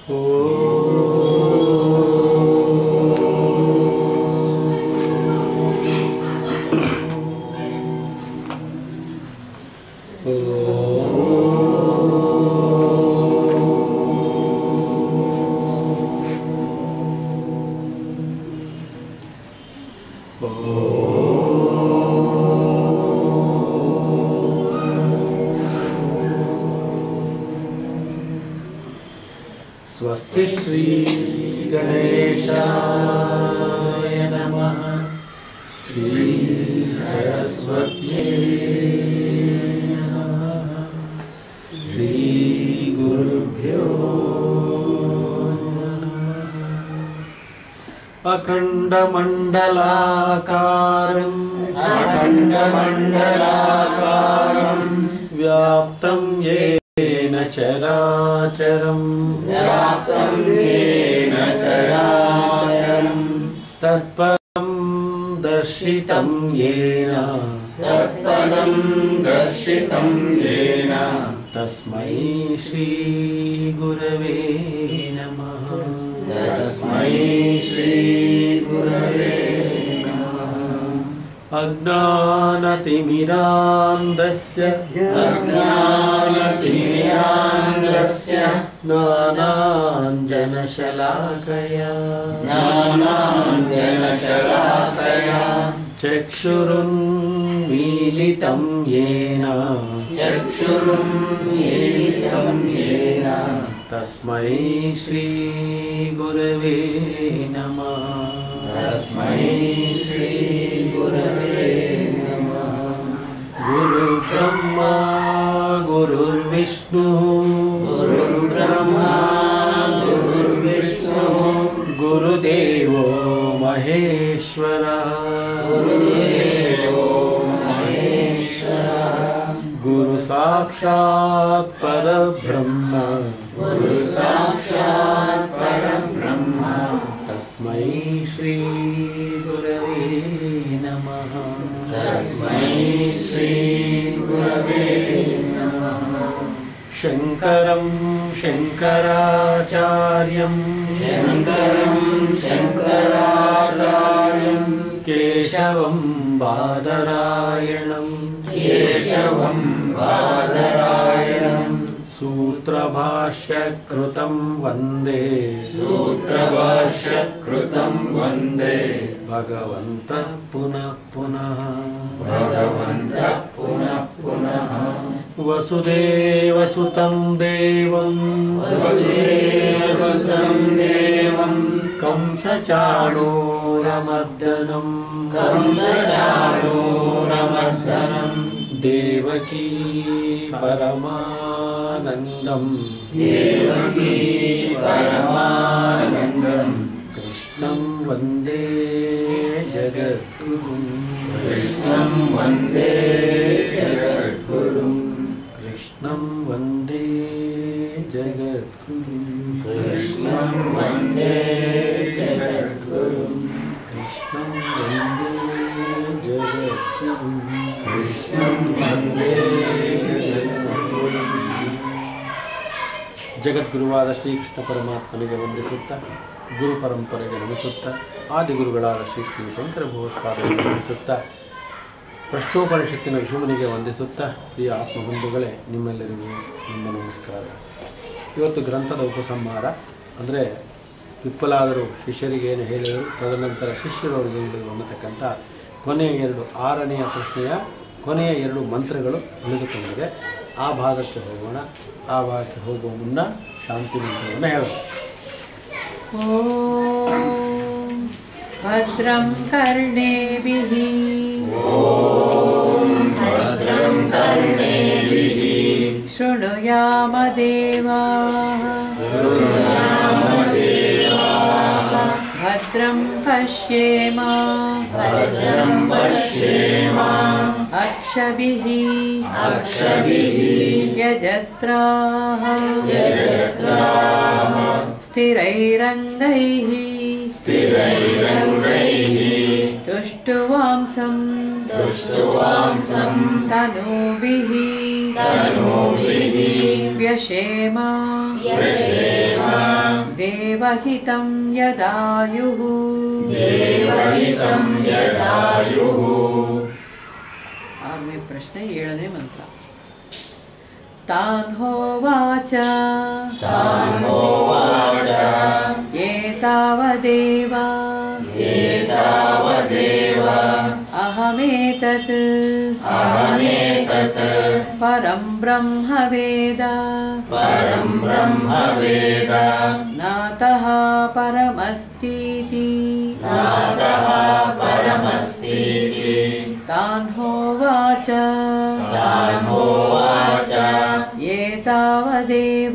स्वस्ति श्रीगणेशाय नमः श्रीसरस्वत्यै नमः श्रीगुरुभ्यो नमः अखण्डमण्डलाकारम् अखण्डमण्डलाकारम् व्याप्तं येन चराचरम् व्याप्तं येन चराचरम् तत्परं दर्शितं येन तत्पदं दर्शितं येन तस्मै श्रीगुरवे नमः तस्मै श्रीगुरवे अज्ञानतिमिरान्धस्य अज्ञानतिमिरान्धस्य ज्ञानाञ्जनशलाकया ज्ञानाञ्जनशलाकया चक्षुरुन्मीलितं येन चक्षुरुन्मीलितं येन तस्मै श्रीगुरवे नमः तस्मै श्रीगुरवे नमः गुरुब्रह्मा गुरुर्विष्णुः गुरुर्ब्रह्मा गुरुर्विष्णुः गुरुदेवो महेश्वरः गुरुदेवो महेश्वरः गुरुसाक्षात् परब्रह्म गुरुसाक्षात् परब्रह्म तस्मै श्रीगुरवे नमः तस्मै श्रीगुरवे नमः शङ्करं शङ्कराचार्यं शङ्करं शङ्कराचार्यं केशवं बादरायणं केशवं बादरायणं सूत्रभाष्यकृतं वन्दे सूत्रभाष्यकृतं वन्दे भगवन्तः पुनः पुनः भगवन्तः पुनः पुनः वसुदेवसुतं देवं वसुदेवसुतं देवं कंसचाणूरमर्दनं कंसचाणूरमर्दनं देवकी परमानन्दं देवकी परमानन्दं कृष्णं वन्दे जगद्गुरुं कृष्णं वन्दे जगद्गुरुं कृष्णं वन्दे जगद्गुरुं कृष्णं वन्दे जगद्गुरुं कृष्णं वन्दे जगद्गुरुं कृष्णं वन्दे जगद्गुरुं ಜಗದ್ಗುರುವಾದ ಶ್ರೀಕೃಷ್ಣ ಪರಮಾತ್ಮನಿಗೆ ವಂದಿಸುತ್ತಾ ಗುರು ಪರಂಪರೆಗೆ ನಮಿಸುತ್ತಾ ಆದಿಗುರುಗಳಾದ ಶ್ರೀ ಶ್ರೀ ಶಂಕರ ಭಗವತ್ಪಾದರಿಗೆ ನಮಿಸುತ್ತಾ ಪ್ರಶ್ನೋಪನಿಷತ್ತಿನ ವಿಷುಮನಿಗೆ ವಂದಿಸುತ್ತಾ ಪ್ರಿಯ ಆತ್ಮಬಂಧುಗಳೇ ನಿಮ್ಮೆಲ್ಲರಿಗೂ ನಿಮ್ಮ ನಮಸ್ಕಾರ ಇವತ್ತು ಗ್ರಂಥದ ಉಪಸಂಹಾರ ಅಂದರೆ ವಿಪ್ಪಲಾದರು ಶಿಷ್ಯರಿಗೆ ಏನು ಹೇಳಿದರು ತದನಂತರ ಶಿಷ್ಯರು ಅವರಿಗೆ ಹೇಳಿದರು ಅನ್ನತಕ್ಕಂಥ ಕೊನೆಯ ಎರಡು ಆರನೆಯ ಪ್ರಶ್ನೆಯ ಕೊನೆಯ ಎರಡು ಮಂತ್ರಗಳು ಉಳಿದುಕೊಂಡಿದೆ ಆ ಭಾಗಕ್ಕೆ ಹೋಗೋಣ ಆ ಭಾಗಕ್ಕೆ ಹೋಗುವ ಮುನ್ನ ಶಾಂತಿ ಮಂತ್ರವನ್ನು ಹೇಳೋಣ ॐ भद्रं कर्णेभिः भद्रं कर्णेभिः शृणुयामदेवाः भद्रं पश्येम भद्रं पश्येम अक्षभिः अक्षभिः यजत्राः यजत्राः स्थिरैरङ्गैः स्थिरैरङ्गैः तुष्टुवांसं दुष्टुवांसं तनूभिः तनूभिः व्यशेम व्यशेम देवहितं यदायुः देवहितं यदायुः ಆರನೇ ಪ್ರಶ್ನೆ ಏಳನೇ ಮಂತ್ರ ತಾನ್ ಹೋವಾಚ तान्होवाच ಏತಾವದೇವ एतावदेव ಅಹಮೇತತ್ अहमेतत् ಪರಂ ಬ್ರಹ್ಮ ವೇದ परं ब्रह्म वेद ನಾತಃ ಪರಮಸ್ತೀತಿ नातः परमस्तीति ತಾನ್ ಹೋವಾಚ तान्होवाच ಏತಾವದೇವ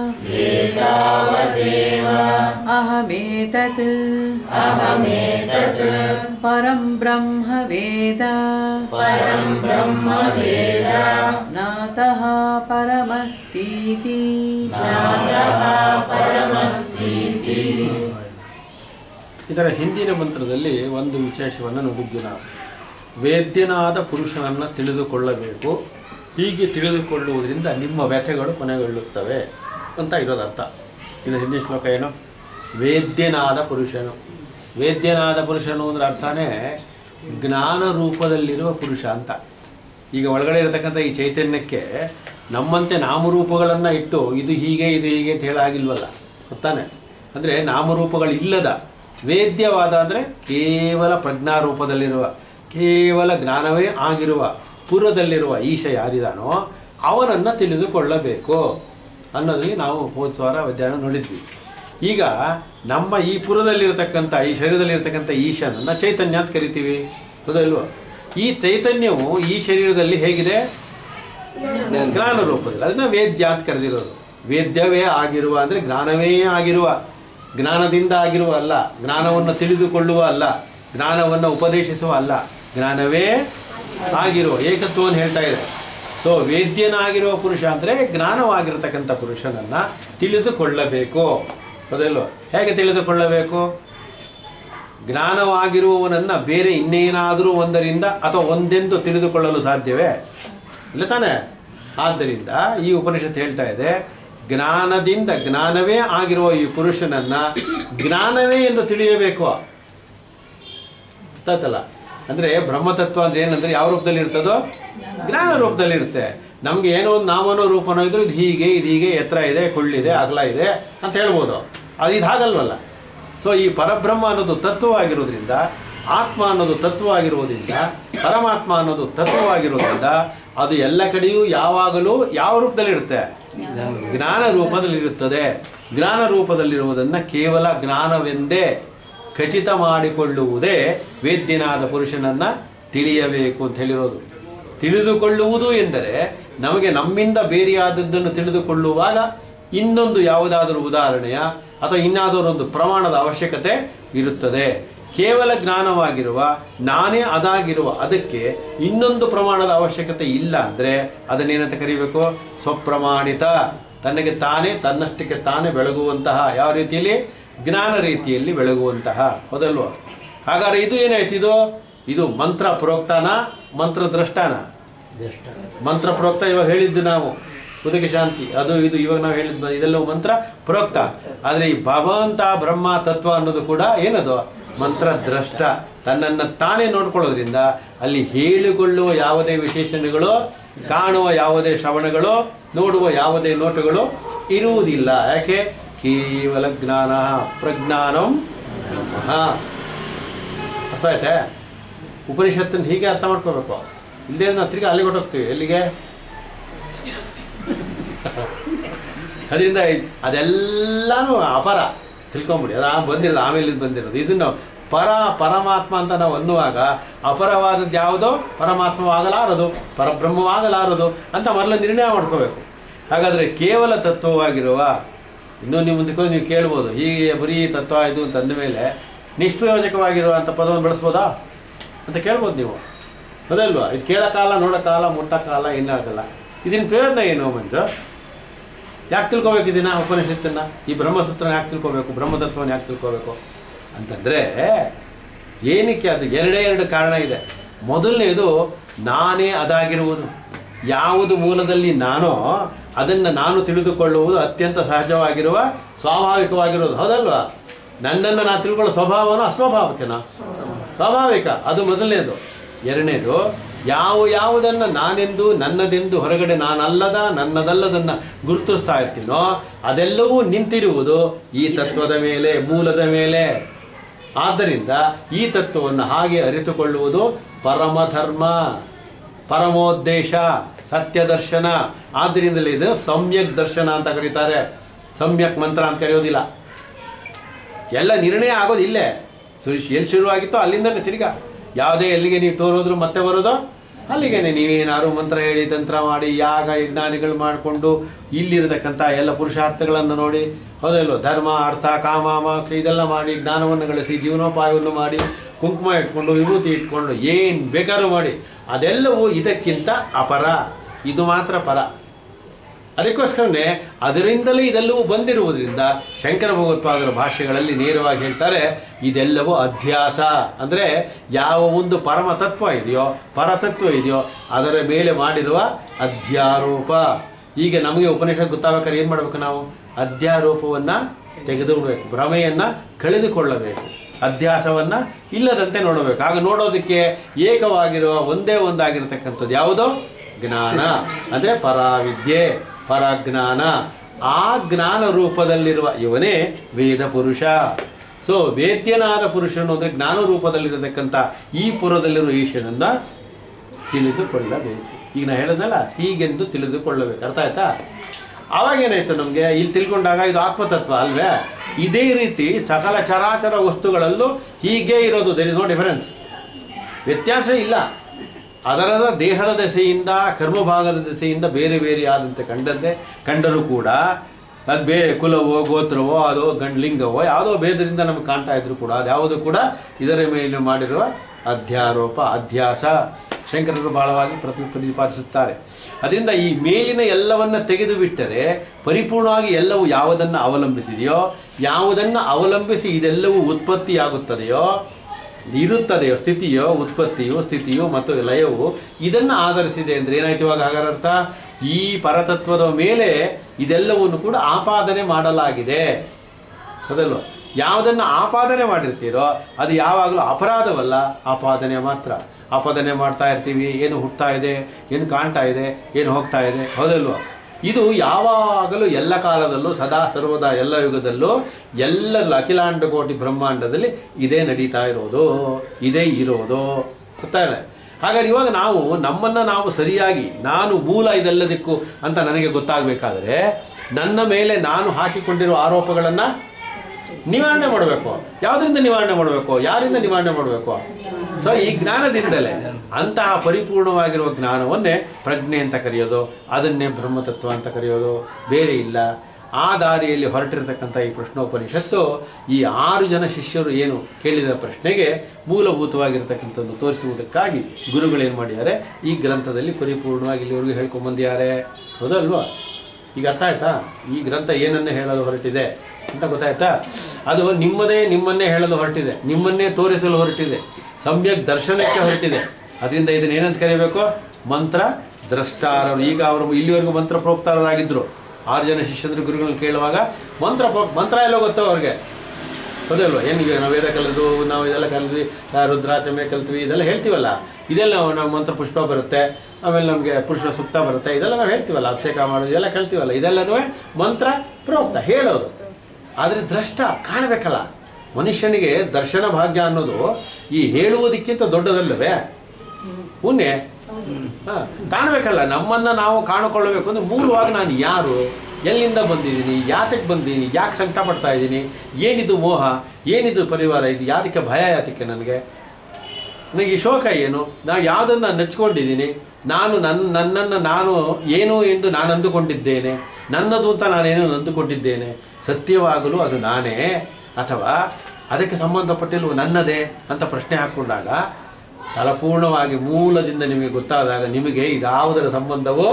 एतावदेव ಅಹಮೇತತ್ अहमेतत् ಪರಂ ಬ್ರಹ್ಮ ವೇದ परं ब्रह्म वेद ನಾತಃ ಪರಮಸ್ತೀತಿ नातः परमस्तीति ಇದರ ಹಿಂದಿನ ಮಂತ್ರದಲ್ಲಿ ಒಂದು ವಿಶೇಷವನ್ನು ನೋಡಿದ್ವಿ ನಾವು ವೇದ್ಯನಾದ ಪುರುಷನನ್ನು ತಿಳಿದುಕೊಳ್ಳಬೇಕು ಹೀಗೆ ತಿಳಿದುಕೊಳ್ಳುವುದರಿಂದ ನಿಮ್ಮ ವ್ಯಥೆಗಳು ಕೊನೆಗೊಳ್ಳುತ್ತವೆ ಅಂತ ಇರೋದು ಅರ್ಥ ಇನ್ನು ಹಿಂದಿನ ಶ್ಲೋಕ ಏನು ವೇದ್ಯನಾದ ಪುರುಷನು ವೇದ್ಯನಾದ ಪುರುಷನು ಅಂದ್ರೆ ಅರ್ಥನೇ ಜ್ಞಾನ ರೂಪದಲ್ಲಿರುವ ಪುರುಷ ಅಂತ ಈಗ ಒಳಗಡೆ ಇರತಕ್ಕಂಥ ಈ ಚೈತನ್ಯಕ್ಕೆ ನಮ್ಮಂತೆ ನಾಮರೂಪಗಳನ್ನು ಇಟ್ಟು ಇದು ಹೀಗೆ ಇದು ಹೀಗೆ ಅಂತ ಹೇಳಾಗಿಲ್ವಲ್ಲ ಗೊತ್ತಾನೆ ಅಂದರೆ ನಾಮರೂಪಗಳಿಲ್ಲದ ವೇದ್ಯವಾದ ಅಂದರೆ ಕೇವಲ ಪ್ರಜ್ಞಾರೂಪದಲ್ಲಿರುವ ಕೇವಲ ಜ್ಞಾನವೇ ಆಗಿರುವ ಪುರದಲ್ಲಿರುವ ಈಶ ಯಾರಿದಾನೋ ಅವನನ್ನು ತಿಳಿದುಕೊಳ್ಳಬೇಕು ಅನ್ನೋದ್ರಲ್ಲಿ ನಾವು ಹೋದ ವಾರ ಅಧ್ಯಯನ ನೋಡಿದ್ವಿ ಈಗ ನಮ್ಮ ಈ ಪುರದಲ್ಲಿರ್ತಕ್ಕಂಥ ಈ ಶರೀರದಲ್ಲಿರ್ತಕ್ಕಂಥ ಈಶನನ್ನು ಚೈತನ್ಯ ಅಂತ ಕರಿತೀವಿ ಹೌದಲ್ವ ಈ ಚೈತನ್ಯವು ಈ ಶರೀರದಲ್ಲಿ ಹೇಗಿದೆ ಜ್ಞಾನ ರೂಪದಲ್ಲಿ ಅದನ್ನ ವೇದ್ಯ ಅಂತ ಕರೆದಿರೋದು ವೇದ್ಯವೇ ಆಗಿರುವ ಅಂದರೆ ಜ್ಞಾನವೇ ಆಗಿರುವ ಜ್ಞಾನದಿಂದ ಆಗಿರುವ ಅಲ್ಲ ಜ್ಞಾನವನ್ನು ತಿಳಿದುಕೊಳ್ಳುವ ಅಲ್ಲ ಜ್ಞಾನವನ್ನು ಉಪದೇಶಿಸುವ ಅಲ್ಲ ಜ್ಞಾನವೇ ಆಗಿರುವ ಏಕತ್ವವನ್ನು ಹೇಳ್ತಾ ಇದೆ ಸೊ ವೇದ್ಯನಾಗಿರುವ ಪುರುಷ ಅಂದರೆ ಜ್ಞಾನವಾಗಿರತಕ್ಕಂಥ ಪುರುಷನನ್ನು ತಿಳಿದುಕೊಳ್ಳಬೇಕು ಹೌದಲ್ವ ಹೇಗೆ ತಿಳಿದುಕೊಳ್ಳಬೇಕು ಜ್ಞಾನವಾಗಿರುವವನನ್ನು ಬೇರೆ ಇನ್ನೇನಾದರೂ ಒಂದರಿಂದ ಅಥವಾ ಒಂದೆಂದು ತಿಳಿದುಕೊಳ್ಳಲು ಸಾಧ್ಯವೇ ಇಲ್ಲ ತಾನೇ ಆದ್ದರಿಂದ ಈ ಉಪನಿಷತ್ತು ಹೇಳ್ತಾ ಇದೆ ಜ್ಞಾನದಿಂದ ಜ್ಞಾನವೇ ಆಗಿರುವ ಈ ಪುರುಷನನ್ನು ಜ್ಞಾನವೇ ಎಂದು ತಿಳಿಯಬೇಕು ಗೊತ್ತಾಯ್ತಲ್ಲ ಅಂದರೆ ಬ್ರಹ್ಮತತ್ವ ಅಂದ್ರೆ ಏನಂದ್ರೆ ಯಾವ ರೂಪದಲ್ಲಿ ಇರ್ತದೋ ಜ್ಞಾನ ರೂಪದಲ್ಲಿ ಇರುತ್ತೆ ನಮಗೆ ಏನೋ ಒಂದು ನಾಮನೋ ರೂಪನೋ ಇದ್ರೂ ಇದು ಹೀಗೆ ಇದು ಹೀಗೆ ಎತ್ತರ ಇದೆ ಕುಳ್ಳಿದೆ ಅಗಲ ಇದೆ ಅಂತ ಹೇಳ್ಬೋದು ಅದು ಇದು ಹಾಗಲ್ವಲ್ಲ ಸೊ ಈ ಪರಬ್ರಹ್ಮ ಅನ್ನೋದು ತತ್ವವಾಗಿರೋದ್ರಿಂದ ಆತ್ಮ ಅನ್ನೋದು ತತ್ವವಾಗಿರುವುದರಿಂದ ಪರಮಾತ್ಮ ಅನ್ನೋದು ತತ್ವವಾಗಿರೋದ್ರಿಂದ ಅದು ಎಲ್ಲ ಕಡೆಯೂ ಯಾವಾಗಲೂ ಯಾವ ರೂಪದಲ್ಲಿರುತ್ತೆ ಜ್ಞಾನ ರೂಪದಲ್ಲಿರುತ್ತದೆ ಜ್ಞಾನ ರೂಪದಲ್ಲಿರುವುದನ್ನು ಕೇವಲ ಜ್ಞಾನವೆಂದೇ ಖಚಿತ ಮಾಡಿಕೊಳ್ಳುವುದೇ ವೇದ್ಯನಾದ ಪುರುಷನನ್ನು ತಿಳಿಯಬೇಕು ಅಂತ ಹೇಳಿರೋದು ತಿಳಿದುಕೊಳ್ಳುವುದು ಎಂದರೆ ನಮಗೆ ನಮ್ಮಿಂದ ಬೇರೆಯಾದದ್ದನ್ನು ತಿಳಿದುಕೊಳ್ಳುವಾಗ ಇನ್ನೊಂದು ಯಾವುದಾದರೂ ಉದಾಹರಣೆಯ ಅಥವಾ ಇನ್ನಾದರೂ ಒಂದು ಪ್ರಮಾಣದ ಅವಶ್ಯಕತೆ ಇರುತ್ತದೆ ಕೇವಲ ಜ್ಞಾನವಾಗಿರುವ ನಾನೇ ಅದಾಗಿರುವ ಅದಕ್ಕೆ ಇನ್ನೊಂದು ಪ್ರಮಾಣದ ಅವಶ್ಯಕತೆ ಇಲ್ಲ ಅಂದರೆ ಅದನ್ನೇನಂತ ಕರಿಬೇಕು ಸ್ವಪ್ರಮಾಣಿತ ತನಗೆ ತಾನೇ ತನ್ನಷ್ಟಕ್ಕೆ ತಾನೇ ಬೆಳಗುವಂತಹ ಯಾವ ರೀತಿಯಲ್ಲಿ ಜ್ಞಾನ ರೀತಿಯಲ್ಲಿ ಬೆಳಗುವಂತಹ ಹೌದಲ್ವ ಹಾಗಾದ್ರೆ ಇದು ಏನಾಯ್ತು ಇದು ಇದು ಮಂತ್ರ ಪ್ರೋಕ್ತಾನ ಮಂತ್ರ ದ್ರಷ್ಟಾನ ಮಂತ್ರ ಪ್ರೋಕ್ತ ಇವಾಗ ಹೇಳಿದ್ದು ನಾವು ಉದಕ ಶಾಂತಿ ಅದು ಇದು ಇವಾಗ ನಾವು ಹೇಳಿದ್ದು ಇದೆಲ್ಲವೂ ಮಂತ್ರ ಪ್ರೋಕ್ತ ಆದರೆ ಈ ಭಗವಂತ ಬ್ರಹ್ಮ ತತ್ವ ಅನ್ನೋದು ಕೂಡ ಏನದು ಮಂತ್ರ ದ್ರಷ್ಟ ತನ್ನನ್ನು ತಾನೇ ನೋಡ್ಕೊಳ್ಳೋದ್ರಿಂದ ಅಲ್ಲಿ ಹೇಳಿಕೊಳ್ಳುವ ಯಾವುದೇ ವಿಶೇಷಣಗಳು ಕಾಣುವ ಯಾವುದೇ ಶ್ರವಣಗಳು ನೋಡುವ ಯಾವುದೇ ನೋಟಗಳು ಇರುವುದಿಲ್ಲ ಯಾಕೆ ಕೇವಲ ಜ್ಞಾನ ಪ್ರಜ್ಞಾನಂ ಹಾ ಅರ್ಥ ಆಯ್ತಾ ಉಪನಿಷತ್ತನ್ನು ಹೀಗೆ ಅರ್ಥ ಮಾಡ್ಕೋಬೇಕು ಇಲ್ಲದೆ ನಾವು ತಿರ್ಗಿ ಅಲ್ಲಿಗೆ ಹೊಟ್ಟೋಗ್ತೀವಿ ಎಲ್ಲಿಗೆ ಅದರಿಂದ ಇದ್- ಅದೆಲ್ಲಾನು ಅಪರ ತಿಳ್ಕೊಂಬಿಡಿ ಅದು ಆ ಬಂದಿರೋದು ಆಮೇಲೆ ಇದು ಬಂದಿರೋದು ಇದನ್ನು ಪರ ಪರಮಾತ್ಮ ಅಂತ ನಾವು ಅನ್ನುವಾಗ ಅಪರವಾದದ್ದು ಯಾವುದೋ ಪರಮಾತ್ಮವಾಗಲಾರದು ಪರಬ್ರಹ್ಮವಾಗಲಾರದು ಅಂತ ಮೊದಲು ನಿರ್ಣಯ ಮಾಡ್ಕೋಬೇಕು ಹಾಗಾದರೆ ಕೇವಲ ತತ್ವವಾಗಿರುವ ಇನ್ನೂ ನೀವು ಮುಂದಕ್ಕೆ ಹೋಗಿ ನೀವು ಕೇಳ್ಬೋದು ಹೀಗೆ ಬರೀ ತತ್ವ ಇದು ಅಂತ ಅಂದ ಮೇಲೆ ನಿಷ್ಪ್ರಯೋಜಕವಾಗಿರುವಂಥ ಪದವನ್ನು ಬಳಸ್ಬೋದಾ ಅಂತ ಕೇಳ್ಬೋದು ನೀವು ಹೌದಲ್ವಾ ಇದು ಕೇಳೋ ಕಾಲ ನೋಡೋ ಕಾಲ ಮುಟ್ಟ ಕಾಲ ಏನಾಗಲ್ಲ ಇದನ್ನ ಪ್ರಯೋಜನ ಏನು ಮಂಜು ಯಾಕೆ ತಿಳ್ಕೊಬೇಕು ಇದನ್ನ ಉಪನಿಷತ್ತನ್ನು ಈ ಬ್ರಹ್ಮಸೂತ್ರನ ಯಾಕೆ ತಿಳ್ಕೊಬೇಕು ಬ್ರಹ್ಮತತ್ವನ ಯಾಕೆ ತಿಳ್ಕೊಬೇಕು ಅಂತಂದರೆ ಏನಕ್ಕೆ ಅದು ಎರಡೇ ಎರಡು ಕಾರಣ ಇದೆ ಮೊದಲನೇದು ನಾನೇ ಅದಾಗಿರುವುದು ಯಾವುದು ಮೂಲದಲ್ಲಿ ನಾನೋ ಅದನ್ನು ನಾನು ತಿಳಿದುಕೊಳ್ಳುವುದು ಅತ್ಯಂತ ಸಹಜವಾಗಿರುವ ಸ್ವಾಭಾವಿಕವಾಗಿರೋದು ಹೌದಲ್ವಾ ನನ್ನನ್ನು ನಾನು ತಿಳ್ಕೊಳ್ಳೋ ಸ್ವಭಾವನೋ ಅಸ್ವಾಭಾವಿಕನಾ ಸ್ವಾಭಾವಿಕ ಅದು ಮೊದಲನೇದು ಎರಡನೇದು ಯಾವ ಯಾವುದನ್ನು ನಾನೆಂದು ನನ್ನದೆಂದು ಹೊರಗಡೆ ನಾನಲ್ಲದ ನನ್ನದಲ್ಲದನ್ನು ಗುರುತಿಸ್ತಾ ಇರ್ತೀನೋ ಅದೆಲ್ಲವೂ ನಿಂತಿರುವುದು ಈ ತತ್ವದ ಮೇಲೆ ಮೂಲದ ಮೇಲೆ ಆದ್ದರಿಂದ ಈ ತತ್ವವನ್ನು ಹಾಗೆ ಅರಿತುಕೊಳ್ಳುವುದು ಪರಮಧರ್ಮ ಪರಮೋದ್ದೇಶ ಸತ್ಯ ದರ್ಶನ ಆದ್ದರಿಂದಲೇ ಇದು ಸಮ್ಯಕ್ ದರ್ಶನ ಅಂತ ಕರೀತಾರೆ ಸಮ್ಯಕ್ ಮಂತ್ರ ಅಂತ ಕರೆಯೋದಿಲ್ಲ ಎಲ್ಲ ನಿರ್ಣಯ ಆಗೋದು ಇಲ್ಲೇ ಸುರೇಶ್ ಎಲ್ಲಿ ಶುರುವಾಗಿತ್ತೋ ಅಲ್ಲಿಂದನೇ ತಿರ್ಗಾ ಯಾವುದೇ ಎಲ್ಲಿಗೆ ನೀವು ಟೂರ್ ಹೋದ್ರು ಮತ್ತೆ ಬರೋದು ಅಲ್ಲಿಗೇನೆ ನೀವೇನಾದ್ರು ಮಂತ್ರ ಹೇಳಿ ತಂತ್ರ ಮಾಡಿ ಯಾಗ ಯಜ್ಞಾನಿಗಳು ಮಾಡಿಕೊಂಡು ಇಲ್ಲಿರತಕ್ಕಂಥ ಎಲ್ಲ ಪುರುಷಾರ್ಥಗಳನ್ನು ನೋಡಿ ಹೌದಲ್ವ ಧರ್ಮ ಅರ್ಥ ಕಾಮ ಮೋಕ್ಷ ಇದೆಲ್ಲ ಮಾಡಿ ಜ್ಞಾನವನ್ನು ಗಳಿಸಿ ಜೀವನೋಪಾಯವನ್ನು ಮಾಡಿ ಕುಂಕುಮ ಇಟ್ಕೊಂಡು ವಿಭೂತಿ ಇಟ್ಕೊಂಡು ಏನು ಬೇಕಾದ್ರೂ ಮಾಡಿ ಅದೆಲ್ಲವೂ ಇದಕ್ಕಿಂತ ಅಪರ ಇದು ಮಾತ್ರ ಪರ ಅದಕ್ಕೋಸ್ಕರನೇ ಅದರಿಂದಲೇ ಇದೆಲ್ಲವೂ ಬಂದಿರುವುದರಿಂದ ಶಂಕರ ಭಗವತ್ಪಾದರ ಭಾಷೆಗಳಲ್ಲಿ ನೇರವಾಗಿ ಹೇಳ್ತಾರೆ ಇದೆಲ್ಲವೂ ಅಧ್ಯಾಸ ಅಂದರೆ ಯಾವ ಒಂದು ಪರಮ ತತ್ವ ಇದೆಯೋ ಪರತತ್ವ ಇದೆಯೋ ಅದರ ಮೇಲೆ ಮಾಡಿರುವ ಅಧ್ಯಾರೋಪ ಈಗ ನಮಗೆ ಉಪನಿಷತ್ ಗೊತ್ತಾಗಬೇಕಾದ್ರೆ ಏನು ಮಾಡಬೇಕು ನಾವು ಅಧ್ಯಾರೋಪವನ್ನು ತೆಗೆದುಬಿಡಬೇಕು ಭ್ರಮೆಯನ್ನು ಕಳೆದುಕೊಳ್ಳಬೇಕು ಅಧ್ಯಾಸವನ್ನು ಇಲ್ಲದಂತೆ ನೋಡಬೇಕು ಆಗ ನೋಡೋದಕ್ಕೆ ಏಕವಾಗಿರುವ ಒಂದೇ ಒಂದಾಗಿರತಕ್ಕಂಥದ್ದು ಯಾವುದೋ ಜ್ಞಾನ ಅಂದರೆ ಪರಾವಿದ್ಯೆ ಪರಜ್ಞಾನ ಆ ಜ್ಞಾನ ರೂಪದಲ್ಲಿರುವ ಇವನೇ ವೇದ ಪುರುಷ ಸೊ ವೇದ್ಯನಾದ ಪುರುಷನು ಅಂದರೆ ಜ್ಞಾನ ರೂಪದಲ್ಲಿರತಕ್ಕಂಥ ಈ ಪುರದಲ್ಲಿರುವ ಈಶ್ವರನ್ನ ತಿಳಿದುಕೊಳ್ಳಬೇಕು ಈಗ ನಾ ಹೇಳೋದಲ್ಲ ಹೀಗೆಂದು ತಿಳಿದುಕೊಳ್ಳಬೇಕು ಅರ್ಥ ಆಯ್ತಾ ಆವಾಗ ಏನಾಯ್ತು ನಮಗೆ ಇಲ್ಲಿ ತಿಳ್ಕೊಂಡಾಗ ಇದು ಆತ್ಮತತ್ವ ಅಲ್ವೇ ಇದೇ ರೀತಿ ಸಕಲ ಚರಾಚರ ವಸ್ತುಗಳಲ್ಲೂ ಹೀಗೆ ಇರೋದು ದೇರ್ ಇಸ್ ನೋ ಡಿಫರೆನ್ಸ್ ವ್ಯತ್ಯಾಸ ಇಲ್ಲ ಅದರದ ದೇಹದ ದೆಸೆಯಿಂದ ಕರ್ಮಭಾಗದ ದೆಸೆಯಿಂದ ಬೇರೆ ಬೇರೆ ಆದಂತೆ ಕಂಡಂತೆ ಕಂಡರೂ ಕೂಡ ಅದು ಬೇರೆ ಕುಲವೋ ಗೋತ್ರವೋ ಅದೋ ಗಂಡ್ ಲಿಂಗವೋ ಯಾವುದೋ ಭೇದದಿಂದ ನಮಗೆ ಕಾಣ್ತಾ ಇದ್ರು ಕೂಡ ಅದ್ಯಾವುದು ಕೂಡ ಇದರ ಮೇಲೆ ಮಾಡಿರುವ ಅಧ್ಯಾರೋಪ ಅಧ್ಯಾಸ ಶಂಕರರು ಬಹಳವಾಗಿ ಪ್ರತಿ ಪ್ರತಿಪಾದಿಸುತ್ತಾರೆ ಅದರಿಂದ ಈ ಮೇಲಿನ ಎಲ್ಲವನ್ನ ತೆಗೆದು ಬಿಟ್ಟರೆ ಪರಿಪೂರ್ಣವಾಗಿ ಎಲ್ಲವೂ ಯಾವುದನ್ನು ಅವಲಂಬಿಸಿದೆಯೋ ಯಾವುದನ್ನು ಅವಲಂಬಿಸಿ ಇದೆಲ್ಲವೂ ಉತ್ಪತ್ತಿಯಾಗುತ್ತದೆಯೋ ಇರುತ್ತದೆಯೋ ಸ್ಥಿತಿಯೋ ಉತ್ಪತ್ತಿಯು ಸ್ಥಿತಿಯು ಮತ್ತು ಲಯವು ಇದನ್ನು ಆಧರಿಸಿದೆ ಅಂದರೆ ಏನಾಯ್ತು ಇವಾಗ ಹಾಗಾದ್ರೆ ಅರ್ಥ ಈ ಪರತತ್ವದ ಮೇಲೆ ಇದೆಲ್ಲವನ್ನು ಕೂಡ ಆಪಾದನೆ ಮಾಡಲಾಗಿದೆ ಹೌದಲ್ವ ಯಾವುದನ್ನು ಆಪಾದನೆ ಮಾಡಿರ್ತೀರೋ ಅದು ಯಾವಾಗಲೂ ಅಪರಾಧವಲ್ಲ ಆಪಾದನೆ ಮಾತ್ರ ಆಪಾದನೆ ಮಾಡ್ತಾ ಇರ್ತೀವಿ ಏನು ಹುಟ್ತಾ ಇದೆ ಏನು ಕಾಣ್ತಾ ಇದೆ ಏನು ಹೋಗ್ತಾ ಇದೆ ಹೌದಲ್ವ ಇದು ಯಾವಾಗಲೂ ಎಲ್ಲ ಕಾಲದಲ್ಲೂ ಸದಾ ಸರ್ವದಾ ಎಲ್ಲ ಯುಗದಲ್ಲೂ ಎಲ್ಲರಲ್ಲೂ ಅಖಿಲಾಂಡ ಕೋಟಿ ಬ್ರಹ್ಮಾಂಡದಲ್ಲಿ ಇದೇ ನಡೀತಾ ಇರೋದು ಇದೇ ಇರೋದು ಗೊತ್ತಾಗಲ್ಲ ಹಾಗಾದ್ರೆ ಇವಾಗ ನಾವು ನಮ್ಮನ್ನು ನಾವು ಸರಿಯಾಗಿ ನಾನು ಮೂಲ ಇದೆಲ್ಲದಕ್ಕೂ ಅಂತ ನನಗೆ ಗೊತ್ತಾಗಬೇಕಾದ್ರೆ ನನ್ನ ಮೇಲೆ ನಾನು ಹಾಕಿಕೊಂಡಿರೋ ಆರೋಪಗಳನ್ನು ನಿವಾರಣೆ ಮಾಡಬೇಕು ಯಾವುದರಿಂದ ನಿವಾರಣೆ ಮಾಡಬೇಕು ಯಾರಿಂದ ನಿವಾರಣೆ ಮಾಡಬೇಕು ಸೊ ಈ ಜ್ಞಾನದಿಂದಲೇ ಅಂತಹ ಪರಿಪೂರ್ಣವಾಗಿರುವ ಜ್ಞಾನವನ್ನೇ ಪ್ರಜ್ಞೆ ಅಂತ ಕರೆಯೋದು ಅದನ್ನೇ ಬ್ರಹ್ಮತತ್ವ ಅಂತ ಕರೆಯೋದು ಬೇರೆ ಇಲ್ಲ ಆ ದಾರಿಯಲ್ಲಿ ಹೊರಟಿರತಕ್ಕಂಥ ಈ ಪ್ರಶ್ನೋಪನಿಷತ್ತು ಈ ಆರು ಜನ ಶಿಷ್ಯರು ಏನು ಕೇಳಿದ ಪ್ರಶ್ನೆಗೆ ಮೂಲಭೂತವಾಗಿರ್ತಕ್ಕಂಥದ್ದು ತೋರಿಸುವುದಕ್ಕಾಗಿ ಗುರುಗಳೇನು ಮಾಡಿದ್ದಾರೆ ಈ ಗ್ರಂಥದಲ್ಲಿ ಪರಿಪೂರ್ಣವಾಗಿ ಇಲ್ಲಿವರೆಗೂ ಹೇಳ್ಕೊಂಬಂದಿದ್ದಾರೆ ಹೌದಲ್ವಾ ಈಗ ಅರ್ಥ ಆಯ್ತಾ ಈ ಗ್ರಂಥ ಏನನ್ನೇ ಹೇಳಲು ಹೊರಟಿದೆ ಅಂತ ಗೊತ್ತಾಯ್ತಾ ಅದು ನಿಮ್ಮದೇ ನಿಮ್ಮನ್ನೇ ಹೇಳಲು ಹೊರಟಿದೆ ನಿಮ್ಮನ್ನೇ ತೋರಿಸಲು ಹೊರಟಿದೆ ಸಮ್ಯಕ್ ದರ್ಶನಕ್ಕೆ ಹೊರಟಿದೆ ಅದರಿಂದ ಇದನ್ನ ಏನಂತ ಕರಿಬೇಕು ಮಂತ್ರ ದ್ರಷ್ಟಾರರು ಈಗ ಅವರು ಇಲ್ಲಿವರೆಗೂ ಮಂತ್ರ ಪ್ರೋಕ್ತಾರರಾಗಿದ್ದರು ಆರು ಜನ ಶಿಷ್ಯಂದ್ರ ಗುರುಗಳನ್ನ ಕೇಳುವಾಗ ಮಂತ್ರ ಪ್ರೋ ಮಂತ್ರ ಎಲ್ಲ ಗೊತ್ತೋ ಅವ್ರಿಗೆ ಹೌದಲ್ವ ಏನಿಗೆ ನಾವು ವೇದ ಕಲಿದು ನಾವು ಇದೆಲ್ಲ ಕಲಿದ್ವಿ ಆ, ರುದ್ರಾಚಮೆ ಕಲ್ತ್ವಿ ಇದೆಲ್ಲ ಹೇಳ್ತೀವಲ್ಲ ಇದೆಲ್ಲ ನಾವು ಮಂತ್ರ ಪುಷ್ಪ ಬರುತ್ತೆ ಆಮೇಲೆ ನಮಗೆ ಪುರುಷ ಸುಕ್ತ ಬರುತ್ತೆ ಇದೆಲ್ಲ ನಾವು ಹೇಳ್ತೀವಲ್ಲ ಅಭಿಷೇಕ ಮಾಡೋದು ಇದೆಲ್ಲ ಕೇಳ್ತೀವಲ್ಲ ಇದೆಲ್ಲನೂ ಮಂತ್ರ ಪ್ರೋಕ್ತ ಹೇಳೋದು ಆದರೆ ದ್ರಷ್ಟ ಕಾಣಬೇಕಲ್ಲ ಮನುಷ್ಯನಿಗೆ ದರ್ಶನ ಭಾಗ್ಯ ಅನ್ನೋದು ಈ ಹೇಳುವುದಕ್ಕಿಂತ ದೊಡ್ಡದಲ್ಲವೇ ಪುಣ್ಯ ಹಾ, ಕಾಣಬೇಕಲ್ಲ ನಮ್ಮನ್ನು ನಾವು ಕಾಣಿಕೊಳ್ಳಬೇಕು ಅಂದ್ರೆ ಮೂಲವಾಗಿ ನಾನು ಯಾರು ಎಲ್ಲಿಂದ ಬಂದಿದ್ದೀನಿ ಯಾತಕ್ಕೆ ಬಂದಿದ್ದೀನಿ ಯಾಕೆ ಸಂಕಟ ಪಡ್ತಾ ಇದ್ದೀನಿ ಏನಿದು ಮೋಹ ಏನಿದು ಪರಿವಾರ ಇದು ಯಾತಕ್ಕೆ ಭಯ ಯಾತಕ್ಕೆ ನನಗೆ ನನಗೆ ಈ ಶೋಕ ಏನು ನಾನು ಯಾವುದನ್ನು ನೆಚ್ಕೊಂಡಿದ್ದೀನಿ ನಾನು ನನ್ನ ನನ್ನನ್ನು ನಾನು ಏನು ಎಂದು ನಾನು ಅಂದುಕೊಂಡಿದ್ದೇನೆ ನನ್ನದು ಅಂತ ನಾನೇನು ಅಂದುಕೊಂಡಿದ್ದೇನೆ ಸತ್ಯವಾಗಲು ಅದು ನಾನೇ ಅಥವಾ ಅದಕ್ಕೆ ಸಂಬಂಧಪಟ್ಟಿರುವ ನನ್ನದೇ ಅಂತ ಪ್ರಶ್ನೆ ಹಾಕ್ಕೊಂಡಾಗ ಫಲಪೂರ್ಣವಾಗಿ ಮೂಲದಿಂದ ನಿಮಗೆ ಗೊತ್ತಾದಾಗ ನಿಮಗೆ ಇದಾವುದರ ಸಂಬಂಧವೋ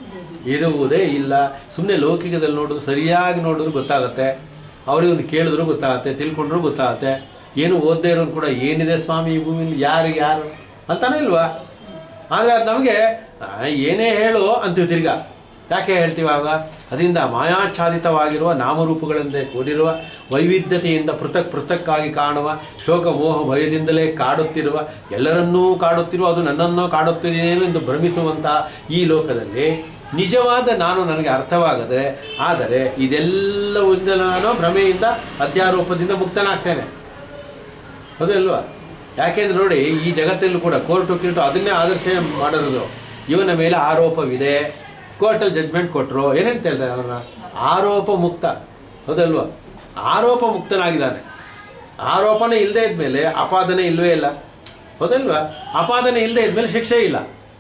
ಇರುವುದೇ ಇಲ್ಲ ಸುಮ್ಮನೆ ಲೌಕಿಕದಲ್ಲಿ ನೋಡೋದು ಸರಿಯಾಗಿ ನೋಡಿದ್ರು ಗೊತ್ತಾಗತ್ತೆ ಅವ್ರಿಗೆ ಒಂದು ಕೇಳಿದ್ರು ಗೊತ್ತಾಗತ್ತೆ ತಿಳ್ಕೊಂಡ್ರು ಗೊತ್ತಾಗತ್ತೆ ಏನು ಓದದೇ ಇರೋನು ಕೂಡ ಏನಿದೆ ಸ್ವಾಮಿ ಈ ಭೂಮಿಲಿ ಯಾರು ಯಾರು ಅಂತಾನೆ ಇಲ್ವಾ ಆದರೆ ಅದು ನಮಗೆ ಆ, ಏನೇ ಹೇಳು ಅಂತೀವಿ ತಿರ್ಗಾ ಯಾಕೆ ಹೇಳ್ತೀವಿ ಆಗ ಅದರಿಂದ ಮಾಯಾಚ್ಛಾದಿತವಾಗಿರುವ ನಾಮರೂಪಗಳಿಂದ ಕೂಡಿರುವ ವೈವಿಧ್ಯತೆಯಿಂದ ಪೃಥಕ್ ಪೃಥಕ್ಕಾಗಿ ಕಾಣುವ ಶೋಕ ಮೋಹ ಭಯದಿಂದಲೇ ಕಾಡುತ್ತಿರುವ ಎಲ್ಲರನ್ನೂ ಕಾಡುತ್ತಿರುವ ಅದು ನನ್ನನ್ನು ಕಾಡುತ್ತಿದೆಯೇನೋ ಎಂದು ಭ್ರಮಿಸುವಂತಹ ಈ ಲೋಕದಲ್ಲಿ ನಿಜವಾದ ನಾನು ನನಗೆ ಅರ್ಥವಾಗದೆ ಆದರೆ ಇದೆಲ್ಲವಿಂದ ನಾನು ಭ್ರಮೆಯಿಂದ ಅಧ್ಯಾರೋಪದಿಂದ ಮುಕ್ತನಾಗ್ತೇನೆ ಹೌದಲ್ವಾ ಯಾಕೆಂದ್ರೆ ನೋಡಿ ಈ ಜಗತ್ತಲ್ಲೂ ಕೂಡ ಕೋರ್ಟು ಕಿರ್ಟು ಅದನ್ನೇ ಆದರ್ಶ ಮಾಡಿರೋದು ಇವನ ಮೇಲೆ ಆರೋಪವಿದೆ ಕೋರ್ಟಲ್ಲಿ ಜಡ್ಜ್ಮೆಂಟ್ ಕೊಟ್ಟರು ಏನೇನು ಹೇಳ್ತಾರೆ ಅವನ ಆರೋಪ ಮುಕ್ತ ಹೌದಲ್ವಾ ಆರೋಪ ಮುಕ್ತನಾಗಿದ್ದಾನೆ ಆರೋಪನೇ ಇಲ್ಲದೆ ಇದ್ಮೇಲೆ ಅಪಾದನೆ ಇಲ್ವೇ ಇಲ್ಲ ಹೌದಲ್ವಾ ಅಪಾದನೆ ಇಲ್ಲದೆ ಇದ್ಮೇಲೆ ಶಿಕ್ಷೆ ಇಲ್ಲ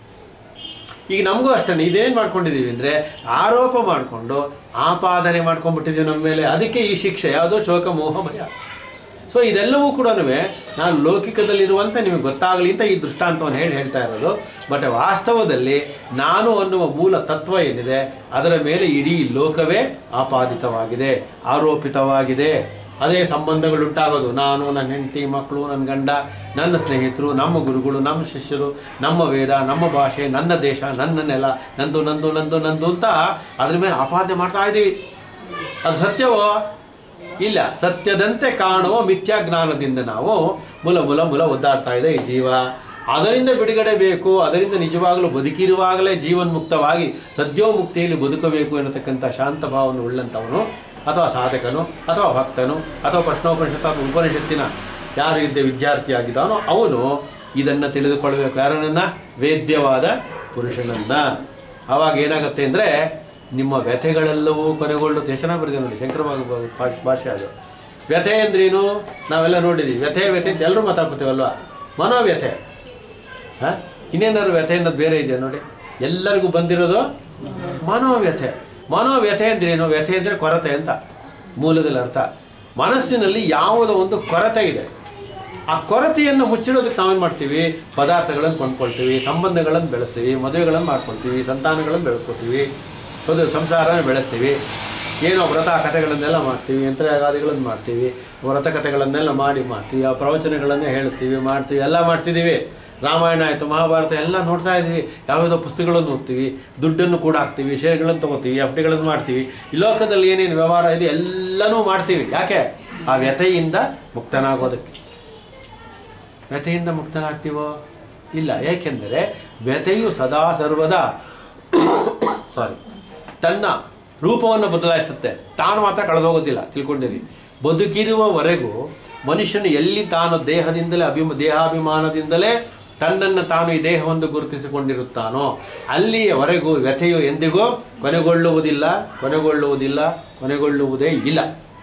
ಈಗ ನಮಗೂ ಅಷ್ಟೇ ಇದೇನು ಮಾಡ್ಕೊಂಡಿದ್ದೀವಿ ಅಂದರೆ ಆರೋಪ ಮಾಡಿಕೊಂಡು ಆಪಾದನೆ ಮಾಡ್ಕೊಂಡ್ಬಿಟ್ಟಿದ್ದೀವಿ ನಮ್ಮ ಮೇಲೆ ಅದಕ್ಕೆ ಈ ಶಿಕ್ಷೆ ಯಾವುದೋ ಶೋಕ ಮೋಹ ಭಯ ಸೊ ಇದೆಲ್ಲವೂ ಕೂಡ ನಾನು ಲೌಕಿಕದಲ್ಲಿರುವಂತೆ ನಿಮಗೆ ಗೊತ್ತಾಗಲಿ ಅಂತ ಈ ದೃಷ್ಟಾಂತವನ್ನು ಹೇಳಿ ಹೇಳ್ತಾ ಇರೋದು ಬಟ್ ವಾಸ್ತವದಲ್ಲಿ ನಾನು ಅನ್ನುವ ಮೂಲ ತತ್ವ ಏನಿದೆ ಅದರ ಮೇಲೆ ಇಡೀ ಲೋಕವೇ ಆಪಾದಿತವಾಗಿದೆ ಆರೋಪಿತವಾಗಿದೆ ಅದೇ ಸಂಬಂಧಗಳು ಉಂಟಾಗೋದು ನಾನು ನನ್ನ ಹೆಂಡತಿ ಮಕ್ಕಳು ನನ್ನ ಗಂಡ ನನ್ನ ಸ್ನೇಹಿತರು ನಮ್ಮ ಗುರುಗಳು ನಮ್ಮ ಶಿಷ್ಯರು ನಮ್ಮ ವೇದ ನಮ್ಮ ಭಾಷೆ ನನ್ನ ದೇಶ ನನ್ನ ನೆಲ ನಂದು ನಂದು ನಂದು ನಂದು ಅಂತ ಅದ್ರ ಮೇಲೆ ಆಪಾದನೆ ಮಾಡ್ತಾ ಇದ್ದೀವಿ ಅದು ಸತ್ಯವೋ ಇಲ್ಲ ಸತ್ಯದಂತೆ ಕಾಣುವ ಮಿಥ್ಯಾ ಜ್ಞಾನದಿಂದ ನಾವು ಮುಲ ಮುಲ ಮುಲ ಒದ್ದಾಡ್ತಾ ಇದೆ ಈ ಜೀವ ಅದರಿಂದ ಬಿಡುಗಡೆ ಬೇಕು ಅದರಿಂದ ನಿಜವಾಗಲೂ ಬದುಕಿರುವಾಗಲೇ ಜೀವನ್ಮುಕ್ತವಾಗಿ ಸದ್ಯೋಮುಕ್ತಿಯಲ್ಲಿ ಬದುಕಬೇಕು ಎನ್ನತಕ್ಕಂಥ ಶಾಂತ ಭಾವವನ್ನು ಉಳ್ಳಂಥವನು ಅಥವಾ ಸಾಧಕನು ಅಥವಾ ಭಕ್ತನು ಅಥವಾ ಪ್ರಶ್ನೋಪನಿಷತ್ತು ಅಥವಾ ಉಪನಿಷತ್ತಿನ ಯಾರು ಇದ್ದ ವಿದ್ಯಾರ್ಥಿಯಾಗಿದ್ದಾನೋ ಅವನು ಇದನ್ನು ತಿಳಿದುಕೊಳ್ಬೇಕು ಯಾರನ್ನ ವೇದ್ಯವಾದ ಪುರುಷನನ್ನ ಅವಾಗ ಏನಾಗುತ್ತೆ ಅಂದರೆ ನಿಮ್ಮ ವ್ಯಥೆಗಳೆಲ್ಲವೂ ಕೊನೆಗೊಳ್ಳುತ್ತೆ ಹೆಸರ ಬರೆದಿದೆ ನೋಡಿ ಶಂಕರ ಭಾಗ- ಭಾ- ಭಾಷೆ ಅದು ವ್ಯಥೆ ಅಂದ್ರೇನು ನಾವೆಲ್ಲ ನೋಡಿದ್ದೀವಿ ವ್ಯಥೆ ವ್ಯಥೆ ಅಂತ ಎಲ್ಲರೂ ಮಾತಾಡ್ಕೋತೀವಲ್ವಾ ಮನೋವ್ಯಥೆ ಹಾಂ ಇನ್ನೇನಾದ್ರು ವ್ಯಥೆ ಅನ್ನೋದು ಬೇರೆ ಇದೆಯಾ ನೋಡಿ ಎಲ್ಲರಿಗೂ ಬಂದಿರೋದು ಮನೋವ್ಯಥೆ ಮನೋವ್ಯಥೆ ಅಂದ್ರೇನು ವ್ಯಥೆ ಅಂದರೆ ಕೊರತೆ ಅಂತ ಮೂಲದಲ್ಲಿ ಅರ್ಥ ಮನಸ್ಸಿನಲ್ಲಿ ಯಾವುದೋ ಒಂದು ಕೊರತೆ ಇದೆ ಆ ಕೊರತೆಯನ್ನು ಮುಚ್ಚಿಡೋದಕ್ಕೆ ನಾವೇನು ಮಾಡ್ತೀವಿ ಪದಾರ್ಥಗಳನ್ನು ಕೊಂಡ್ಕೊಳ್ತೀವಿ ಸಂಬಂಧಗಳನ್ನು ಬೆಳೆಸ್ತೀವಿ ಮದುವೆಗಳನ್ನು ಮಾಡ್ಕೊಳ್ತೀವಿ ಸಂತಾನಗಳನ್ನು ಬೆಳೆಸ್ಕೊತೀವಿ ಹೌದು ಸಂಸಾರನ ಬೆಳೆಸ್ತೀವಿ ಏನೋ ವ್ರತ ಕಥೆಗಳನ್ನೆಲ್ಲ ಮಾಡ್ತೀವಿ ಯಂತ್ರಯಾಗಾದಿಗಳನ್ನು ಮಾಡ್ತೀವಿ ವ್ರತ ಕಥೆಗಳನ್ನೆಲ್ಲ ಮಾಡಿ ಮಾಡ್ತೀವಿ ಆ ಪ್ರವಚನಗಳನ್ನೇ ಹೇಳ್ತೀವಿ ಮಾಡ್ತೀವಿ ಎಲ್ಲ ಮಾಡ್ತಿದ್ದೀವಿ ರಾಮಾಯಣ ಆಯಿತು ಮಹಾಭಾರತ ಎಲ್ಲ ನೋಡ್ತಾ ಇದ್ದೀವಿ ಯಾವುದೋ ಪುಸ್ತಕಗಳನ್ನು ಓದ್ತೀವಿ ದುಡ್ಡನ್ನು ಕೂಡ ಹಾಕ್ತೀವಿ ಶೇರ್ಗಳನ್ನು ತೊಗೋತೀವಿ ಎಫ್ ಡಿಗಳನ್ನು ಮಾಡ್ತೀವಿ ಈ ಲೋಕದಲ್ಲಿ ಏನೇನು ವ್ಯವಹಾರ ಇದೆ ಎಲ್ಲನೂ ಮಾಡ್ತೀವಿ ಯಾಕೆ ಆ ವ್ಯಥೆಯಿಂದ ಮುಕ್ತನಾಗೋದಕ್ಕೆ ವ್ಯಥೆಯಿಂದ ಮುಕ್ತನಾಗ್ತೀವೋ ಇಲ್ಲ ಏಕೆಂದರೆ ವ್ಯಥೆಯು ಸದಾ ಸರ್ವದಾ ಸಾರಿ ತನ್ನ ರೂಪವನ್ನು ಬದಲಾಯಿಸುತ್ತೆ ತಾನು ಮಾತ್ರ ಕಳೆದೋಗೋದಿಲ್ಲ ತಿಳ್ಕೊಂಡಿರಿ ಬದುಕಿರುವವರೆಗೂ ಮನುಷ್ಯನು ಎಲ್ಲಿ ತಾನು ದೇಹದಿಂದಲೇ ಅಭಿಮ ದೇಹಾಭಿಮಾನದಿಂದಲೇ ತನ್ನನ್ನು ತಾನು ಈ ದೇಹವನ್ನು ಗುರುತಿಸಿಕೊಂಡಿರುತ್ತಾನೋ ಅಲ್ಲಿಯವರೆಗೂ ವ್ಯಥೆಯು ಎಂದಿಗೂ ಕೊನೆಗೊಳ್ಳುವುದಿಲ್ಲ ಕೊನೆಗೊಳ್ಳುವುದಿಲ್ಲ ಕೊನೆಗೊಳ್ಳುವುದೇ ಇಲ್ಲ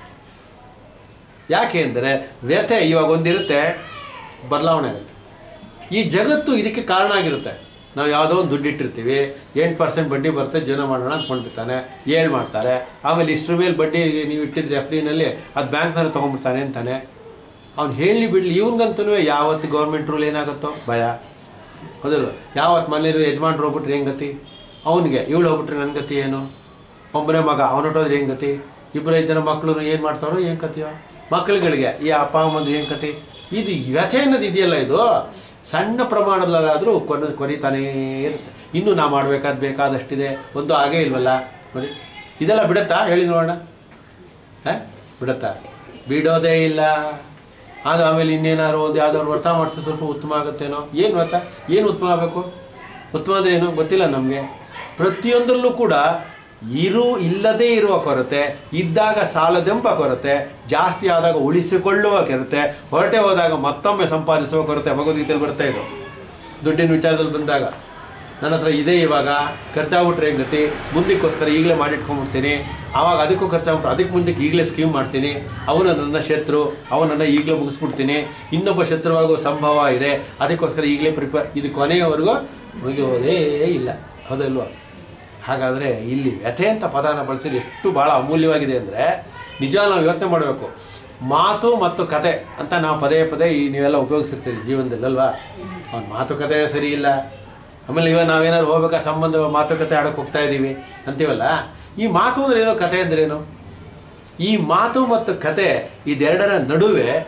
ಯಾಕೆ ಅಂದರೆ ವ್ಯಥೆ ಇವಾಗ ಒಂದಿರುತ್ತೆ ಬದಲಾವಣೆ ಆಗುತ್ತೆ ಈ ಜಗತ್ತು ಇದಕ್ಕೆ ಕಾರಣ ಆಗಿರುತ್ತೆ ನಾವು ಯಾವುದೋ ಒಂದು ದುಡ್ಡು ಇಟ್ಟಿರ್ತೀವಿ ಎಂಟು ಪರ್ಸೆಂಟ್ ಬಡ್ಡಿ ಬರುತ್ತೆ ಜೀವನ ಮಾಡೋಣ ಅಂದ್ಕೊಂಡಿರ್ತಾನೆ ಏಳು ಮಾಡ್ತಾರೆ ಆಮೇಲೆ ಇಷ್ಟ್ರ ಮೇಲೆ ಬಡ್ಡಿ ನೀವು ಇಟ್ಟಿದ್ರೆ ಎಫ್ ಡಿನಲ್ಲಿ ಅದು ಬ್ಯಾಂಕ್ನಲ್ಲಿ ತೊಗೊಂಡ್ಬಿಡ್ತಾನೆ ಅಂತಾನೆ ಅವ್ನು ಹೇಳಿ ಬಿಡಲಿ ಇವನಿಗಂತೂ ಯಾವತ್ತು ಗೌರ್ಮೆಂಟ್ ರೂಲ್ ಏನಾಗುತ್ತೋ ಭಯ ಹೌದಲ್ವ ಯಾವತ್ತು ಮನೇಲಿ ಯಜಮಾನ್ರು ಹೋಗ್ಬಿಟ್ರೆ ಹೆಂಗ್ ಗತಿ ಅವನಿಗೆ ಇವಳು ಹೋಗ್ಬಿಟ್ರೆ ನನ್ನ ಗತಿ ಏನು ಒಬ್ಬನೇ ಮಗ ಅವನು ಹೊಟ್ಟೋದ್ರೆ ಹೆಂಗ್ ಗತಿ ಇಬ್ಬರೈದು ಜನ ಮಕ್ಕಳು ಏನು ಮಾಡ್ತಾರೋ ಏನು ಕತಿಯೋ ಮಕ್ಕಳುಗಳಿಗೆ ಈ ಅಪ್ಪ ಅಮ್ಮಂದು ಏನು ಕತಿ ಇದು ವ್ಯಥೆ ಅನ್ನೋದು ಇದೆಯಲ್ಲ ಇದು ಸಣ್ಣ ಪ್ರಮಾಣದಲ್ಲಾದರೂ ಕೊನೆ ಕೊರಿತಾನೇ ಇರುತ್ತೆ ಇನ್ನೂ ನಾ ಮಾಡಬೇಕಾದ ಬೇಕಾದಷ್ಟಿದೆ ಒಂದು ಆಗೇ ಇಲ್ವಲ್ಲ ನೋಡಿ ಇದೆಲ್ಲ ಬಿಡುತ್ತಾ ಹೇಳಿ ನೋಡೋಣ ಹಾಂ ಬಿಡುತ್ತಾ ಬಿಡೋದೇ ಇಲ್ಲ ಅದು ಆಮೇಲೆ ಇನ್ನೇನಾದ್ರು ಒಂದು ಯಾವ್ದಾದ್ರು ವ್ರತ ಮಾಡಿಸಿ ಸ್ವಲ್ಪ ಉತ್ತಮ ಆಗುತ್ತೇನೋ ಏನು ವ್ರತ ಏನು ಉತ್ತಮ ಆಗಬೇಕು ಉತ್ತಮ ಅಂದರೆ ಏನು ಗೊತ್ತಿಲ್ಲ ನಮಗೆ ಪ್ರತಿಯೊಂದರಲ್ಲೂ ಕೂಡ ಇರು ಇಲ್ಲದೇ ಇರುವ ಕೊರತೆ ಇದ್ದಾಗ ಸಾಲದೆಂಬ ಕೊರತೆ ಜಾಸ್ತಿ ಆದಾಗ ಉಳಿಸಿಕೊಳ್ಳುವ ಕೊರತೆ ಹೊರಟೆ ಹೋದಾಗ ಮತ್ತೊಮ್ಮೆ ಸಂಪಾದಿಸುವ ಕೊರತೆ ಭಗವದ್ಗೀತೆಯಲ್ಲಿ ಬರ್ತಾ ಇದು ದುಡ್ಡಿನ ವಿಚಾರದಲ್ಲಿ ಬಂದಾಗ ನನ್ನ ಹತ್ರ ಇದೆ ಇವಾಗ ಖರ್ಚಾಗ್ಬಿಟ್ರೆ ಹೆಂಗ್ ಗತಿ ಮುಂದಕ್ಕೋಸ್ಕರ ಈಗಲೇ ಮಾಡಿಟ್ಕೊಂಡ್ಬಿಡ್ತೀನಿ ಆವಾಗ ಅದಕ್ಕೂ ಖರ್ಚಾಗ್ಬಿಟ್ಟು ಅದಕ್ಕೆ ಮುಂದಕ್ಕೆ ಈಗಲೇ ಸ್ಕೀಮ್ ಮಾಡ್ತೀನಿ ಅವನು ನನ್ನ ಶತ್ರು ಅವನನ್ನು ಈಗಲೇ ಮುಗಿಸ್ಬಿಡ್ತೀನಿ ಇನ್ನೊಬ್ಬ ಶತ್ರುವಾಗುವ ಸಂಭವ ಇದೆ ಅದಕ್ಕೋಸ್ಕರ ಈಗಲೇ ಪ್ರಿಪೇರ್ ಇದು ಕೊನೆಯವರೆಗೂ ಮುಗಿಯೋದೇ ಇಲ್ಲ ಹೌದಲ್ವಾ ಹಾಗಾದರೆ ಇಲ್ಲಿ ವ್ಯಥೆ ಅಂತ ಪದನ ಬಳಸಿದ್ರೆ ಎಷ್ಟು ಭಾಳ ಅಮೂಲ್ಯವಾಗಿದೆ ಅಂದರೆ ನಿಜ ನಾವು ಯೋಚನೆ ಮಾಡಬೇಕು ಮಾತು ಮತ್ತು ಕತೆ ಅಂತ ನಾವು ಪದೇ ಪದೇ ಈ ನೀವೆಲ್ಲ ಉಪಯೋಗಿಸಿರ್ತೀರಿ ಜೀವನದಲ್ಲಿ ಅಲ್ವಾ ಅವ್ನ ಮಾತುಕತೆ ಸರಿ ಇಲ್ಲ ಆಮೇಲೆ ಇವಾಗ ನಾವೇನಾದ್ರು ಹೋಗ್ಬೇಕಾ ಸಂಬಂಧ ಮಾತುಕತೆ ಆಡೋಕೆ ಹೋಗ್ತಾ ಇದ್ದೀವಿ ಅಂತೀವಲ್ಲ ಈ ಮಾತು ಅಂದ್ರೆ ಏನೋ ಕತೆ ಅಂದ್ರೇನು ಈ ಮಾತು ಮತ್ತು ಕತೆ ಇದೆರಡರ ನಡುವೆ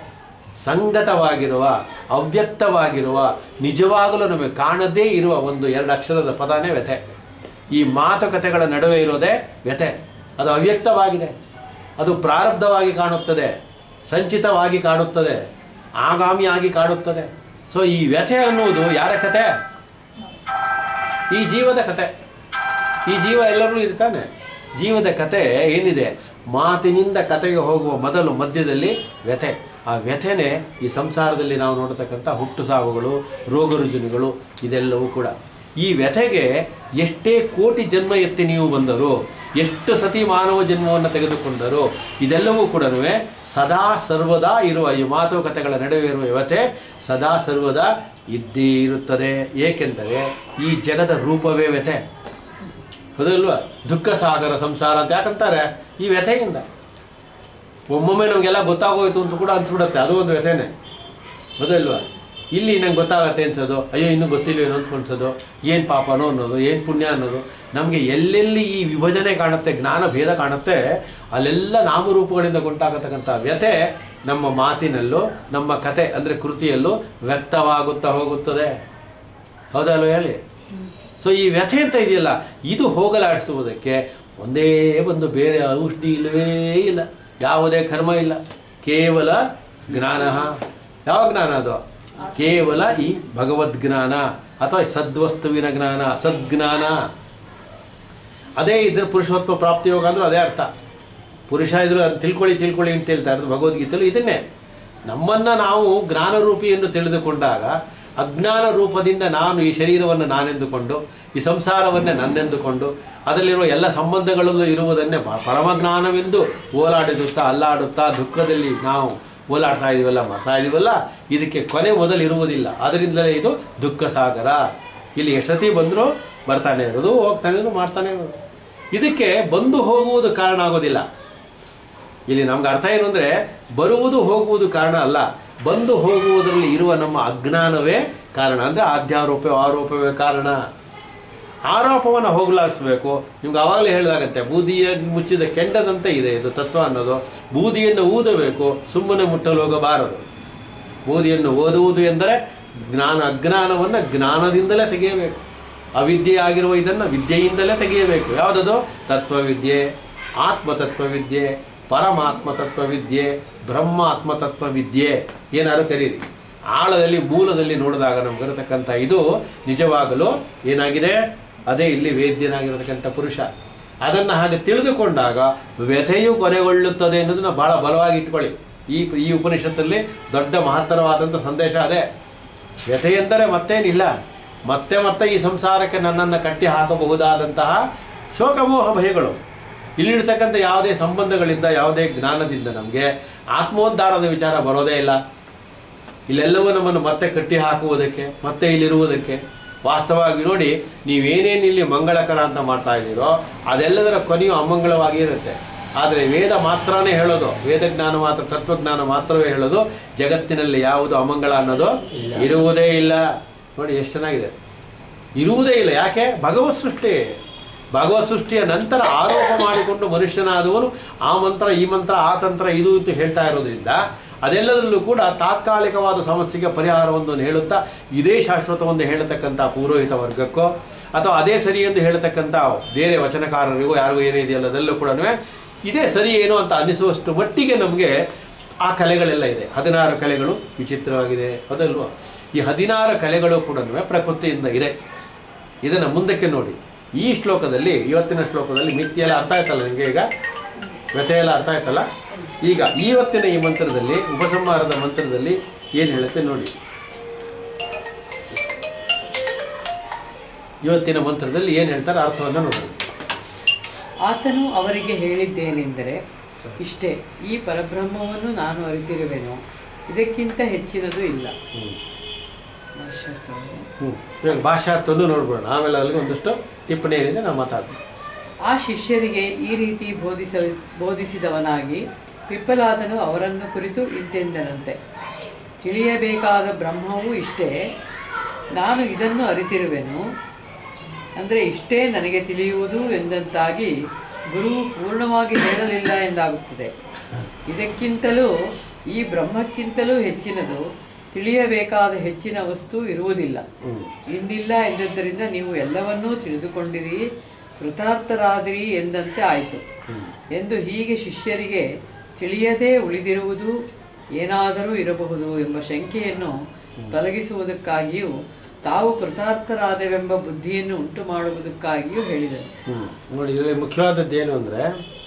ಸಂಗತವಾಗಿರುವ ಅವ್ಯಕ್ತವಾಗಿರುವ ನಿಜವಾಗಲೂ ನಮಗೆ ಕಾಣದೇ ಇರುವ ಒಂದು ಎರಡು ಅಕ್ಷರದ ಪದನೇ ವ್ಯಥೆ ಈ ಮಾತುಕತೆಗಳ ನಡುವೆ ಇರೋದೇ ವ್ಯಥೆ ಅದು ಅವ್ಯಕ್ತವಾಗಿದೆ ಅದು ಪ್ರಾರಬ್ಧವಾಗಿ ಕಾಣುತ್ತದೆ ಸಂಚಿತವಾಗಿ ಕಾಣುತ್ತದೆ ಆಗಾಮಿಯಾಗಿ ಕಾಣುತ್ತದೆ ಸೊ ಈ ವ್ಯಥೆ ಅನ್ನುವುದು ಯಾರ ಕತೆ ಈ ಜೀವದ ಕತೆ ಈ ಜೀವ ಎಲ್ಲರೂ ಇರ್ತಾನೆ ಜೀವದ ಕತೆ ಏನಿದೆ ಮಾತಿನಿಂದ ಕತೆಗೆ ಹೋಗುವ ಮೊದಲು ಮಧ್ಯದಲ್ಲಿ ವ್ಯಥೆ ಆ ವ್ಯಥೆನೇ ಈ ಸಂಸಾರದಲ್ಲಿ ನಾವು ನೋಡತಕ್ಕಂಥ ಹುಟ್ಟು ಸಾವುಗಳು ರೋಗ ರುಜಿನಗಳು ಇದೆಲ್ಲವೂ ಕೂಡ ಈ ವ್ಯಥೆಗೆ ಎಷ್ಟೇ ಕೋಟಿ ಜನ್ಮ ಎತ್ತಿ ನೀವು ಬಂದರು ಎಷ್ಟು ಸತಿ ಮಾನವ ಜನ್ಮವನ್ನು ತೆಗೆದುಕೊಂಡರು ಇದೆಲ್ಲವೂ ಕೂಡ ಸದಾ ಸರ್ವದಾ ಇರುವ ಈ ಮಾತುಕತೆಗಳ ನಡುವೆ ಇರುವ ವ್ಯಥೆ ಸದಾ ಸರ್ವದಾ ಇದ್ದೇ ಇರುತ್ತದೆ ಏಕೆಂದರೆ ಈ ಜಗದ ರೂಪವೇ ವ್ಯಥೆ ಹೌದಲ್ವಾ ದುಃಖ ಸಾಗರ ಸಂಸಾರ ಅಂತ ಯಾಕಂತಾರೆ ಈ ವ್ಯಥೆಯಿಂದ ಒಮ್ಮೊಮ್ಮೆ ನಮಗೆಲ್ಲ ಗೊತ್ತಾಗೋಯ್ತು ಅಂತ ಕೂಡ ಅನ್ಸ್ಬಿಡುತ್ತೆ ಅದು ಒಂದು ವ್ಯಥೆನೇ ಹೌದಲ್ವಾ ಇಲ್ಲಿ ನಂಗೆ ಗೊತ್ತಾಗತ್ತೆ ಅನ್ಸೋದು ಅಯ್ಯೋ ಇನ್ನೂ ಗೊತ್ತಿಲ್ವೇನೋ ಅಂತ ಅನ್ಸೋದು ಏನು ಪಾಪನೋ ಅನ್ನೋದು ಏನು ಪುಣ್ಯ ಅನ್ನೋದು ನಮಗೆ ಎಲ್ಲೆಲ್ಲಿ ಈ ವಿಭಜನೆ ಕಾಣುತ್ತೆ ಜ್ಞಾನ ಭೇದ ಕಾಣುತ್ತೆ ಅಲ್ಲೆಲ್ಲ ನಾಮರೂಪಗಳಿಂದ ಉಂಟಾಗತಕ್ಕಂಥ ವ್ಯಥೆ ನಮ್ಮ ಮಾತಿನಲ್ಲೂ ನಮ್ಮ ಕತೆ ಅಂದರೆ ಕೃತಿಯಲ್ಲೂ ವ್ಯಕ್ತವಾಗುತ್ತಾ ಹೋಗುತ್ತದೆ ಹೌದಲ್ವ ಹೇಳಿ ಸೊ ಈ ವ್ಯಥೆ ಅಂತ ಇದೆಯಲ್ಲ ಇದು ಹೋಗಲಾಡಿಸುವುದಕ್ಕೆ ಒಂದೇ ಒಂದು ಬೇರೆ ಔಷಧಿ ಇಲ್ಲವೇ ಇಲ್ಲ ಯಾವುದೇ ಕರ್ಮ ಇಲ್ಲ ಕೇವಲ ಜ್ಞಾನ ಯಾವ ಜ್ಞಾನ ಅದು ಕೇವಲ ಈ ಭಗವದ್ಜ್ಞಾನ ಅಥವಾ ಸದ್ವಸ್ತುವಿನ ಜ್ಞಾನ ಸದ್ಜ್ಞಾನ ಅದೇ ಇದ್ರ ಪುರುಷೋತ್ಮ ಪ್ರಾಪ್ತಿ ಯೋಗ ಅಂದ್ರೆ ಅದೇ ಅರ್ಥ ಪುರುಷ ಇದ್ರು ಅದು ತಿಳ್ಕೊಳ್ಳಿ ತಿಳ್ಕೊಳ್ಳಿ ಅಂತ ಹೇಳ್ತಾ ಇರೋದು ಭಗವದ್ಗೀತೆಯಲ್ಲಿ ಇದನ್ನೇ ನಮ್ಮನ್ನು ನಾವು ಜ್ಞಾನರೂಪಿ ಎಂದು ತಿಳಿದುಕೊಂಡಾಗ ಅಜ್ಞಾನ ರೂಪದಿಂದ ನಾನು ಈ ಶರೀರವನ್ನು ನಾನೆಂದುಕೊಂಡು ಈ ಸಂಸಾರವನ್ನೇ ನನ್ನೆಂದುಕೊಂಡು ಅದರಲ್ಲಿರುವ ಎಲ್ಲ ಸಂಬಂಧಗಳಲ್ಲೂ ಇರುವುದನ್ನೇ ಪ- ಪರಮಜ್ಞಾನವೆಂದು ಓಲಾಡಿದುತ್ತಾ ಅಲ್ಲಾಡುತ್ತಾ ದುಃಖದಲ್ಲಿ ನಾವು ಓಲಾಡ್ತಾ ಇದೀವಲ್ಲ ಮಾಡ್ತಾ ಇದೀವಲ್ಲ ಇದಕ್ಕೆ ಕೊನೆ ಮೊದಲು ಇರುವುದಿಲ್ಲ ಅದರಿಂದಲೇ ಇದು ದುಃಖ ಸಾಗರ ಇಲ್ಲಿ ಎಷ್ಟತಿ ಬಂದರೂ ಬರ್ತಾನೆ ಇರೋದು ಹೋಗ್ತಾನೆ ಇರೋದು ಮಾಡ್ತಾನೆ ಇರೋದು ಇದಕ್ಕೆ ಬಂದು ಹೋಗುವುದು ಕಾರಣ ಆಗೋದಿಲ್ಲ ಇಲ್ಲಿ ನಮ್ಗೆ ಅರ್ಥ ಏನು ಅಂದರೆ ಬರುವುದು ಹೋಗುವುದು ಕಾರಣ ಅಲ್ಲ ಬಂದು ಹೋಗುವುದರಲ್ಲಿ ಇರುವ ನಮ್ಮ ಅಜ್ಞಾನವೇ ಕಾರಣ ಅಂದರೆ ಆಧ್ಯಾರೋಪ ಆರೋಪವೇ ಕಾರಣ ಆರೋಪವನ್ನು ಹೋಗಲಾಡಿಸ್ಬೇಕು ನಿಮ್ಗೆ ಆವಾಗಲೇ ಹೇಳಿದಾಗಂತೆ ಬೂದಿಯ ಮುಚ್ಚಿದ ಕೆಂಡದಂತೆ ಇದೆ ಇದು ತತ್ವ ಅನ್ನೋದು ಬೂದಿಯನ್ನು ಊದಬೇಕು ಸುಮ್ಮನೆ ಮುಟ್ಟಲು ಹೋಗಬಾರದು ಬೂದಿಯನ್ನು ಓದುವುದು ಎಂದರೆ ಜ್ಞಾನ ಅಜ್ಞಾನವನ್ನು ಜ್ಞಾನದಿಂದಲೇ ತೆಗೆಯಬೇಕು ಅವಿದ್ಯೆ ಆಗಿರುವ ಇದನ್ನು ವಿದ್ಯೆಯಿಂದಲೇ ತೆಗೆಯಬೇಕು ಯಾವುದದು ತತ್ವವಿದ್ಯೆ ಆತ್ಮತತ್ವವಿದ್ಯೆ ಪರಮಾತ್ಮ ತತ್ವವಿದ್ಯೆ ಬ್ರಹ್ಮಾತ್ಮ ತತ್ವವಿದ್ಯೆ ಏನಾದ್ರು ಕರೀರಿ ಆಳದಲ್ಲಿ ಮೂಲದಲ್ಲಿ ನೋಡಿದಾಗ ನಮ್ಗಿರತಕ್ಕಂಥ ಇದು ನಿಜವಾಗಲು ಏನಾಗಿದೆ ಅದೇ ಇಲ್ಲಿ ವೇದ್ಯನಾಗಿರತಕ್ಕಂಥ ಪುರುಷ ಅದನ್ನು ಹಾಗೆ ತಿಳಿದುಕೊಂಡಾಗ ವ್ಯಥೆಯು ಕೊನೆಗೊಳ್ಳುತ್ತದೆ ಅನ್ನೋದನ್ನ ಬಹಳ ಬಲವಾಗಿ ಇಟ್ಕೊಳ್ಳಿ ಈ ಈ ಉಪನಿಷತ್ತಲ್ಲಿ ದೊಡ್ಡ ಮಹತ್ತರವಾದಂಥ ಸಂದೇಶ ಅದೇ ವ್ಯಥೆ ಎಂದರೆ ಮತ್ತೇನಿಲ್ಲ ಮತ್ತೆ ಮತ್ತೆ ಈ ಸಂಸಾರಕ್ಕೆ ನನ್ನನ್ನು ಕಟ್ಟಿ ಹಾಕಬಹುದಾದಂತಹ ಶೋಕಮೋಹ ಭಯಗಳು ಇಲ್ಲಿರ್ತಕ್ಕಂಥ ಯಾವುದೇ ಸಂಬಂಧಗಳಿಂದ ಯಾವುದೇ ಜ್ಞಾನದಿಂದ ನಮಗೆ ಆತ್ಮೋದ್ಧಾರದ ವಿಚಾರ ಬರೋದೇ ಇಲ್ಲ ಇಲ್ಲೆಲ್ಲವೂ ನಮ್ಮನ್ನು ಮತ್ತೆ ಕಟ್ಟಿ ಹಾಕುವುದಕ್ಕೆ ಮತ್ತೆ ಇಲ್ಲಿರುವುದಕ್ಕೆ ವಾಸ್ತವವಾಗಿ ನೋಡಿ ನೀವೇನೇನು ಇಲ್ಲಿ ಮಂಗಳಕರ ಅಂತ ಮಾಡ್ತಾ ಇದ್ದೀರೋ ಅದೆಲ್ಲದರ ಕೊನೆಯು ಅಮಂಗಳವಾಗಿ ಇರುತ್ತೆ ಆದರೆ ವೇದ ಮಾತ್ರನೇ ಹೇಳೋದು ವೇದ ಜ್ಞಾನ ಮಾತ್ರ ತತ್ವಜ್ಞಾನ ಮಾತ್ರವೇ ಹೇಳೋದು ಜಗತ್ತಿನಲ್ಲಿ ಯಾವುದು ಅಮಂಗಳ ಅನ್ನೋದು ಇರುವುದೇ ಇಲ್ಲ ನೋಡಿ ಎಷ್ಟು ಚೆನ್ನಾಗಿದೆ ಇರುವುದೇ ಇಲ್ಲ ಯಾಕೆ ಭಗವತ್ ಸೃಷ್ಟಿ ಭಗವತ್ ಸೃಷ್ಟಿಯ ನಂತರ ಆರೋಪ ಮಾಡಿಕೊಂಡು ಮನುಷ್ಯನಾದವನು ಆ ಮಂತ್ರ ಈ ಮಂತ್ರ ಆ ತಂತ್ರ ಇದು ಅಂತ ಹೇಳ್ತಾ ಇರೋದ್ರಿಂದ ಅದೆಲ್ಲದರಲ್ಲೂ ಕೂಡ ತಾತ್ಕಾಲಿಕವಾದ ಸಮಸ್ಯೆಗೆ ಪರಿಹಾರವೊಂದು ಹೇಳುತ್ತಾ ಇದೇ ಶಾಶ್ವತವೊಂದು ಹೇಳತಕ್ಕಂಥ ಪೌರೋಹಿತ ವರ್ಗಕ್ಕೋ ಅಥವಾ ಅದೇ ಸರಿ ಎಂದು ಹೇಳತಕ್ಕಂಥ ಬೇರೆ ವಚನಕಾರರಿಗೂ ಯಾರಿಗೂ ಏನೇ ಇದೆಯಲ್ಲ ಅದೆಲ್ಲೂ ಕೂಡ ಇದೇ ಸರಿ ಏನು ಅಂತ ಅನ್ನಿಸುವಷ್ಟು ಮಟ್ಟಿಗೆ ನಮಗೆ ಆ ಕಲೆಗಳೆಲ್ಲ ಇದೆ ಹದಿನಾರು ಕಲೆಗಳು ವಿಚಿತ್ರವಾಗಿದೆ ಅದಲ್ವಾ ಈ ಹದಿನಾರು ಕಲೆಗಳು ಕೂಡ ಪ್ರಕೃತಿಯಿಂದ ಇದೆ ಇದನ್ನು ಮುಂದಕ್ಕೆ ನೋಡಿ ಈ ಶ್ಲೋಕದಲ್ಲಿ ಇವತ್ತಿನ ಶ್ಲೋಕದಲ್ಲಿ ಮಿಥ್ಯೆ ಎಲ್ಲ ಅರ್ಥ ಆಯ್ತಲ್ಲ ನಿಮಗೆ ಈಗ ವ್ಯಥೆ ಎಲ್ಲ ಅರ್ಥ ಆಯ್ತಲ್ಲ ಈಗ ಇವತ್ತಿನ ಈ ಮಂತ್ರದಲ್ಲಿ ಉಪಸಂಹಾರದ ಮಂತ್ರದಲ್ಲಿ ಏನು ಹೇಳುತ್ತೆ ನೋಡಿ ಇವತ್ತಿನ ಮಂತ್ರದಲ್ಲಿ ಏನು ಹೇಳ್ತಾರೆ ಅರ್ಥವನ್ನು ನೋಡೋಣ ಆತನು ಅವರಿಗೆ ಹೇಳಿದ್ದೇನೆಂದರೆ ಇಷ್ಟೇ ಈ ಪರಬ್ರಹ್ಮವನ್ನು ನಾನು ಅರಿತಿರುವೆನು ಇದಕ್ಕಿಂತ ಹೆಚ್ಚಿನದು ಇಲ್ಲ ಭಾಷ್ಯಕಾರ. ಹ್ಞೂ ಇವಾಗ ಭಾಷಾರ್ಥವನ್ನು ನೋಡ್ಬೋಣ ಆಮೇಲೆ ಅಲ್ಲಿಗೆ ಒಂದಷ್ಟು ಟಿಪ್ಪಣಿ ಏನಿದೆ ನಾವು ಮಾತಾಡ್ತೀವಿ ಆ ಶಿಷ್ಯರಿಗೆ ಈ ರೀತಿ ಬೋಧಿಸ ಬೋಧಿಸಿದವನಾಗಿ ಪಿಪ್ಪಲಾದನು ಅವರನ್ನು ಕುರಿತು ಇಂತೆಂದನಂತೆ ತಿಳಿಯಬೇಕಾದ ಬ್ರಹ್ಮವು ಇಷ್ಟೇ ನಾನು ಇದನ್ನು ಅರಿತಿರುವೆನು ಅಂದರೆ ಇಷ್ಟೇ ನನಗೆ ತಿಳಿಯುವುದು ಎಂದಂತಾಗಿ ಗುರು ಪೂರ್ಣವಾಗಿ ಹೇಳಲಿಲ್ಲ ಎಂದಾಗುತ್ತದೆ ಇದಕ್ಕಿಂತಲೂ ಈ ಬ್ರಹ್ಮಕ್ಕಿಂತಲೂ ಹೆಚ್ಚಿನದು ತಿಳಿಯಬೇಕಾದ ಹೆಚ್ಚಿನ ವಸ್ತು ಇರುವುದಿಲ್ಲ ಇನ್ನಿಲ್ಲ ಎಂದದ್ದರಿಂದ ನೀವು ಎಲ್ಲವನ್ನೂ ತಿಳಿದುಕೊಂಡಿರಿ ಕೃತಾರ್ಥರಾದಿರಿ ಎಂದಂತೆ ಆಯಿತು ಎಂದು ಹೀಗೆ ಶಿಷ್ಯರಿಗೆ ತಿಳಿಯದೇ ಉಳಿದಿರುವುದು ಏನಾದರೂ ಇರಬಹುದು ಎಂಬ ಶಂಕೆಯನ್ನು ತೊಲಗಿಸುವುದಕ್ಕಾಗಿಯೂ ತಾವು ಕೃತಾರ್ಥರಾದವೆಂಬ ಬುದ್ಧಿಯನ್ನು ಉಂಟು ಮಾಡುವುದಕ್ಕಾಗಿಯೂ ಹೇಳಿದರು ಹ್ಮ್. ನೋಡಿ ಇದರಲ್ಲಿ ಮುಖ್ಯವಾದದ್ದು ಏನು ಅಂದರೆ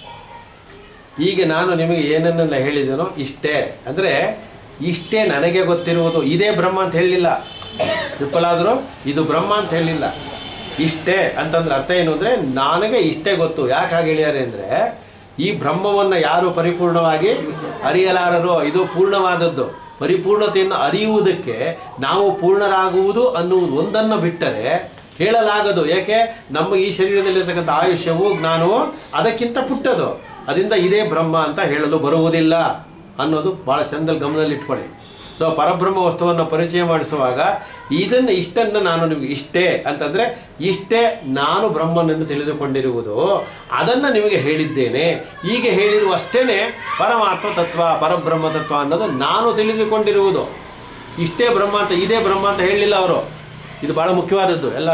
ಈಗ ನಾನು ನಿಮಗೆ ಏನನ್ನೆಲ್ಲ ಹೇಳಿದೆನೋ ಇಷ್ಟೇ ಅಂದರೆ ಇಷ್ಟೇ ನನಗೆ ಗೊತ್ತಿರುವುದು ಇದೇ ಬ್ರಹ್ಮ ಅಂತ ಹೇಳಲಿಲ್ಲ ವಿಫಲಾದರೂ ಇದು ಬ್ರಹ್ಮ ಅಂತ ಹೇಳಲಿಲ್ಲ ಇಷ್ಟೇ ಅಂತಂದ್ರೆ ಅರ್ಥ ಏನು ಅಂದರೆ ನನಗೆ ಇಷ್ಟೇ ಗೊತ್ತು ಯಾಕೆ ಹಾಗೆ ಹೇಳ್ಯಾರೆ ಅಂದರೆ ಈ ಬ್ರಹ್ಮವನ್ನು ಯಾರು ಪರಿಪೂರ್ಣವಾಗಿ ಅರಿಯಲಾರರೋ ಇದು ಪೂರ್ಣವಾದದ್ದು ಪರಿಪೂರ್ಣತೆಯನ್ನು ಅರಿಯುವುದಕ್ಕೆ ನಾವು ಪೂರ್ಣರಾಗುವುದು ಅನ್ನುವುದು ಒಂದನ್ನು ಬಿಟ್ಟರೆ ಹೇಳಲಾಗದು ಏಕೆ ನಮ್ಮ ಈ ಶರೀರದಲ್ಲಿರ್ತಕ್ಕಂಥ ಆಯುಷ್ಯವು ಜ್ಞಾನವು ಅದಕ್ಕಿಂತ ಪುಟ್ಟದು ಅದರಿಂದ ಇದೇ ಬ್ರಹ್ಮ ಅಂತ ಹೇಳಲು ಬರುವುದಿಲ್ಲ ಅನ್ನೋದು ಭಾಳ ಚಂದಲ್ಲಿ ಗಮನದಲ್ಲಿ ಇಟ್ಕೊಳ್ಳಿ ಸೊ ಪರಬ್ರಹ್ಮ ವಸ್ತುವನ್ನು ಪರಿಚಯ ಮಾಡಿಸುವಾಗ ಇದನ್ನು ಇಷ್ಟನ್ನು ನಾನು ನಿಮಗೆ ಇಷ್ಟೇ ಅಂತಂದರೆ ಇಷ್ಟೇ ನಾನು ಬ್ರಹ್ಮನನ್ನು ತಿಳಿದುಕೊಂಡಿರುವುದು ಅದನ್ನು ನಿಮಗೆ ಹೇಳಿದ್ದೇನೆ ಹೀಗೆ ಹೇಳಿರುವ ಅಷ್ಟೇ ಪರಮಾತ್ಮ ತತ್ವ ಪರಬ್ರಹ್ಮ ತತ್ವ ಅನ್ನೋದು ನಾನು ತಿಳಿದುಕೊಂಡಿರುವುದು ಇಷ್ಟೇ ಬ್ರಹ್ಮ ಅಂತ ಇದೇ ಬ್ರಹ್ಮ ಅಂತ ಹೇಳಲಿಲ್ಲ ಅವರು ಇದು ಭಾಳ ಮುಖ್ಯವಾದದ್ದು ಎಲ್ಲ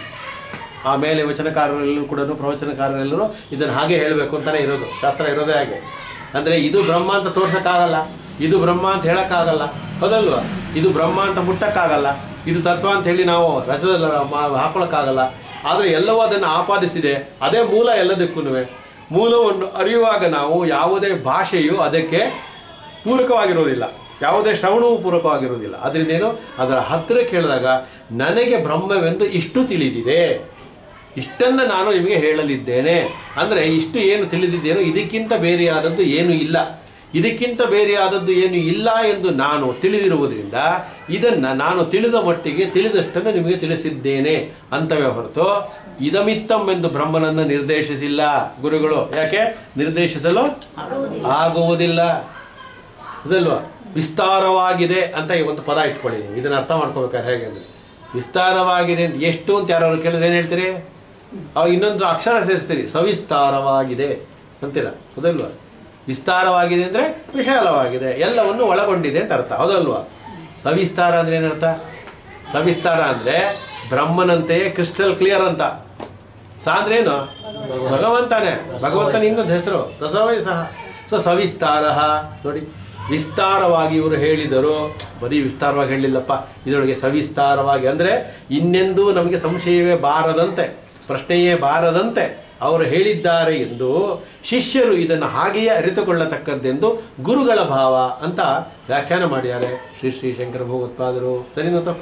ಆಮೇಲೆ ವಚನಕಾರರೆಲ್ಲರೂ ಕೂಡ ಪ್ರವಚನಕಾರರೆಲ್ಲರೂ ಇದನ್ನು ಹಾಗೆ ಹೇಳಬೇಕು ಅಂತಲೇ ಇರೋದು ಶಾಸ್ತ್ರ ಇರೋದೇ ಹಾಗೆ ಅಂದರೆ ಇದು ಬ್ರಹ್ಮ ಅಂತ ತೋರ್ಸೋಕ್ಕಾಗಲ್ಲ ಇದು ಬ್ರಹ್ಮ ಅಂತ ಹೇಳೋಕ್ಕಾಗಲ್ಲ ಹೌದಲ್ವಾ ಇದು ಬ್ರಹ್ಮ ಅಂತ ಮುಟ್ಟಕ್ಕಾಗಲ್ಲ ಇದು ತತ್ವ ಅಂತ ಹೇಳಿ ನಾವು ರಸದಲ್ಲಿ ಮಾ- ಹಾಕೊಳ್ಳೋಕ್ಕಾಗಲ್ಲ ಆದರೆ ಎಲ್ಲವೂ ಅದನ್ನು ಆಪಾದಿಸಿದೆ ಅದೇ ಮೂಲ ಎಲ್ಲದಕ್ಕೂ ಮೂಲವನ್ನು ಅರಿಯುವಾಗ ನಾವು ಯಾವುದೇ ಭಾಷೆಯು ಅದಕ್ಕೆ ಪೂರಕವಾಗಿರೋದಿಲ್ಲ ಯಾವುದೇ ಶ್ರವಣವೂ ಪೂರಕವಾಗಿರುವುದಿಲ್ಲ ಅದರಿಂದ ಏನು ಅದರ ಹತ್ತಿರ ಕೇಳಿದಾಗ ನನಗೆ ಬ್ರಹ್ಮವೆಂದು ಇಷ್ಟು ತಿಳಿದಿದೆ ಇಷ್ಟನ್ನು ನಾನು ನಿಮಗೆ ಹೇಳಲಿದ್ದೇನೆ ಅಂದರೆ ಇಷ್ಟು ಏನು ತಿಳಿದಿದ್ದೇನೋ ಇದಕ್ಕಿಂತ ಬೇರೆಯಾದದ್ದು ಏನೂ ಇಲ್ಲ ಇದಕ್ಕಿಂತ ಬೇರೆಯಾದದ್ದು ಏನು ಇಲ್ಲ ಎಂದು ನಾನು ತಿಳಿದಿರುವುದರಿಂದ ಇದನ್ನು ನಾನು ತಿಳಿದ ಮಟ್ಟಿಗೆ ತಿಳಿದಷ್ಟನ್ನು ನಿಮಗೆ ತಿಳಿಸಿದ್ದೇನೆ ಅಂತವೇ ಹೊರತು ಇದಮಿತ್ತಂ ಎಂದು ಬ್ರಹ್ಮನನ್ನು ನಿರ್ದೇಶಿಸಿಲ್ಲ ಗುರುಗಳು ಯಾಕೆ ನಿರ್ದೇಶಿಸಲು ಆಗುವುದಿಲ್ಲ ಅದಲ್ವಾ ವಿಸ್ತಾರವಾಗಿದೆ ಅಂತ ಈ ಒಂದು ಪದ ಇಟ್ಕೊಳ್ಳಿ ನೀವು ಇದನ್ನ ಅರ್ಥ ಮಾಡ್ಕೋಬೇಕಾದ್ರೆ ಹೇಗೆ ಅಂದರೆ ವಿಸ್ತಾರವಾಗಿದೆ ಅಂತ ಎಷ್ಟು ಅಂತ ಯಾರು ಕೇಳಿದ್ರೆ ಏನು ಹೇಳ್ತೀರಿ ಅವಾಗ ಇನ್ನೊಂದು ಅಕ್ಷರ ಸೇರಿಸ್ತೀರಿ ಸವಿಸ್ತಾರವಾಗಿದೆ ಅಂತೀರ ಹೌದಲ್ವಾ ವಿಸ್ತಾರವಾಗಿದೆ ಅಂದರೆ ವಿಶಾಲವಾಗಿದೆ ಎಲ್ಲವನ್ನು ಒಳಗೊಂಡಿದೆ ಅಂತ ಅರ್ಥ ಹೌದಲ್ವಾ ಸವಿಸ್ತಾರ ಅಂದ್ರೆ ಏನರ್ಥ ಸವಿಸ್ತಾರ ಅಂದರೆ ಬ್ರಹ್ಮನಂತೆಯೇ ಕ್ರಿಸ್ಟಲ್ ಕ್ಲಿಯರ್ ಅಂತ ಸಾ ಅಂದ್ರೆ ಏನು ಭಗವಂತನೇ ಭಗವಂತನ ಇನ್ನೊಂದು ಹೆಸರು ರಸವೇ ಸಹ ಸೊ ಸವಿಸ್ತಾರ ನೋಡಿ ವಿಸ್ತಾರವಾಗಿ ಇವರು ಹೇಳಿದರು ಬರೀ ವಿಸ್ತಾರವಾಗಿ ಹೇಳಿಲ್ಲಪ್ಪ ಇದರೊಳಗೆ ಸವಿಸ್ತಾರವಾಗಿ ಅಂದರೆ ಇನ್ನೆಂದೂ ನಮಗೆ ಸಂಶಯವೇ ಬಾರದಂತೆ ಪ್ರಶ್ನೆಯೇ ಬಾರದಂತೆ ಅವರು ಹೇಳಿದ್ದಾರೆ ಎಂದು ಶಿಷ್ಯರು ಇದನ್ನು ಹಾಗೆಯೇ ಅರಿತುಕೊಳ್ಳತಕ್ಕದ್ದೆಂದು ಗುರುಗಳ ಭಾವ ಅಂತ ವ್ಯಾಖ್ಯಾನ ಮಾಡಿದ್ದಾರೆ ಶ್ರೀ ಶ್ರೀ ಶಂಕರ ಭಗವತ್ಪಾದರು ಸರಿನೋ ತಪ್ಪ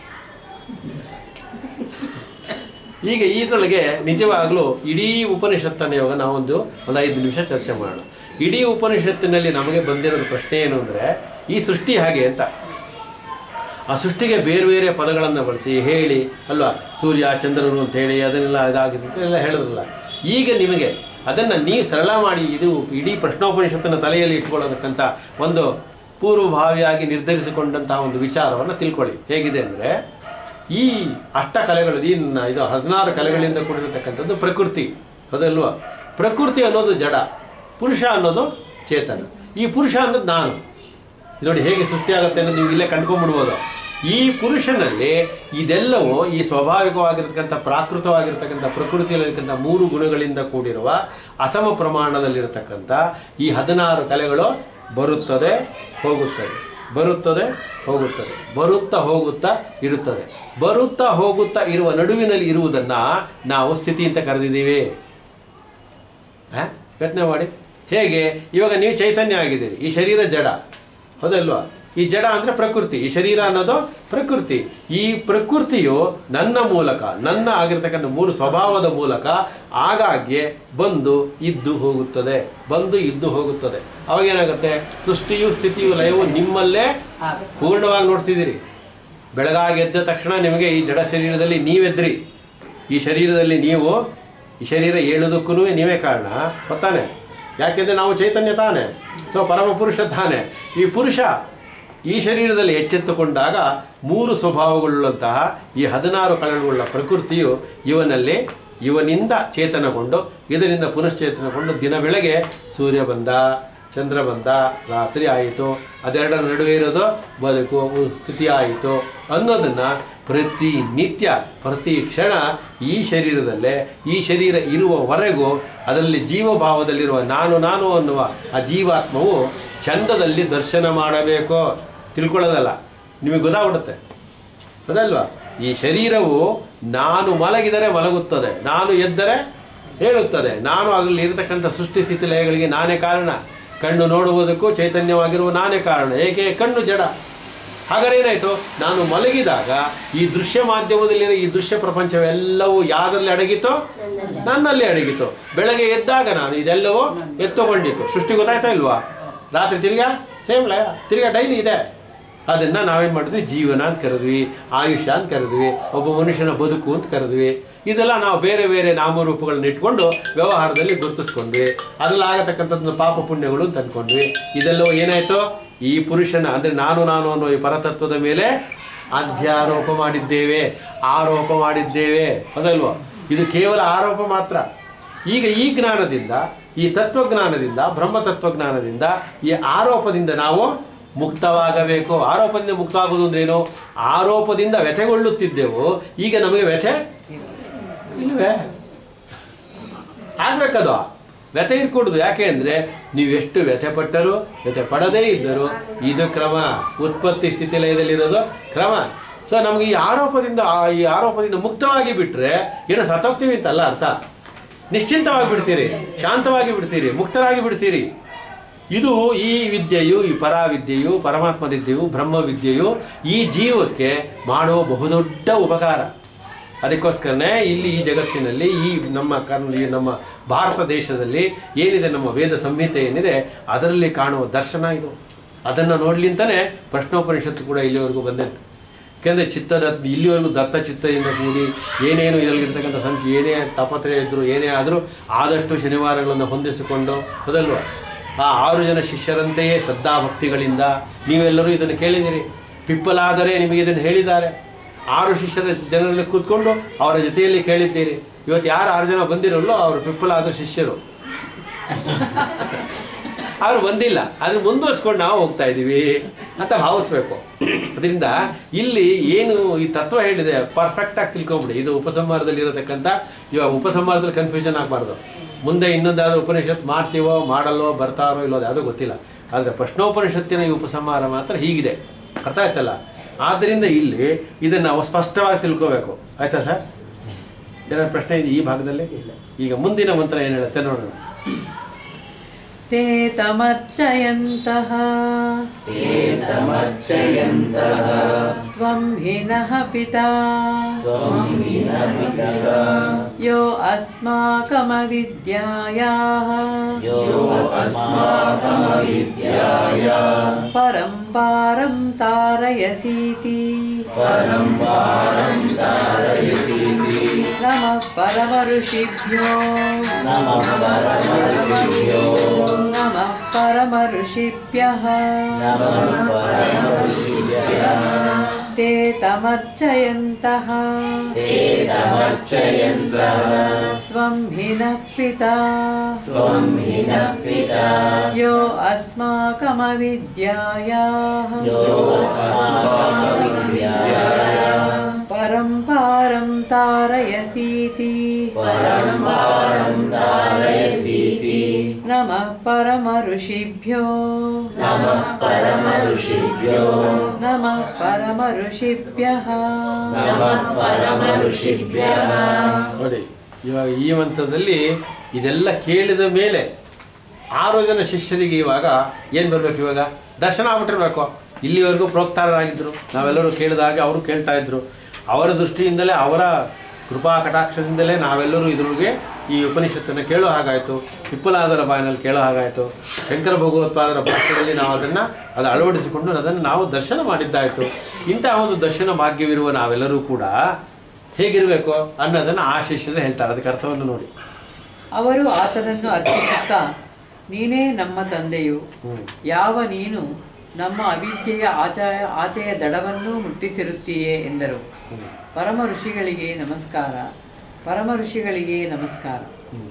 ಈಗ ಇದರೊಳಗೆ ನಿಜವಾಗಲೂ ಇಡೀ ಉಪನಿಷತ್ತನ್ನ ಇವಾಗ ನಾವೊಂದು ಒಂದು ಐದು ನಿಮಿಷ ಚರ್ಚೆ ಮಾಡೋಣ ಇಡೀ ಉಪನಿಷತ್ತಿನಲ್ಲಿ ನಮಗೆ ಬಂದಿರೋದು ಪ್ರಶ್ನೆ ಏನು ಅಂದರೆ ಈ ಸೃಷ್ಟಿ ಹಾಗೆ ಅಂತ ಆ ಸೃಷ್ಟಿಗೆ ಬೇರೆ ಬೇರೆ ಪದಗಳನ್ನು ಬಳಸಿ ಹೇಳಿ ಅಲ್ವಾ ಸೂರ್ಯ ಚಂದ್ರರು ಅಂತ ಹೇಳಿ ಅದನ್ನೆಲ್ಲ ಇದಾಗಿದೆ ಅಂತ ಎಲ್ಲ ಹೇಳಿದ್ರಲ್ಲ ಈಗ ನಿಮಗೆ ಅದನ್ನು ನೀವು ಸರಳ ಮಾಡಿ ಇದು ಇಡೀ ಪ್ರಶ್ನೋಪನಿಷತ್ತನ್ನು ತಲೆಯಲ್ಲಿ ಇಟ್ಕೊಳ್ಳೋದಕ್ಕಂಥ ಒಂದು ಪೂರ್ವಭಾವಿಯಾಗಿ ನಿರ್ಧರಿಸಿಕೊಂಡಂತಹ ಒಂದು ವಿಚಾರವನ್ನು ತಿಳ್ಕೊಳ್ಳಿ ಹೇಗಿದೆ ಅಂದರೆ ಈ ಅಷ್ಟ ಕಲೆಗಳು ಈ ನ- ಇದು ಹದಿನಾರು ಕಲೆಗಳಿಂದ ಕೂಡಿರತಕ್ಕಂಥದ್ದು ಪ್ರಕೃತಿ ಹೌದಲ್ವಾ ಪ್ರಕೃತಿ ಅನ್ನೋದು ಜಡ ಪುರುಷ ಅನ್ನೋದು ಚೇತನ ಈ ಪುರುಷ ಅನ್ನೋದು ನಾನು ಇದು ನೋಡಿ ಹೇಗೆ ಸೃಷ್ಟಿಯಾಗುತ್ತೆ ಅನ್ನೋದು ನೀವು ಇಲ್ಲೇ ಕಂಡ್ಕೊಂಡ್ಬಿಡ್ಬೋದು ಈ ಪುರುಷನಲ್ಲಿ ಇದೆಲ್ಲವೂ ಈ ಸ್ವಾಭಾವಿಕವಾಗಿರ್ತಕ್ಕಂಥ ಪ್ರಾಕೃತವಾಗಿರ್ತಕ್ಕಂಥ ಪ್ರಕೃತಿಯಲ್ಲಿರ್ತಕ್ಕಂಥ ಮೂರು ಗುಣಗಳಿಂದ ಕೂಡಿರುವ ಅಸಮ ಪ್ರಮಾಣದಲ್ಲಿರತಕ್ಕಂಥ ಈ ಹದಿನಾರು ಕಲೆಗಳು ಬರುತ್ತದೆ ಹೋಗುತ್ತದೆ ಬರುತ್ತದೆ ಹೋಗುತ್ತದೆ ಬರುತ್ತಾ ಹೋಗುತ್ತಾ ಇರುತ್ತದೆ ಬರುತ್ತಾ ಹೋಗುತ್ತಾ ಇರುವ ನಡುವಿನಲ್ಲಿ ಇರುವುದನ್ನು ನಾವು ಸ್ಥಿತಿ ಅಂತ ಕರೆದಿದ್ದೀವಿ ಆ? ಯೋಚನೆ ಮಾಡಿ ಹೇಗೆ ಇವಾಗ ನೀವು ಚೈತನ್ಯ ಆಗಿದ್ದೀರಿ ಈ ಶರೀರ ಜಡ ಹೌದಲ್ವಾ ಈ ಜಡ ಅಂದರೆ ಪ್ರಕೃತಿ ಈ ಶರೀರ ಅನ್ನೋದು ಪ್ರಕೃತಿ ಈ ಪ್ರಕೃತಿಯು ನನ್ನ ಮೂಲಕ ನನ್ನ ಆಗಿರ್ತಕ್ಕಂಥ ಮೂರು ಸ್ವಭಾವದ ಮೂಲಕ ಆಗಾಗ್ಗೆ ಬಂದು ಇದ್ದು ಹೋಗುತ್ತದೆ ಬಂದು ಇದ್ದು ಹೋಗುತ್ತದೆ ಅವಾಗ ಏನಾಗುತ್ತೆ ಸೃಷ್ಟಿಯು ಸ್ಥಿತಿಯು ಲಯವು ನಿಮ್ಮಲ್ಲೇ ಪೂರ್ಣವಾಗಿ ನೋಡ್ತಿದ್ದೀರಿ ಬೆಳಗಾಗಿ ಎದ್ದ ತಕ್ಷಣ ನಿಮಗೆ ಈ ಜಡ ಶರೀರದಲ್ಲಿ ನೀವೆದ್ರಿ ಈ ಶರೀರದಲ್ಲಿ ನೀವು ಈ ಶರೀರ ಏಳುವುದಕ್ಕೂ ನೀವೇ ಕಾರಣ ಗೊತ್ತಾನೆ ಯಾಕೆಂದರೆ ನಾವು ಚೈತನ್ಯ ತಾನೆ ಸೊ ಪರಮ ಪುರುಷ ತಾನೆ ಈ ಪುರುಷ ಈ ಶರೀರದಲ್ಲಿ ಎಚ್ಚೆತ್ತುಕೊಂಡಾಗ ಮೂರು ಸ್ವಭಾವಗಳುಳ್ಳಂತಹ ಈ ಹದಿನಾರು ಕಳೆಗಳುಳ್ಳ ಪ್ರಕೃತಿಯು ಇವನಲ್ಲಿ ಇವನಿಂದ ಚೇತನಗೊಂಡು ಇದರಿಂದ ಪುನಶ್ಚೇತನಗೊಂಡು ದಿನ ಬೆಳಗ್ಗೆ ಸೂರ್ಯ ಬಂದ ಚಂದ್ರ ಬಂದ ರಾತ್ರಿ ಆಯಿತು ಅದೆರಡರ ನಡುವೆ ಇರೋದು ಬದುಕು ಉ- ಸ್ಥಿತಿ ಆಯಿತು ಅನ್ನೋದನ್ನು ಪ್ರತಿ ನಿತ್ಯ ಪ್ರತಿ ಕ್ಷಣ ಈ ಶರೀರದಲ್ಲೇ ಈ ಶರೀರ ಇರುವವರೆಗೂ ಅದರಲ್ಲಿ ಜೀವಭಾವದಲ್ಲಿರುವ ನಾನು ನಾನು ಅನ್ನುವ ಆ ಜೀವಾತ್ಮವು ಚಂದದಲ್ಲಿ ದರ್ಶನ ಮಾಡಬೇಕು ತಿಳ್ಕೊಳ್ಳೋದಲ್ಲ ನಿಮಗೆ ಗೊತ್ತಾಗ್ಬಿಡುತ್ತೆ ಅದಲ್ವಾ ಈ ಶರೀರವು ನಾನು ಮಲಗಿದರೆ ಮಲಗುತ್ತದೆ ನಾನು ಎದ್ದರೆ ಹೇಳುತ್ತದೆ ನಾನು ಅದರಲ್ಲಿ ಇರತಕ್ಕಂಥ ಸೃಷ್ಟಿ ಸ್ಥಿತಿ ಲಯಗಳಿಗೆ ನಾನೇ ಕಾರಣ ಕಣ್ಣು ನೋಡುವುದಕ್ಕೂ ಚೈತನ್ಯವಾಗಿರುವ ನಾನೇ ಕಾರಣ ಏಕೆ ಕಣ್ಣು ಜಡ ಹಾಗಾದ್ರೆ ಏನಾಯಿತು ನಾನು ಮಲಗಿದಾಗ ಈ ದೃಶ್ಯ ಮಾಧ್ಯಮದಲ್ಲಿರೋ ಈ ದೃಶ್ಯ ಪ್ರಪಂಚವೆಲ್ಲವೂ ಯಾವ್ದ್ರಲ್ಲಿ ಅಡಗಿತೋ ನನ್ನಲ್ಲಿ ಅಡಗಿತು ಬೆಳಗ್ಗೆ ಎದ್ದಾಗ ನಾನು ಇದೆಲ್ಲವೂ ಎತ್ತುಕೊಂಡಿತ್ತು ಸೃಷ್ಟಿ ಗೊತ್ತಾಯ್ತಾ ಇಲ್ವಾ ರಾತ್ರಿ ತಿರ್ಗಾ ಸೇಮ್ ಲಯ ತಿರ್ಗಾ ಡೈಲಿ ಇದೆ ಅದನ್ನು ನಾವೇನು ಮಾಡಿದ್ವಿ ಜೀವನ ಅಂತ ಕರೆದ್ವಿ ಆಯುಷ್ಯ ಅಂತ ಕರೆದ್ವಿ ಒಬ್ಬ ಮನುಷ್ಯನ ಬದುಕು ಅಂತ ಕರೆದ್ವಿ ಇದೆಲ್ಲ ನಾವು ಬೇರೆ ಬೇರೆ ನಾಮರೂಪಗಳನ್ನ ಇಟ್ಕೊಂಡು ವ್ಯವಹಾರದಲ್ಲಿ ಗುರುತಿಸ್ಕೊಂಡ್ವಿ ಅದ್ರಲ್ಲಿ ಆಗತಕ್ಕಂಥದ್ದನ್ನ ಪಾಪ ಪುಣ್ಯಗಳು ಅಂತ ಅಂದ್ಕೊಂಡ್ವಿ ಇದೆಲ್ಲವೂ ಏನಾಯ್ತು ಈ ಪುರುಷನ ಅಂದರೆ ನಾನು ನಾನು ಅನ್ನೋ ಈ ಪರತತ್ವದ ಮೇಲೆ ಅಧ್ಯಾರೋಪ ಮಾಡಿದ್ದೇವೆ ಆರೋಪ ಮಾಡಿದ್ದೇವೆ ಅದಲ್ವಾ ಇದು ಕೇವಲ ಆರೋಪ ಮಾತ್ರ ಈಗ ಈ ಜ್ಞಾನದಿಂದ ಈ ತತ್ವಜ್ಞಾನದಿಂದ ಬ್ರಹ್ಮ ತತ್ವಜ್ಞಾನದಿಂದ ಈ ಆರೋಪದಿಂದ ನಾವು ಮುಕ್ತವಾಗಬೇಕು ಆರೋಪದಿಂದ ಮುಕ್ತವಾಗುವುದು ಅಂದ್ರೇನು ಆರೋಪದಿಂದ ವ್ಯಥೆಗೊಳ್ಳುತ್ತಿದ್ದೆವು ಈಗ ನಮಗೆ ವ್ಯಥೆ ಇಲ್ವೇ ಆಗ್ಬೇಕದು ವ್ಯಥೆ ಇರ್ಕೊಡುದು ಯಾಕೆ ಅಂದರೆ ನೀವು ಎಷ್ಟು ವ್ಯಥೆ ಪಟ್ಟರು ವ್ಯಥೆ ಪಡದೇ ಇದ್ದರು ಇದು ಕ್ರಮ ಉತ್ಪತ್ತಿ ಸ್ಥಿತಿ ಲಯದಲ್ಲಿರೋದು ಕ್ರಮ ಸೊ ನಮಗೆ ಈ ಆರೋಪದಿಂದ ಆ- ಈ ಆರೋಪದಿಂದ ಮುಕ್ತವಾಗಿ ಬಿಟ್ಟರೆ ಏನೋ ಸತ್ತೋಗ್ತೀವಿ ಅಂತಲ್ಲ ಅರ್ಥ ನಿಶ್ಚಿಂತವಾಗಿ ಬಿಡ್ತೀರಿ ಶಾಂತವಾಗಿ ಬಿಡ್ತೀರಿ ಮುಕ್ತರಾಗಿ ಬಿಡ್ತೀರಿ ಇದು ಈ ವಿದ್ಯೆಯು ಈ ಪರಾವಿದ್ಯೆಯು ಪರಮಾತ್ಮ ವಿದ್ಯೆಯು ಬ್ರಹ್ಮ ವಿದ್ಯೆಯು ಈ ಜೀವಕ್ಕೆ ಮಾಡುವ ಬಹುದೊಡ್ಡ ಉಪಕಾರ ಅದಕ್ಕೋಸ್ಕರನೇ ಇಲ್ಲಿ ಈ ಜಗತ್ತಿನಲ್ಲಿ ಈ ನಮ್ಮ ಕರ್ನ ಈ ನಮ್ಮ ಭಾರತ ದೇಶದಲ್ಲಿ ಏನಿದೆ ನಮ್ಮ ವೇದ ಸಂಹಿತೆ ಏನಿದೆ ಅದರಲ್ಲಿ ಕಾಣುವ ದರ್ಶನ ಇದು ಅದನ್ನು ನೋಡ್ಲಿಂತಾನೆ ಪ್ರಶ್ನೋಪನಿಷತ್ತು ಕೂಡ ಇಲ್ಲಿವರೆಗೂ ಬಂದಿತ್ತು ಯಾಕೆಂದರೆ ಚಿತ್ತದ ಇಲ್ಲಿವರೆಗೂ ದತ್ತ ಚಿತ್ತದಿಂದ ಕೂಡಿ ಏನೇನು ಇದರಲ್ಲಿರ್ತಕ್ಕಂಥ ಸಂಖ್ಯೆ ಏನೇ ತಾಪತ್ರಯ ಇದ್ದರೂ ಏನೇ ಆದರೂ ಆದಷ್ಟು ಶನಿವಾರಗಳನ್ನು ಹೊಂದಿಸಿಕೊಂಡು ಹೌದಲ್ವ ಆ ಆರು ಜನ ಶಿಷ್ಯರಂತೆಯೇ ಶ್ರದ್ಧಾಭಕ್ತಿಗಳಿಂದ ನೀವೆಲ್ಲರೂ ಇದನ್ನು ಕೇಳಿದಿರಿ ಪಿಪ್ಪಲಾದರೆ ನಿಮಗೆ ಇದನ್ನು ಹೇಳಿದ್ದಾರೆ ಆರು ಶಿಷ್ಯರ ಜನರಲ್ಲಿ ಕೂತ್ಕೊಂಡು ಅವರ ಜೊತೆಯಲ್ಲಿ ಕೇಳಿದ್ದೀರಿ ಇವತ್ತು ಯಾರು ಆರು ಜನ ಬಂದಿರಲ್ಲೋ ಅವರು ಪಿಪ್ಪಲಾದ ಶಿಷ್ಯರು ಅವರು ಬಂದಿಲ್ಲ ಅದ್ರ ಮುಂದುವರ್ಸ್ಕೊಂಡು ನಾವು ಹೋಗ್ತಾ ಇದ್ದೀವಿ ಅಂತ ಭಾವಿಸ್ಬೇಕು ಅದರಿಂದ ಇಲ್ಲಿ ಏನು ಈ ತತ್ವ ಹೇಳಿದೆ ಪರ್ಫೆಕ್ಟಾಗಿ ತಿಳ್ಕೊಂಬಿಡಿ ಇದು ಉಪಸಂಹಾರದಲ್ಲಿ ಇರತಕ್ಕಂಥ ಇವಾಗ ಉಪಸಂಹಾರದಲ್ಲಿ ಕನ್ಫ್ಯೂಷನ್ ಆಗಬಾರ್ದು ಮುಂದೆ ಇನ್ನೊಂದಾದ್ರೂ ಉಪನಿಷತ್ ಮಾಡ್ತೀವೋ ಮಾಡಲ್ವೋ ಬರ್ತಾರೋ ಇಲ್ಲೋ ಅದು ಯಾವುದೂ ಗೊತ್ತಿಲ್ಲ ಆದರೆ ಪ್ರಶ್ನೋಪನಿಷತ್ತಿನ ಈ ಉಪಸಂಹಾರ ಮಾತ್ರ ಹೀಗಿದೆ ಅರ್ಥ ಆಯ್ತಲ್ಲ ಆದ್ದರಿಂದ ಇಲ್ಲಿ ಇದನ್ನು ನಾವು ಸ್ಪಷ್ಟವಾಗಿ ತಿಳ್ಕೋಬೇಕು ಆಯ್ತಾ ಸರ್ ಏನಾದ್ರು ಪ್ರಶ್ನೆ ಇದೆ ಈ ಭಾಗದಲ್ಲಿ ಈಗ ಮುಂದಿನ ಮಂತ್ರ ಏನು ಹೇಳುತ್ತೆ ನೋಡೋಣ ते तमर्चयन्तः तमर्चयन्तः त्वं हिनः पिता त्वं विनपिता यो अस्माकमविद्यायाः यो अस्माकमविद्याया परं पारं तारयसीति परं पारं तारयसीति नमः परमऋषिभ्यो नमः परमऋषिभ्यो नमः परमऋषिभ्यः नमः परमऋषिभ्यः ते तमर्चयन्तः ते तमर्चयन्तः त्वं हिनः पिता त्वं हिनः पिता यो अस्माकमविद्यायाः यो अस्माकविद्याया परं पारं तारयसीति परं पारं तारयसीति नमः परमऋषिभ्यो नमः परमऋषिभ्यो नमः परमऋषिभ्यः नमः परमऋषिभ्यः ನೋಡಿ ಇವಾಗ ಈ ಮಂತ್ರದಲ್ಲಿ ಇದೆಲ್ಲ ಕೇಳಿದ ಮೇಲೆ ಆರು ಜನ ಶಿಷ್ಯರಿಗೆ ಇವಾಗ ಏನು ಬರಬೇಕು ಇವಾಗ ದರ್ಶನ ಆಗ್ಬಿಟ್ಟಿರ್ಬೇಕು ಇಲ್ಲಿವರೆಗೂ ಪ್ರೋಕ್ತಾರರಾಗಿದ್ದರು ನಾವೆಲ್ಲರೂ ಕೇಳಿದಾಗ ಅವರು ಕೇಳ್ತಾ ಇದ್ರು ಅವರ ದೃಷ್ಟಿಯಿಂದಲೇ ಅವರ ಕೃಪಾ ಕಟಾಕ್ಷದಿಂದಲೇ ನಾವೆಲ್ಲರೂ ಇದ್ರಿಗೆ ಈ ಉಪನಿಷತ್ತನ್ನು ಕೇಳೋ ಹಾಗಾಯಿತು ವಿಪ್ಪಲಾದರ ಬಾಯಿನಲ್ಲಿ ಕೇಳೋ ಹಾಗಾಯಿತು ಶಂಕರ ಭಗವತ್ಪಾದರ ಭಾಷೆಯಲ್ಲಿ ನಾವು ಅದನ್ನು ಅದು ಅಳವಡಿಸಿಕೊಂಡು ಅದನ್ನು ನಾವು ದರ್ಶನ ಮಾಡಿದ್ದಾಯಿತು ಇಂತಹ ಒಂದು ದರ್ಶನ ಭಾಗ್ಯವಿರುವ ನಾವೆಲ್ಲರೂ ಕೂಡ ಹೇಗಿರಬೇಕು ಅನ್ನೋದನ್ನು ಆ ಶಿಷ್ಯರು ಹೇಳ್ತಾರೆ ಅದಕ್ಕೆ ಅರ್ಥವನ್ನು ನೋಡಿ ಅವರು ಆತನನ್ನು ಅರ್ಪಿಸುತ್ತಾ ನೀನೇ ನಮ್ಮ ತಂದೆಯು ಹ್ಮ್. ಯಾವ ನೀನು ನಮ್ಮ ಅವಿದ್ಯೆಯ ಆಚಾಯ ಆಚೆಯ ದಡವನ್ನು ಮುಟ್ಟಿಸಿರುತ್ತೀಯೇ ಎಂದರು ಪರಮ ಋಷಿಗಳಿಗೆ ನಮಸ್ಕಾರ ಪರಮ ಋಷಿಗಳಿಗೆ ನಮಸ್ಕಾರ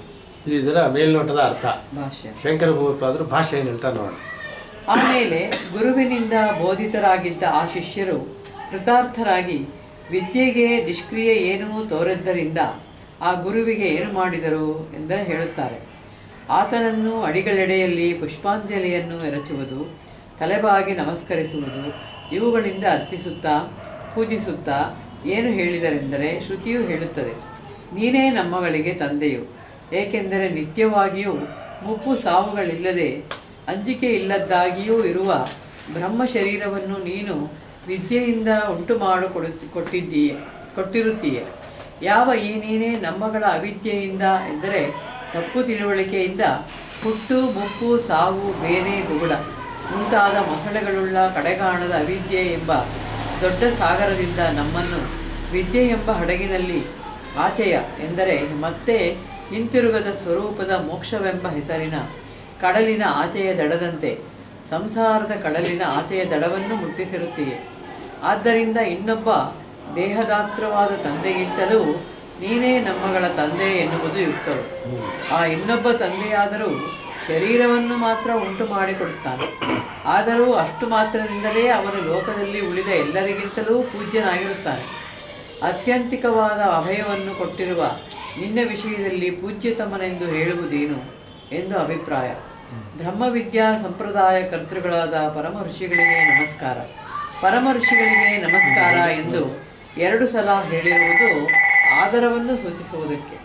ಇದು ಇದರ ಮೇಲ್ನೋಟದ ಅರ್ಥ ಭಾಷ್ಯ ಶಂಕರ ಭಗವತ್ಪಾದರು ಭಾಷೆ ಏನು ಹೇಳ್ತಾ ನೋಡೋಣ ಆಮೇಲೆ ಗುರುವಿನಿಂದ ಬೋಧಿತರಾಗಿದ್ದ ಆ ಶಿಷ್ಯರು ಕೃತಾರ್ಥರಾಗಿ ವಿದ್ಯೆಗೆ ನಿಷ್ಕ್ರಿಯ ಏನೂ ತೋರದ್ದರಿಂದ ಆ ಗುರುವಿಗೆ ಏನು ಮಾಡಿದರು ಎಂದರೆ ಹೇಳುತ್ತಾರೆ ಆತನನ್ನು ಅಡಿಗಳೆಡೆಯಲ್ಲಿ ಪುಷ್ಪಾಂಜಲಿಯನ್ನು ಎರಚುವುದು ತಲೆಬಾಗಿ ನಮಸ್ಕರಿಸುವುದು ಇವುಗಳಿಂದ ಅರ್ಚಿಸುತ್ತಾ ಪೂಜಿಸುತ್ತಾ ಏನು ಹೇಳಿದರೆಂದರೆ ಶ್ರುತಿಯು ಹೇಳುತ್ತದೆ ನೀನೇ ನಮ್ಮಗಳಿಗೆ ತಂದೆಯು ಏಕೆಂದರೆ ನಿತ್ಯವಾಗಿಯೂ ಮುಪ್ಪು ಸಾವುಗಳಿಲ್ಲದೆ ಅಂಜಿಕೆ ಇಲ್ಲದ್ದಾಗಿಯೂ ಇರುವ ಬ್ರಹ್ಮ ಶರೀರವನ್ನು ನೀನು ವಿದ್ಯೆಯಿಂದ ಉಂಟು ಮಾಡಿಕೊಡು ಕೊಟ್ಟಿದ್ದೀಯ ಕೊಟ್ಟಿರುತ್ತೀಯ ಯಾವ ಈ ನೀನೇ ನಮ್ಮಗಳ ಅವಿದ್ಯೆಯಿಂದ ಎಂದರೆ ತಪ್ಪು ತಿಳುವಳಿಕೆಯಿಂದ ಹುಟ್ಟು ಮುಪ್ಪು ಸಾವು ಬೇನೆ ದುಗುಡ ಮುಂತಾದ ಮೊಸಳೆಗಳುಳ್ಳ ಕಡೆಗಾಣದ ಅವಿದ್ಯೆ ಎಂಬ ದೊಡ್ಡ ಸಾಗರದಿಂದ ನಮ್ಮನ್ನು ವಿದ್ಯೆ ಎಂಬ ಹಡಗಿನಲ್ಲಿ ಆಚೆಯ ಎಂದರೆ ಮತ್ತೆ ಹಿಂತಿರುಗದ ಸ್ವರೂಪದ ಮೋಕ್ಷವೆಂಬ ಹೆಸರಿನ ಕಡಲಿನ ಆಚೆಯ ದಡದಂತೆ ಸಂಸಾರದ ಕಡಲಿನ ಆಚೆಯ ದಡವನ್ನು ಮುಟ್ಟಿಸಿರುತ್ತೀಯೆ ಆದ್ದರಿಂದ ಇನ್ನೊಬ್ಬ ದೇಹದಾತ್ರವಾದ ತಂದೆಗಿಂತಲೂ ನೀನೇ ನಮ್ಮಗಳ ತಂದೆ ಎನ್ನುವುದು ಯುಕ್ತವು ಆ ಇನ್ನೊಬ್ಬ ತಂದೆಯಾದರೂ ಶರೀರವನ್ನು ಮಾತ್ರ ಉಂಟು ಮಾಡಿಕೊಡುತ್ತಾನೆ ಆದರೂ ಅಷ್ಟು ಮಾತ್ರದಿಂದಲೇ ಅವನು ಲೋಕದಲ್ಲಿ ಉಳಿದ ಎಲ್ಲರಿಗಿಂತಲೂ ಪೂಜ್ಯನಾಗಿರುತ್ತಾನೆ ಅತ್ಯಂತಿಕವಾದ ಅಭಯವನ್ನು ಕೊಟ್ಟಿರುವ ನಿನ್ನ ವಿಷಯದಲ್ಲಿ ಪೂಜ್ಯತಮನೆಂದು ಹೇಳುವುದೇನು ಎಂದು ಅಭಿಪ್ರಾಯ ಬ್ರಹ್ಮವಿದ್ಯಾ ಸಂಪ್ರದಾಯ ಕರ್ತೃಗಳಾದ ಪರಮ ಋಷಿಗಳಿಗೆ ನಮಸ್ಕಾರ ಪರಮ ಋಷಿಗಳಿಗೆ ನಮಸ್ಕಾರ ಎಂದು ಎರಡು ಸಲ ಹೇಳಿರುವುದು ಆದರವನ್ನು ಸೂಚಿಸುವುದಕ್ಕೆ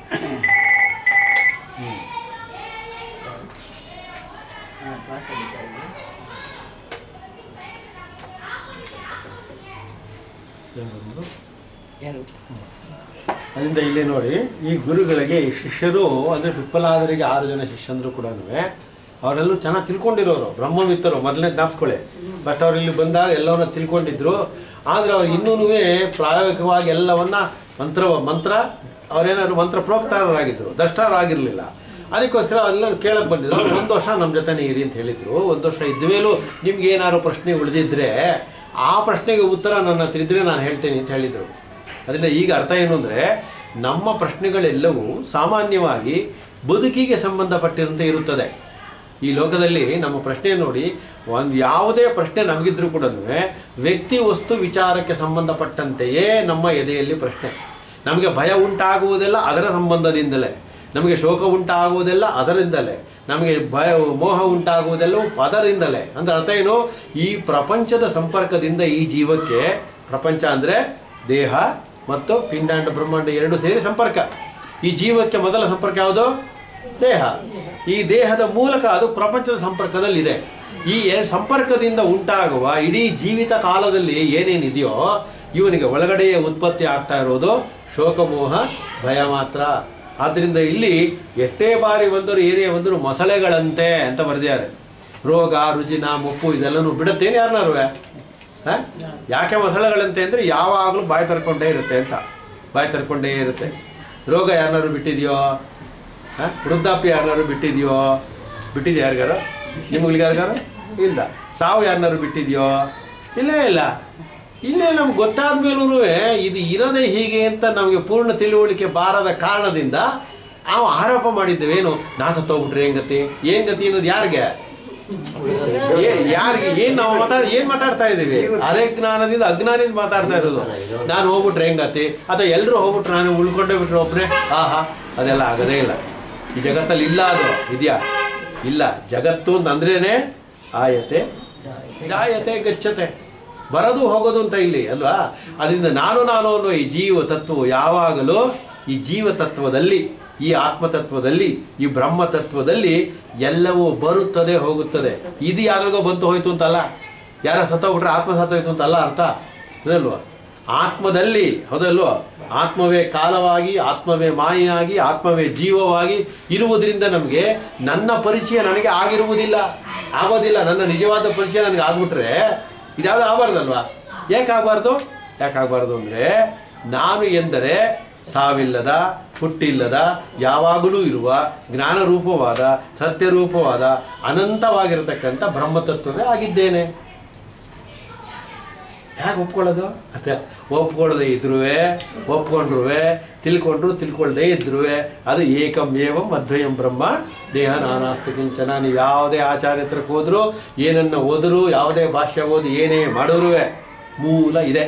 ಅದರಿಂದ ಇಲ್ಲಿ ನೋಡಿ ಈ ಗುರುಗಳಿಗೆ ಈ ಶಿಷ್ಯರು ಅಂದರೆ ಪಿಪ್ಪಲಾದರಿಗೆ ಆರು ಜನ ಶಿಷ್ಯಂದರು ಕೂಡ ಅವರೆಲ್ಲರೂ ಚೆನ್ನಾಗಿ ತಿಳ್ಕೊಂಡಿರೋರು ಬ್ರಹ್ಮವಿತ್ತರು ಮೊದಲನೇ ಜ್ಞಾಪಿಸ್ಕೊಳ್ಳಿ ಬಟ್ ಅವ್ರು ಇಲ್ಲಿ ಬಂದಾಗ ಎಲ್ಲವನ್ನ ತಿಳ್ಕೊಂಡಿದ್ರು ಆದರೆ ಅವ್ರು ಇನ್ನೂ ಪ್ರಾಯೋಗಿಕವಾಗಿ ಎಲ್ಲವನ್ನ ಮಂತ್ರ ಮಂತ್ರ ಅವ್ರೇನಾದ್ರು ಮಂತ್ರ ಪ್ರೋಕ್ತಾರರಾಗಿದ್ದರು ದಷ್ಟರಾಗಿರಲಿಲ್ಲ ಅದಕ್ಕೋಸ್ಕರ ಎಲ್ಲರೂ ಕೇಳಕ್ಕೆ ಬಂದಿದ್ರು ಅವ್ರು ಒಂದು ವರ್ಷ ನಮ್ಮ ಜೊತೆನೇ ಇರಿ ಅಂತ ಹೇಳಿದರು ಒಂದು ವರ್ಷ ಇದ್ದ ಮೇಲೂ ನಿಮ್ಗೆ ಏನಾದ್ರು ಪ್ರಶ್ನೆ ಉಳಿದಿದ್ರೆ ಆ ಪ್ರಶ್ನೆಗೆ ಉತ್ತರ ನನ್ನ ಹತ್ರ ಇದ್ರೆ ನಾನು ಹೇಳ್ತೇನೆ ಅಂತ ಹೇಳಿದರು ಅದರಿಂದ ಈಗ ಅರ್ಥ ಏನು ಅಂದರೆ ನಮ್ಮ ಪ್ರಶ್ನೆಗಳೆಲ್ಲವೂ ಸಾಮಾನ್ಯವಾಗಿ ಬದುಕಿಗೆ ಸಂಬಂಧಪಟ್ಟಿರಂತೆ ಇರುತ್ತದೆ ಈ ಲೋಕದಲ್ಲಿ ನಮ್ಮ ಪ್ರಶ್ನೆ ನೋಡಿ ಒಂದು ಯಾವುದೇ ಪ್ರಶ್ನೆ ನಮಗಿದ್ರೂ ಕೂಡ ವ್ಯಕ್ತಿ ವಸ್ತು ವಿಚಾರಕ್ಕೆ ಸಂಬಂಧಪಟ್ಟಂತೆಯೇ ನಮ್ಮ ಎದೆಯಲ್ಲಿ ಪ್ರಶ್ನೆ ನಮಗೆ ಭಯ ಉಂಟಾಗುವುದೆಲ್ಲ ಅದರ ಸಂಬಂಧದಿಂದಲೇ ನಮಗೆ ಶೋಕ ಉಂಟಾಗುವುದೆಲ್ಲ ಅದರಿಂದಲೇ ನಮಗೆ ಭಯ ಮೋಹ ಉಂಟಾಗುವುದೆಲ್ಲವೂ ಅದರಿಂದಲೇ ಅಂದ್ರೆ ಅರ್ಥ ಏನು ಈ ಪ್ರಪಂಚದ ಸಂಪರ್ಕದಿಂದ ಈ ಜೀವಕ್ಕೆ ಪ್ರಪಂಚ ಅಂದರೆ ದೇಹ ಮತ್ತು ಪಿಂಡಾಂಡ ಬ್ರಹ್ಮಾಂಡ ಎರಡು ಸೇರಿ ಸಂಪರ್ಕ ಈ ಜೀವಕ್ಕೆ ಮೊದಲ ಸಂಪರ್ಕ ಯಾವುದು ದೇಹ ಈ ದೇಹದ ಮೂಲಕ ಅದು ಪ್ರಪಂಚದ ಸಂಪರ್ಕದಲ್ಲಿದೆ ಈ ಎರಡು ಸಂಪರ್ಕದಿಂದ ಉಂಟಾಗುವ ಇಡೀ ಜೀವಿತ ಕಾಲದಲ್ಲಿ ಏನೇನಿದೆಯೋ ಇವನಿಗೆ ಒಳಗಡೆಯೇ ಉತ್ಪತ್ತಿ ಆಗ್ತಾ ಇರೋದು ಶೋಕಮೋಹ ಭಯ ಮಾತ್ರ ಆದ್ದರಿಂದ ಇಲ್ಲಿ ಎಷ್ಟೇ ಬಾರಿ ಬಂದರೂ ಏನೇ ಬಂದರೂ ಮೊಸಳೆಗಳಂತೆ ಅಂತ ಬರೆದಿದ್ದಾರೆ ರೋಗ ರುಜಿನ ಮುಪ್ಪು ಇದೆಲ್ಲನೂ ಬಿಡುತ್ತೇನೆ ಯಾರನ್ನಾರು ಹ? ಯಾಕೆ ಮೊಸಳೆಗಳಂತೆ ಅಂದರೆ ಯಾವಾಗಲೂ ಬಾಯಿ ತರ್ಕೊಂಡೇ ಇರುತ್ತೆ ಅಂತ ಬಾಯಿ ತರ್ಕೊಂಡೇ ಇರುತ್ತೆ ರೋಗ ಯಾರನ್ನಾರು ಬಿಟ್ಟಿದೆಯೋ ಹ? ವೃದ್ಧಾಪ್ಯ ಯಾರನ್ನಾರು ಬಿಟ್ಟಿದೆಯೋ ಬಿಟ್ಟಿದೆಯಾ ಯಾರಿಗಾರು ನಿಮ್ಗಳಿಗೆ ಯಾರಿಗಾರು ಇಲ್ಲ ಸಾವು ಯಾರನ್ನಾರು ಬಿಟ್ಟಿದೆಯೋ ಇಲ್ಲೇ ಇಲ್ಲ ಇಲ್ಲೇ ನಮ್ಗೆ ಗೊತ್ತಾದ ಮೇಲೂ ಇದು ಇರೋದೇ ಹೀಗೆ ಅಂತ ನಮಗೆ ಪೂರ್ಣ ತಿಳುವಳಿಕೆ ಬಾರದ ಕಾರಣದಿಂದ ನಾವು ಆರೋಪ ಮಾಡಿದ್ದೇವೇನು ನಾ ಸತ್ತೋಗ್ಬಿಟ್ರೆ ಏನ್ ಗತಿ ಏನ್ ಗತಿ ಅನ್ನೋದು ಯಾರಿಗೆ ಏ- ಯಾರಿಗೆ ಏನ್ ನಾವು ಮಾತಾಡ ಏನ್ ಮಾತಾಡ್ತಾ ಇದೀವಿ ಅರೆ ಜ್ಞಾನದಿಂದ ಅಜ್ಞಾನದಿಂದ ಮಾತಾಡ್ತಾ ಇರೋದು ನಾನು ಹೋಗ್ಬಿಟ್ರೆ ಹೆಂಗತಿ ಅಥವಾ ಎಲ್ಲರೂ ಹೋಗ್ಬಿಟ್ರೆ ನಾನು ಉಳ್ಕೊಂಡೇ ಬಿಟ್ರೆ ಒಬ್ಬನೇ ಆಹಾ ಅದೆಲ್ಲ ಆಗೋದೇ ಇಲ್ಲ ಈ ಜಗತ್ತಲ್ಲಿ ಇಲ್ಲ ಅದು ಇದೆಯಾ ಇಲ್ಲ ಜಗತ್ತು ಅಂತ ಅಂದ್ರೇನೆ ಆಯತೆ ಜಾಯತೆ ಗಚ್ಚತೆ ಬರೋದು ಹೋಗೋದು ಅಂತ ಇಲ್ಲಿ ಅಲ್ವಾ ಅದರಿಂದ ನಾನು ನಾನು ಅನ್ನೋ ಈ ಜೀವ ತತ್ವವು ಯಾವಾಗಲೂ ಈ ಜೀವ ತತ್ವದಲ್ಲಿ ಈ ಆತ್ಮತತ್ವದಲ್ಲಿ ಈ ಬ್ರಹ್ಮ ತತ್ವದಲ್ಲಿ ಎಲ್ಲವೂ ಬರುತ್ತದೆ ಹೋಗುತ್ತದೆ ಇದು ಯಾರಿಗೋ ಬಂತು ಹೋಯ್ತು ಅಂತಲ್ಲ ಯಾರ ಸತ್ತೋಗ್ಬಿಟ್ರೆ ಆತ್ಮ ಸತ್ತೋಯ್ತು ಅಂತಲ್ಲ ಅರ್ಥ ಇದಲ್ವಾ ಆತ್ಮದಲ್ಲಿ ಹೌದಲ್ವಾ ಆತ್ಮವೇ ಕಾಲವಾಗಿ ಆತ್ಮವೇ ಮಾಯೆಯಾಗಿ ಆತ್ಮವೇ ಜೀವವಾಗಿ ಇರುವುದರಿಂದ ನಮಗೆ ನನ್ನ ಪರಿಚಯ ನನಗೆ ಆಗಿರುವುದಿಲ್ಲ ಆಗೋದಿಲ್ಲ ನನ್ನ ನಿಜವಾದ ಪರಿಚಯ ನನಗೆ ಆಗ್ಬಿಟ್ರೆ ಇದ್ಯಾವುದು ಆಗಬಾರ್ದಲ್ವಾ ಯಾಕೆ ಆಗಬಾರ್ದು ಯಾಕೆ ಆಗಬಾರ್ದು ಅಂದರೆ ನಾನು ಎಂದರೆ ಸಾವಿಲ್ಲದ ಹುಟ್ಟಿಲ್ಲದ ಯಾವಾಗಲೂ ಇರುವ ಜ್ಞಾನರೂಪವಾದ ಸತ್ಯರೂಪವಾದ ಅನಂತವಾಗಿರತಕ್ಕಂಥ ಬ್ರಹ್ಮತತ್ವವೇ ಆಗಿದ್ದೇನೆ ಹೇಗೆ ಒಪ್ಕೊಳ್ಳೋದು ಅದೇ ಒಪ್ಕೊಳ್ಳದೆ ಇದ್ರೂ ಒಪ್ಕೊಂಡ್ರು ತಿಳ್ಕೊಂಡ್ರು ತಿಳ್ಕೊಳ್ದೇ ಇದ್ರೂ ಅದು ಏಕಂ ಏವಂ ಅದ್ವಯಂ ಬ್ರಹ್ಮ ದೇಹ ನಾನಾಸ್ತಿ ಕಿಂಚನ ನೀವು ಯಾವುದೇ ಆಚಾರ್ಯ ಹತ್ರಕ್ಕೆ ಹೋದ್ರು ಏನನ್ನ ಓದ್ರು ಯಾವುದೇ ಭಾಷೆ ಓದಿ ಏನೇ ಮಾಡಿದ್ರು ಮೂಲ ಇದೆ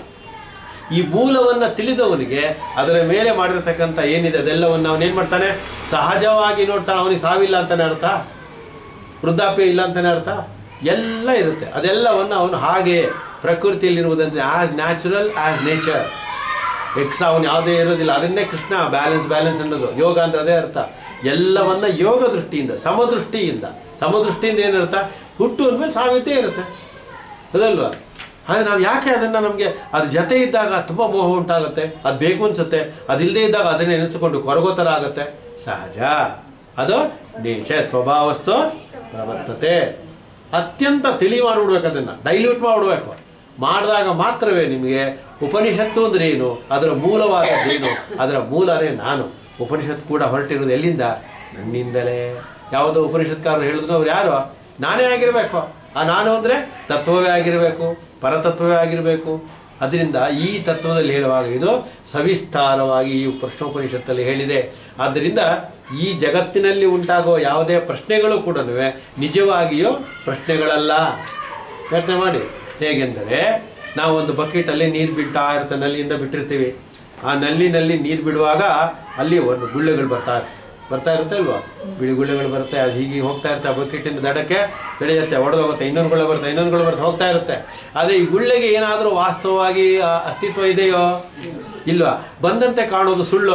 ಈ ಮೂಲವನ್ನು ತಿಳಿದವನಿಗೆ ಅದರ ಮೇಲೆ ಮಾಡಿರತಕ್ಕಂಥ ಏನಿದೆ ಅದೆಲ್ಲವನ್ನು ಅವನೇನು ಮಾಡ್ತಾನೆ ಸಹಜವಾಗಿ ನೋಡ್ತಾನೆ ಅವನಿಗೆ ಸಾವಿಲ್ಲ ಅಂತಾನೆ ಅರ್ಥ ವೃದ್ಧಾಪ್ಯ ಇಲ್ಲ ಅಂತಾನೆ ಅರ್ಥ ಎಲ್ಲ ಇರುತ್ತೆ ಅದೆಲ್ಲವನ್ನು ಅವನು ಹಾಗೆ ಪ್ರಕೃತಿಯಲ್ಲಿರುವುದಂತೆ ಆಸ್ ನ್ಯಾಚುರಲ್ ಆಸ್ ನೇಚರ್ ಎಕ್ಸ್ ಅವನು ಯಾವುದೇ ಇರೋದಿಲ್ಲ ಅದನ್ನೇ ಕೃಷ್ಣ ಬ್ಯಾಲೆನ್ಸ್ ಬ್ಯಾಲೆನ್ಸ್ ಅನ್ನೋದು ಯೋಗ ಅಂತ ಅದೇ ಅರ್ಥ ಎಲ್ಲವನ್ನ ಯೋಗ ದೃಷ್ಟಿಯಿಂದ ಸಮದೃಷ್ಟಿಯಿಂದ ಸಮದೃಷ್ಟಿಯಿಂದ ಏನರ್ಥ ಹುಟ್ಟು ಅಂದಮೇಲೆ ಸಾವಿದ್ದೇ ಇರುತ್ತೆ ಅದಲ್ವಾ ಆದರೆ ನಾವು ಯಾಕೆ ಅದನ್ನು ನಮಗೆ ಅದ್ರ ಜೊತೆ ಇದ್ದಾಗ ತುಂಬ ಮೋಹ ಉಂಟಾಗುತ್ತೆ ಅದು ಬೇಕು ಅನ್ಸುತ್ತೆ ಅದಿಲ್ಲದೆ ಇದ್ದಾಗ ಅದನ್ನೇ ನೆನೆಸಿಕೊಂಡು ಕೊರಗೋ ಥರ ಆಗುತ್ತೆ ಸಹಜ ಅದು ನೇಚರ್ ಸ್ವಭಾವಸ್ತು ಪ್ರವರ್ತತೆ ಅತ್ಯಂತ ತಿಳಿ ಮಾಡಿಬಿಡ್ಬೇಕು ಅದನ್ನು ಡೈಲ್ಯೂಟ್ ಮಾಡಿಬಿಡ್ಬೇಕು ಮಾಡಿದಾಗ ಮಾತ್ರವೇ ನಿಮಗೆ ಉಪನಿಷತ್ತು ಅಂದ್ರೆ ಏನು ಅದರ ಮೂಲವಾದದ್ದೇನು ಅದರ ಮೂಲನೇ ನಾನು ಉಪನಿಷತ್ತು ಕೂಡ ಹೊರಟಿರೋದು ಎಲ್ಲಿಂದ ನನ್ನಿಂದಲೇ ಯಾವುದೋ ಉಪನಿಷತ್ಕಾರರು ಹೇಳಿದ್ರು ಅವ್ರು ಯಾರು ನಾನೇ ಆಗಿರಬೇಕು ಆ ನಾನು ಅಂದರೆ ತತ್ವವೇ ಆಗಿರಬೇಕು ಪರತತ್ವವೇ ಆಗಿರಬೇಕು ಅದರಿಂದ ಈ ತತ್ವದಲ್ಲಿ ಹೇಳುವಾಗ ಇದು ಸವಿಸ್ತಾರವಾಗಿ ಈ ಪ್ರಶ್ನೋಪನಿಷತ್ತಲ್ಲಿ ಹೇಳಿದೆ ಆದ್ದರಿಂದ ಈ ಜಗತ್ತಿನಲ್ಲಿ ಉಂಟಾಗುವ ಯಾವುದೇ ಪ್ರಶ್ನೆಗಳು ಕೂಡ ನಿಜವಾಗಿಯೂ ಪ್ರಶ್ನೆಗಳಲ್ಲ ಯೋಚನೆ ಮಾಡಿ ಹೇಗೆಂದರೆ ನಾವು ಒಂದು ಬಕೆಟಲ್ಲಿ ನೀರು ಬಿಡ್ತಾ ಇರುತ್ತೆ ನಲ್ಲಿಯಿಂದ ಬಿಟ್ಟಿರ್ತೀವಿ ಆ ನಲ್ಲಿನಲ್ಲಿ ನೀರು ಬಿಡುವಾಗ ಅಲ್ಲಿ ಒಂದು ಗುಳ್ಳೆಗಳು ಬರ್ತಾ ಇರುತ್ತೆ ಬರ್ತಾ ಇರುತ್ತೆ ಅಲ್ವಾ ಬಿಳಿ ಗುಳ್ಳೆಗಳು ಬರುತ್ತೆ ಅದು ಹೀಗೆ ಹೋಗ್ತಾ ಇರುತ್ತೆ ಆ ಬಕೆಟಿನ ದಡಕ್ಕೆ ಬೆಳೆಯುತ್ತೆ ಒಡೆದೋಗುತ್ತೆ ಇನ್ನೊಂದು ಗುಳ್ಳೆ ಬರುತ್ತೆ ಇನ್ನೊಂದು ಗುಳ್ಳೆ ಬರುತ್ತೆ ಹೋಗ್ತಾ ಇರುತ್ತೆ ಆದರೆ ಈ ಗುಳ್ಳೆಗೆ ಏನಾದರೂ ವಾಸ್ತವವಾಗಿ ಆ ಅಸ್ತಿತ್ವ ಇದೆಯೋ ಇಲ್ವಾ ಬಂದಂತೆ ಕಾಣೋದು ಸುಳ್ಳು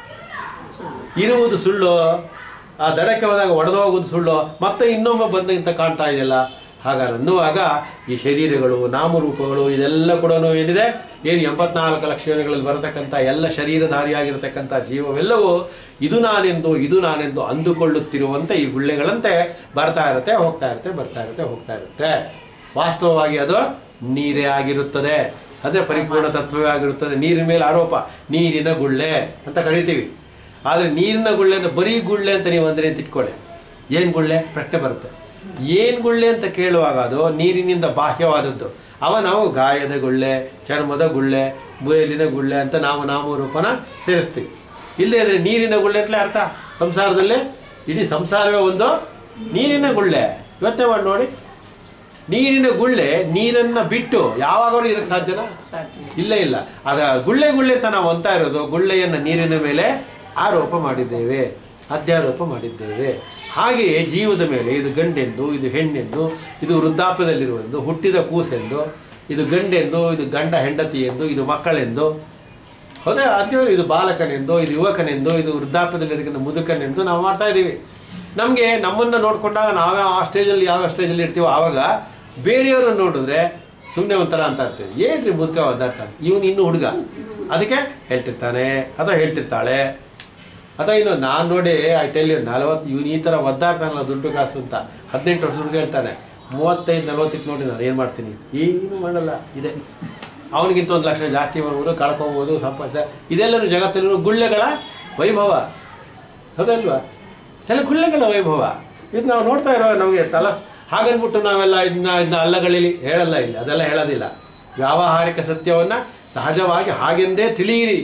ಇರುವುದು ಸುಳ್ಳು ಆ ದಡಕ್ಕೆ ಹೋದಾಗ ಒಡೆದು ಹೋಗೋದು ಸುಳ್ಳು ಮತ್ತೆ ಇನ್ನೊಮ್ಮೆ ಬಂದಂತ ಕಾಣ್ತಾ ಇದೆಯಲ್ಲ ಹಾಗಾದ್ರೆ ಅನ್ನುವಾಗ ಈ ಶರೀರಗಳು ನಾಮರೂಪಗಳು ಇದೆಲ್ಲ ಕೂಡ ಏನಿದೆ ಏನು ಎಂಬತ್ನಾಲ್ಕು ಲಕ್ಷ ಯೋನಿಗಳಲ್ಲಿ ಬರತಕ್ಕಂಥ ಎಲ್ಲ ಶರೀರಧಾರಿಯಾಗಿರ್ತಕ್ಕಂಥ ಜೀವವೆಲ್ಲವೂ ಇದು ನಾನೆಂದು ಇದು ನಾನೆಂದು ಅಂದುಕೊಳ್ಳುತ್ತಿರುವಂತೆ ಈ ಗುಳ್ಳೆಗಳಂತೆ ಬರ್ತಾ ಇರುತ್ತೆ ಹೋಗ್ತಾ ಇರುತ್ತೆ ಬರ್ತಾ ಇರುತ್ತೆ ಹೋಗ್ತಾ ಇರುತ್ತೆ ವಾಸ್ತವವಾಗಿ ಅದು ನೀರೇ ಆಗಿರುತ್ತದೆ ಅಂದರೆ ಪರಿಪೂರ್ಣ ತತ್ವವೇ ಆಗಿರುತ್ತದೆ ನೀರಿನ ಮೇಲೆ ಆರೋಪ ನೀರಿನ ಗುಳ್ಳೆ ಅಂತ ಕರಿತೀವಿ ಆದರೆ ನೀರಿನ ಗುಳ್ಳೆ ಅಂತ ಬರೀ ಗುಳ್ಳೆ ಅಂತ ನೀವು ಅಂದ್ರೆ ಅಂತ ಇಟ್ಕೊಳ್ಳಿ ಏನು ಗುಳ್ಳೆ ಪ್ರಶ್ನೆ ಬರುತ್ತೆ ಏನು ಗುಳ್ಳೆ ಅಂತ ಕೇಳುವಾಗ ಅದು ನೀರಿನಿಂದ ಬಾಹ್ಯವಾದದ್ದು ಅವ ನಾವು ಗಾಯದ ಗುಳ್ಳೆ ಚರ್ಮದ ಗುಳ್ಳೆ ಬಯಲಿನ ಗುಳ್ಳೆ ಅಂತ ನಾವು ನಾಮರೂಪನ ಸೇರಿಸ್ತೀವಿ ಇಲ್ಲದೆ ಇದ್ರೆ ನೀರಿನ ಗುಳ್ಳೆ ಅಂತಲೇ ಅರ್ಥ ಸಂಸಾರದಲ್ಲಿ ಇಡೀ ಸಂಸಾರವೇ ಒಂದು ನೀರಿನ ಗುಳ್ಳೆ ಯೋಚನೆ ಮಾಡಿ ನೋಡಿ ನೀರಿನ ಗುಳ್ಳೆ ನೀರನ್ನ ಬಿಟ್ಟು ಯಾವಾಗಲೂ ಇರಕ್ಕೆ ಸಾಧ್ಯನಾ ಸಾಧ್ಯ ಇಲ್ಲ ಇಲ್ಲ ಅದ ಗುಳ್ಳೆ ಗುಳ್ಳೆ ಅಂತ ನಾವು ಅಂತ ಇರೋದು ಗುಳ್ಳೆಯನ್ನು ನೀರಿನ ಮೇಲೆ ಆರೋಪ ಮಾಡಿದ್ದೇವೆ ಅಧ್ಯಾರೋಪ ಮಾಡಿದ್ದೇವೆ ಹಾಗೆಯೇ ಜೀವದ ಮೇಲೆ ಇದು ಗಂಡೆಂದು ಇದು ಹೆಣ್ಣೆಂದು ಇದು ವೃದ್ಧಾಪ್ಯದಲ್ಲಿರುವೆಂದು ಹುಟ್ಟಿದ ಕೂಸೆಂದು ಇದು ಗಂಡೆಂದು ಇದು ಗಂಡ ಹೆಂಡತಿ ಎಂದು ಇದು ಮಕ್ಕಳೆಂದು ಹೌದಾ ಅಂತಿಮ ಇದು ಬಾಲಕನೆಂದು ಇದು ಯುವಕನೆಂದು ಇದು ವೃದ್ಧಾಪ್ಯದಲ್ಲಿರತಕ್ಕಂಥ ಮುದುಕನೆಂದು ನಾವು ಮಾಡ್ತಾ ಇದ್ದೀವಿ ನಮಗೆ ನಮ್ಮನ್ನು ನೋಡ್ಕೊಂಡಾಗ ನಾವೇ ಆ ಸ್ಟೇಜಲ್ಲಿ ಯಾವ ಸ್ಟೇಜಲ್ಲಿ ಇರ್ತೀವೋ ಆವಾಗ ಬೇರೆಯವ್ರನ್ನ ನೋಡಿದ್ರೆ ಸುಮ್ಮನೆ ಒಂಥರ ಅಂತ ಇರ್ತೀವಿ ಏನ್ರಿ ಮುದುಕ ಒದ್ದಾಡ್ತಾನೆ ಇವನು ಇನ್ನೂ ಹುಡುಗ ಅದಕ್ಕೆ ಹೇಳ್ತಿರ್ತಾನೆ ಅಥವಾ ಹೇಳ್ತಿರ್ತಾಳೆ ಅಥವಾ ಇನ್ನು ನಾನು ನೋಡಿ ಐ ಟೆಲ್ ಯು ನಲವತ್ತು ಇವನು ಈ ಥರ ಒದ್ದಾಡ್ತಾನಲ್ಲ ದುಡ್ಡು ಕಾಸು ಅಂತ ಹದಿನೆಂಟು ವರ್ಷ ಹುಡುಗ ಹೇಳ್ತಾನೆ ಮೂವತ್ತೈದು ನಲವತ್ತಕ್ಕೆ ನೋಡಿ ನಾನು ಏನು ಮಾಡ್ತೀನಿ ಏನು ಮಾಡಲ್ಲ ಇದೆ ಅವನಿಗಿಂತ ಒಂದು ಲಕ್ಷ ಜಾಸ್ತಿ ಬರ್ಬೋದು ಕಳ್ಕೊಬೋದು ಸಂಪಾದ ಇದೆಲ್ಲರೂ ಜಗತ್ತಲ್ಲಿರೋ ಗುಳ್ಳೆಗಳ ವೈಭವ ಹೌದಲ್ವಾ ಎಲ್ಲ ಗುಳ್ಳೆಗಳ ವೈಭವ ಇದು ನಾವು ನೋಡ್ತಾ ಇರೋ ನಮಗೆ ತಲ ಹಾಗನ್ಬಿಟ್ಟು ನಾವೆಲ್ಲ ಇದನ್ನ ಇದನ್ನ ಅಲ್ಲಗಳಿಲಿ ಹೇಳಲ್ಲ ಇಲ್ಲ ಅದೆಲ್ಲ ಹೇಳೋದಿಲ್ಲ ವ್ಯಾವಹಾರಿಕ ಸತ್ಯವನ್ನು ಸಹಜವಾಗಿ ಹಾಗೆಂದೇ ತಿಳಿಯಿರಿ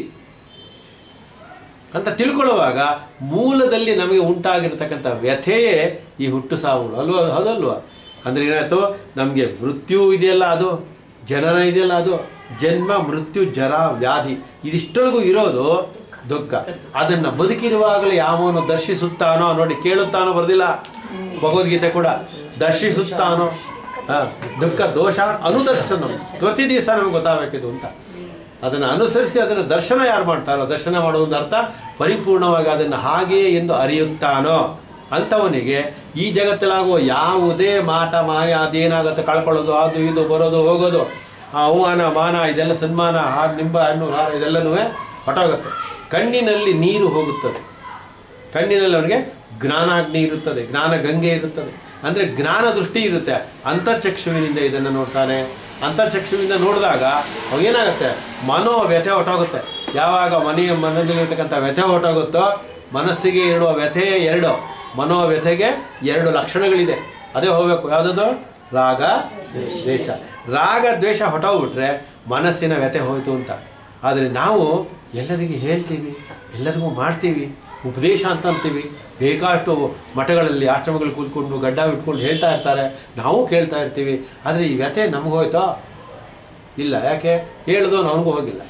ಅಂತ ತಿಳ್ಕೊಳ್ಳುವಾಗ ಮೂಲದಲ್ಲಿ ನಮಗೆ ಉಂಟಾಗಿರ್ತಕ್ಕಂಥ ವ್ಯಥೆಯೇ ಈ ಹುಟ್ಟು ಸಾವುಗಳು ಅಲ್ವಾ ಹೌದಲ್ವಾ ಅಂದ್ರೆ ಏನಾಯ್ತು ನಮಗೆ ಮೃತ್ಯು ಇದೆಯಲ್ಲ ಅದು ಜನನ ಇದೆಯಲ್ಲ ಅದು ಜನ್ಮ ಮೃತ್ಯು ಜರ ವ್ಯಾಧಿ ಇದಿಷ್ಟೊಳಗೂ ಇರೋದು ದುಃಖ ಅದನ್ನ ಬದುಕಿರುವಾಗಲೇ ಯಾವನು ದರ್ಶಿಸುತ್ತಾನೋ ನೋಡಿ ಕೇಳುತ್ತಾನೋ ಬರ್ದಿಲ್ಲ ಭಗವದ್ಗೀತೆ ಕೂಡ ದರ್ಶಿಸುತ್ತಾನೋ ಹಾ, ದುಃಖ ದೋಷ ಅನುದರ್ಶನ ಪ್ರತಿ ದಿವಸ ನಮ್ಗೆ ಗೊತ್ತಾಗಬೇಕಿದು ಅಂತ ಅದನ್ನು ಅನುಸರಿಸಿ ಅದನ್ನು ದರ್ಶನ ಯಾರು ಮಾಡ್ತಾರೋ ದರ್ಶನ ಮಾಡೋದೊಂದು ಅರ್ಥ ಪರಿಪೂರ್ಣವಾಗಿ ಅದನ್ನು ಹಾಗೆಯೇ ಎಂದು ಅರಿಯುತ್ತಾನೋ ಅಂಥವನಿಗೆ ಈ ಜಗತ್ತಲ್ಲಾಗುವ ಯಾವುದೇ ಮಾಟ ಮಾಯ ಅದೇನಾಗುತ್ತೆ ಕಳ್ಕೊಳ್ಳೋದು ಅದು ಇದು ಬರೋದು ಹೋಗೋದು ಆ ಅವಮಾನ ಮಾನ ಇದೆಲ್ಲ ಸನ್ಮಾನ ಹಾಡು ನಿಂಬ ಹಣ್ಣು ಹಾರ ಇದೆಲ್ಲನೂ ಹೊಟ್ಟೋಗುತ್ತೆ ಕಣ್ಣಿನಲ್ಲಿ ನೀರು ಹೋಗುತ್ತದೆ ಕಣ್ಣಿನಲ್ಲಿ ಅವನಿಗೆ ಜ್ಞಾನಾಗ್ನಿ ಇರುತ್ತದೆ ಜ್ಞಾನ ಗಂಗೆ ಇರುತ್ತದೆ ಅಂದರೆ ಜ್ಞಾನ ದೃಷ್ಟಿ ಇರುತ್ತೆ ಅಂತರ್ಚಕ್ಷುವಿನಿಂದ ಇದನ್ನು ನೋಡ್ತಾನೆ ಅಂತರ್ಚಕ್ಷುವಿನಿಂದ ನೋಡಿದಾಗ ಏನಾಗುತ್ತೆ ಮನೋ ವ್ಯಥೆ ಹೊಟ್ಟೋಗುತ್ತೆ ಯಾವಾಗ ಮನೆಯ ಮನದಲ್ಲಿರ್ತಕ್ಕಂಥ ವ್ಯಥೆ ಹೊಟ್ಟೋಗುತ್ತೋ ಮನಸ್ಸಿಗೆ ಇರುವ ವ್ಯಥೆ ಎರಡು ಮನೋ ವ್ಯಥೆಗೆ ಎರಡು ಲಕ್ಷಣಗಳಿದೆ ಅದೇ ಹೋಗಬೇಕು ಯಾವುದದು ರಾಗ ದ್ವೇಷ ರಾಗ ದ್ವೇಷ ಹೊಟ್ಟೋಗ್ಬಿಟ್ರೆ ಮನಸ್ಸಿನ ವ್ಯತೆ ಹೋಯಿತು ಅಂತ ಆದರೆ ನಾವು ಎಲ್ಲರಿಗೆ ಹೇಳ್ತೀವಿ ಎಲ್ಲರಿಗೂ ಮಾಡ್ತೀವಿ ಉಪದೇಶ ಅಂತ ಅಂತೀವಿ ಬೇಕಾಷ್ಟು ಮಠಗಳಲ್ಲಿ ಆಶ್ರಮಗಳು ಕೂತ್ಕೊಂಡು ಗಡ್ಡ ಬಿಟ್ಕೊಂಡು ಹೇಳ್ತಾ ಇರ್ತಾರೆ ನಾವು ಕೇಳ್ತಾ ಇರ್ತೀವಿ ಆದರೆ ಈ ವ್ಯತೆ ನಮ್ಗೆ ಹೋಯ್ತೋ ಇಲ್ಲ ಯಾಕೆ ಹೇಳಿದವನು ಅವನಿಗೂ ಹೋಗಿಲ್ಲ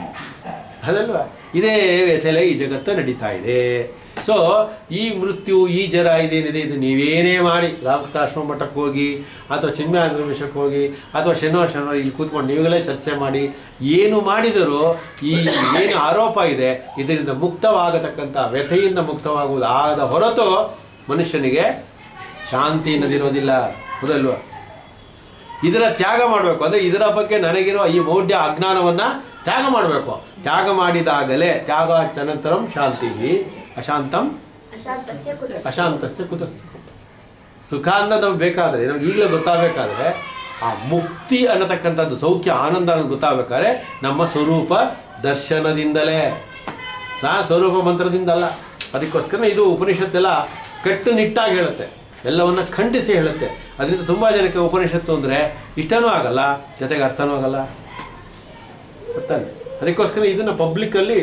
ಅದಲ್ವಾ ಇದೇ ವ್ಯಥೆಲೆ ಈ ಜಗತ್ತು ನಡೀತಾ ಇದೆ ಸೊ ಈ ಮೃತ್ಯು ಈ ಜರ ಇದೇನಿದೆ ಇದು ನೀವೇನೇ ಮಾಡಿ ರಾಮಕೃಷ್ಣಾಶ್ರಮ ಮಠಕ್ಕೆ ಹೋಗಿ ಅಥವಾ ಚಿನ್ಮಯಾನಂದ ವಿಷಯಕ್ಕೆ ಹೋಗಿ ಅಥವಾ ಶನಿವಾರ ಶನಿವಾರ ಇಲ್ಲಿ ಕೂತ್ಕೊಂಡು ನೀವುಗಳೇ ಚರ್ಚೆ ಮಾಡಿ ಏನು ಮಾಡಿದರೂ ಈ ಏನು ಆರೋಪ ಇದೆ ಇದರಿಂದ ಮುಕ್ತವಾಗತಕ್ಕಂಥ ವ್ಯಥೆಯಿಂದ ಮುಕ್ತವಾಗುವುದು ಆದ ಹೊರತು ಮನುಷ್ಯನಿಗೆ ಶಾಂತಿ ಅನ್ನೋದಿರೋದಿಲ್ಲ ಹೌದಲ್ವಾ ಇದರ ತ್ಯಾಗ ಮಾಡಬೇಕು ಅಂದರೆ ಇದರ ಬಗ್ಗೆ ನನಗಿರುವ ಈ ಮೌಢ್ಯ ಅಜ್ಞಾನವನ್ನು ತ್ಯಾಗ ಮಾಡಬೇಕು ತ್ಯಾಗ ಮಾಡಿದಾಗಲೇ ತ್ಯಾಗ ಅನಂತರಂ ಶಾಂತಿ ಅಶಾಂತಂ ಅಶಾಂತಸ್ಯ ಕುತ ಅಶಾಂತಸ್ಯ ಕುತ ಸುಖ ಅನ್ನೋದು ನಮ್ಗೆ ಬೇಕಾದರೆ ನಮ್ಗೆ ಈಗಲೇ ಗೊತ್ತಾಗಬೇಕಾದ್ರೆ ಆ ಮುಕ್ತಿ ಅನ್ನತಕ್ಕಂಥದ್ದು ಸೌಖ್ಯ ಆನಂದ ಅನ್ನೋದು ಗೊತ್ತಾಗಬೇಕಾದ್ರೆ ನಮ್ಮ ಸ್ವರೂಪ ದರ್ಶನದಿಂದಲೇ ನಾ ಸ್ವರೂಪ ಮಂತ್ರದಿಂದಲ್ಲ ಅದಕ್ಕೋಸ್ಕರ ಇದು ಉಪನಿಷತ್ತೆಲ್ಲ ಕಟ್ಟುನಿಟ್ಟಾಗಿ ಹೇಳುತ್ತೆ ಎಲ್ಲವನ್ನ ಖಂಡಿಸಿ ಹೇಳುತ್ತೆ ಅದರಿಂದ ತುಂಬ ಜನಕ್ಕೆ ಉಪನಿಷತ್ತು ಅಂದರೆ ಇಷ್ಟನೂ ಆಗಲ್ಲ ಜೊತೆಗೆ ಅರ್ಥನೂ ಆಗಲ್ಲ ಗೊತ್ತಾನೆ ಅದಕ್ಕೋಸ್ಕರ ಇದನ್ನು ಪಬ್ಲಿಕ್ಕಲ್ಲಿ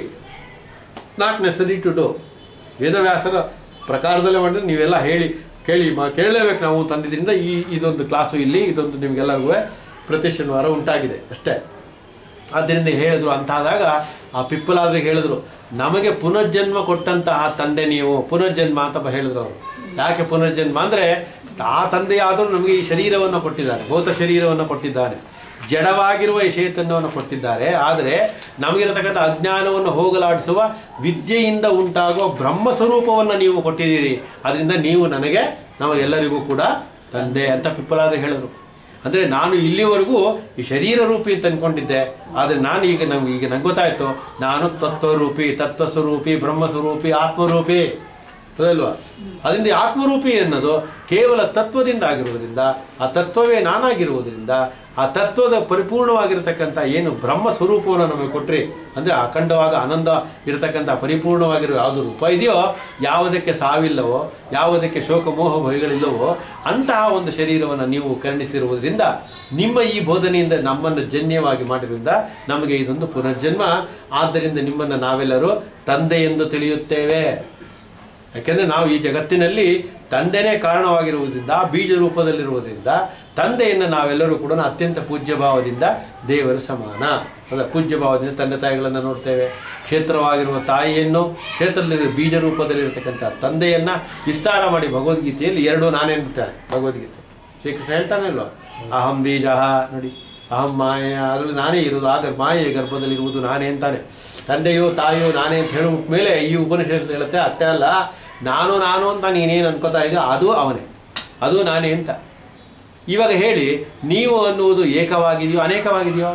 ನಾಟ್ ನೆಸರಿ ಟು ಡೂ ವೇದವ್ಯಾಸರ ಪ್ರಕಾರದಲ್ಲೇ ಮಾಡಿದ್ರೆ ನೀವೆಲ್ಲ ಹೇಳಿ ಕೇಳಿ ಮಾ ಕೇಳಲೇಬೇಕು ನಾವು ತಂದಿದ್ದರಿಂದ ಈ ಇದೊಂದು ಕ್ಲಾಸು ಇಲ್ಲಿ ಇದೊಂದು ನಿಮಗೆಲ್ಲರಿಗೂ ಪ್ರತಿ ಶನಿವಾರ ಉಂಟಾಗಿದೆ ಅಷ್ಟೇ ಆದ್ದರಿಂದ ಹೇಳಿದ್ರು ಅಂತಾದಾಗ ಆ ಪಿಪ್ಪಲಾದ್ರಿಗೆ ಹೇಳಿದ್ರು ನಮಗೆ ಪುನರ್ಜನ್ಮ ಕೊಟ್ಟಂತಹ ತಂದೆ ನೀವು ಪುನರ್ಜನ್ಮ ಅಂತ ಬ- ಹೇಳಿದ್ರು ಅವರು ಯಾಕೆ ಪುನರ್ಜನ್ಮ ಅಂದರೆ ಆ ತಂದೆಯಾದರೂ ನಮಗೆ ಈ ಶರೀರವನ್ನು ಕೊಟ್ಟಿದ್ದಾರೆ ಭೌತ ಶರೀರವನ್ನು ಕೊಟ್ಟಿದ್ದಾನೆ ಜಡವಾಗಿರುವ ಈ ಚೈತನ್ಯವನ್ನು ಕೊಟ್ಟಿದ್ದಾರೆ ಆದರೆ ನಮಗಿರತಕ್ಕಂಥ ಅಜ್ಞಾನವನ್ನು ಹೋಗಲಾಡಿಸುವ ವಿದ್ಯೆಯಿಂದ ಉಂಟಾಗುವ ಬ್ರಹ್ಮ ಸ್ವರೂಪವನ್ನು ನೀವು ಕೊಟ್ಟಿದ್ದೀರಿ ಅದರಿಂದ ನೀವು ನನಗೆ ನಮಗೆಲ್ಲರಿಗೂ ಕೂಡ ತಂದೆ ಅಂತ ಪಿಪ್ಪಲಾದ್ರೆ ಹೇಳಿದ್ರು ಅಂದರೆ ನಾನು ಇಲ್ಲಿವರೆಗೂ ಈ ಶರೀರ ರೂಪಿ ಅಂತ ಅನ್ಕೊಂಡಿದ್ದೆ ಆದರೆ ನಾನು ಈಗ ನಮ್ಗೆ ಈಗ ನಂಗೆ ಗೊತ್ತಾಯ್ತು ನಾನು ತತ್ವರೂಪಿ ತತ್ವಸ್ವರೂಪಿ ಬ್ರಹ್ಮಸ್ವರೂಪಿ ಆತ್ಮರೂಪಿ ಅಲ್ವಾ ಅದರಿಂದ ಈ ಆತ್ಮರೂಪಿ ಅನ್ನೋದು ಕೇವಲ ತತ್ವದಿಂದ ಆಗಿರುವುದರಿಂದ ಆ ತತ್ವವೇ ನಾನಾಗಿರುವುದರಿಂದ ಆ ತತ್ವದ ಪರಿಪೂರ್ಣವಾಗಿರತಕ್ಕಂಥ ಏನು ಬ್ರಹ್ಮ ಸ್ವರೂಪವನ್ನು ನಮಗೆ ಕೊಟ್ರಿ ಅಂದರೆ ಅಖಂಡವಾಗ ಆನಂದ ಇರತಕ್ಕಂಥ ಪರಿಪೂರ್ಣವಾಗಿರುವ ಯಾವುದು ರೂಪ ಇದೆಯೋ ಯಾವುದಕ್ಕೆ ಸಾವಿಲ್ಲವೋ ಯಾವುದಕ್ಕೆ ಶೋಕ ಮೋಹ ಭಯಗಳಿಲ್ಲವೋ ಅಂತಹ ಒಂದು ಶರೀರವನ್ನು ನೀವು ಕರುಣಿಸಿರುವುದರಿಂದ ನಿಮ್ಮ ಈ ಬೋಧನೆಯಿಂದ ನಮ್ಮನ್ನು ಜನ್ಯವಾಗಿ ಮಾಡಿದ್ರಿಂದ ನಮಗೆ ಇದೊಂದು ಪುನರ್ಜನ್ಮ ಆದ್ದರಿಂದ ನಿಮ್ಮನ್ನು ನಾವೆಲ್ಲರೂ ತಂದೆ ಎಂದು ತಿಳಿಯುತ್ತೇವೆ ಯಾಕೆಂದರೆ ನಾವು ಈ ಜಗತ್ತಿನಲ್ಲಿ ತಂದೆನೇ ಕಾರಣವಾಗಿರುವುದರಿಂದ ಬೀಜ ರೂಪದಲ್ಲಿರುವುದರಿಂದ ತಂದೆಯನ್ನು ನಾವೆಲ್ಲರೂ ಕೂಡ ಅತ್ಯಂತ ಪೂಜ್ಯ ಭಾವದಿಂದ ದೇವರ ಸಮಾನ ಅದ ಪೂಜ್ಯ ಭಾವದಿಂದ ತಂದೆ ತಾಯಿಗಳನ್ನು ನೋಡ್ತೇವೆ ಕ್ಷೇತ್ರವಾಗಿರುವ ತಾಯಿಯನ್ನು ಕ್ಷೇತ್ರದಲ್ಲಿರುವ ಬೀಜ ರೂಪದಲ್ಲಿರತಕ್ಕಂಥ ತಂದೆಯನ್ನು ವಿಸ್ತಾರ ಮಾಡಿ ಭಗವದ್ಗೀತೆಯಲ್ಲಿ ಎರಡು ನಾನೇನು ಬಿಟ್ಟಾರೆ ಭಗವದ್ಗೀತೆ ಶ್ರೀಕೃಷ್ಣ ಹೇಳ್ತಾನೆ ಇಲ್ವಾ ಅಹಂ ಬೀಜ ನೋಡಿ ಅಹಂ ಮಾಯೆ ಅದರಲ್ಲಿ ನಾನೇ ಇರುವುದು ಆಗ ಮಾಯೆಯ ಗರ್ಭದಲ್ಲಿರುವುದು ನಾನೇ ಅಂತಾನೆ ತಂದೆಯೋ ತಾಯಿಯೋ ನಾನೇ ಅಂತ ಹೇಳಿಬಿಟ್ಟ ಮೇಲೆ ಈ ಉಪನಿಷತ್ ಹೇಳುತ್ತೆ ಅಷ್ಟೇ ಅಲ್ಲ ನಾನು ನಾನು ಅಂತ ನೀನೇನು ಅನ್ಕೋತಾ ಇದೆಯೋ ಅದು ಅವನೇ ಅದು ನಾನೇ ಅಂತ ಇವಾಗ ಹೇಳಿ ನೀವು ಅನ್ನುವುದು ಏಕವಾಗಿದೆಯೋ ಅನೇಕವಾಗಿದೆಯೋ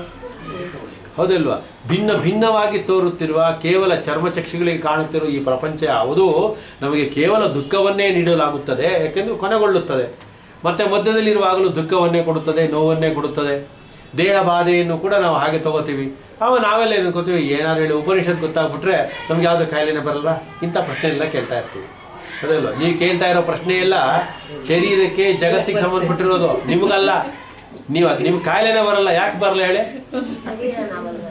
ಹೌದಲ್ವಾ ಭಿನ್ನ ಭಿನ್ನವಾಗಿ ತೋರುತ್ತಿರುವ ಕೇವಲ ಚರ್ಮಚಕ್ಷುಗಳಿಗೆ ಕಾಣುತ್ತಿರುವ ಈ ಪ್ರಪಂಚ ಯಾವುದು ನಮಗೆ ಕೇವಲ ದುಃಖವನ್ನೇ ನೀಡಲಾಗುತ್ತದೆ ಯಾಕೆಂದರೆ ಕೊನೆಗೊಳ್ಳುತ್ತದೆ ಮತ್ತೆ ಮಧ್ಯದಲ್ಲಿರುವಾಗಲೂ ದುಃಖವನ್ನೇ ಕೊಡುತ್ತದೆ ನೋವನ್ನೇ ಕೊಡುತ್ತದೆ ದೇಹ ಬಾಧೆಯನ್ನು ಕೂಡ ನಾವು ಹಾಗೆ ತಗೋತೀವಿ ಅವ ನಾವೆಲ್ಲ ಏನು ಗೊತ್ತೀವಿ ಏನಾದ್ರು ಹೇಳಿ ಉಪನಿಷತ್ ಗೊತ್ತಾಗ್ಬಿಟ್ರೆ ನಮ್ಗೆ ಯಾವುದೋ ಕಾಯಿಲೆನೇ ಬರಲ್ವಾ ಇಂಥ ಪ್ರಶ್ನೆ ಎಲ್ಲ ಕೇಳ್ತಾ ಇರ್ತೀವಿ ಅದಲ್ವ ನೀವು ಕೇಳ್ತಾ ಇರೋ ಪ್ರಶ್ನೆ ಎಲ್ಲ ಶರೀರಕ್ಕೆ ಜಗತ್ತಿಗೆ ಸಂಬಂಧಪಟ್ಟಿರೋದು ನಿಮಗಲ್ಲ ನೀವು ನಿಮ್ಗೆ ಕಾಯಿಲೆನೇ ಬರಲ್ಲ ಯಾಕೆ ಬರಲ್ಲ ಹೇಳಿ ಶರೀರ ನಾವಲ್ವೇ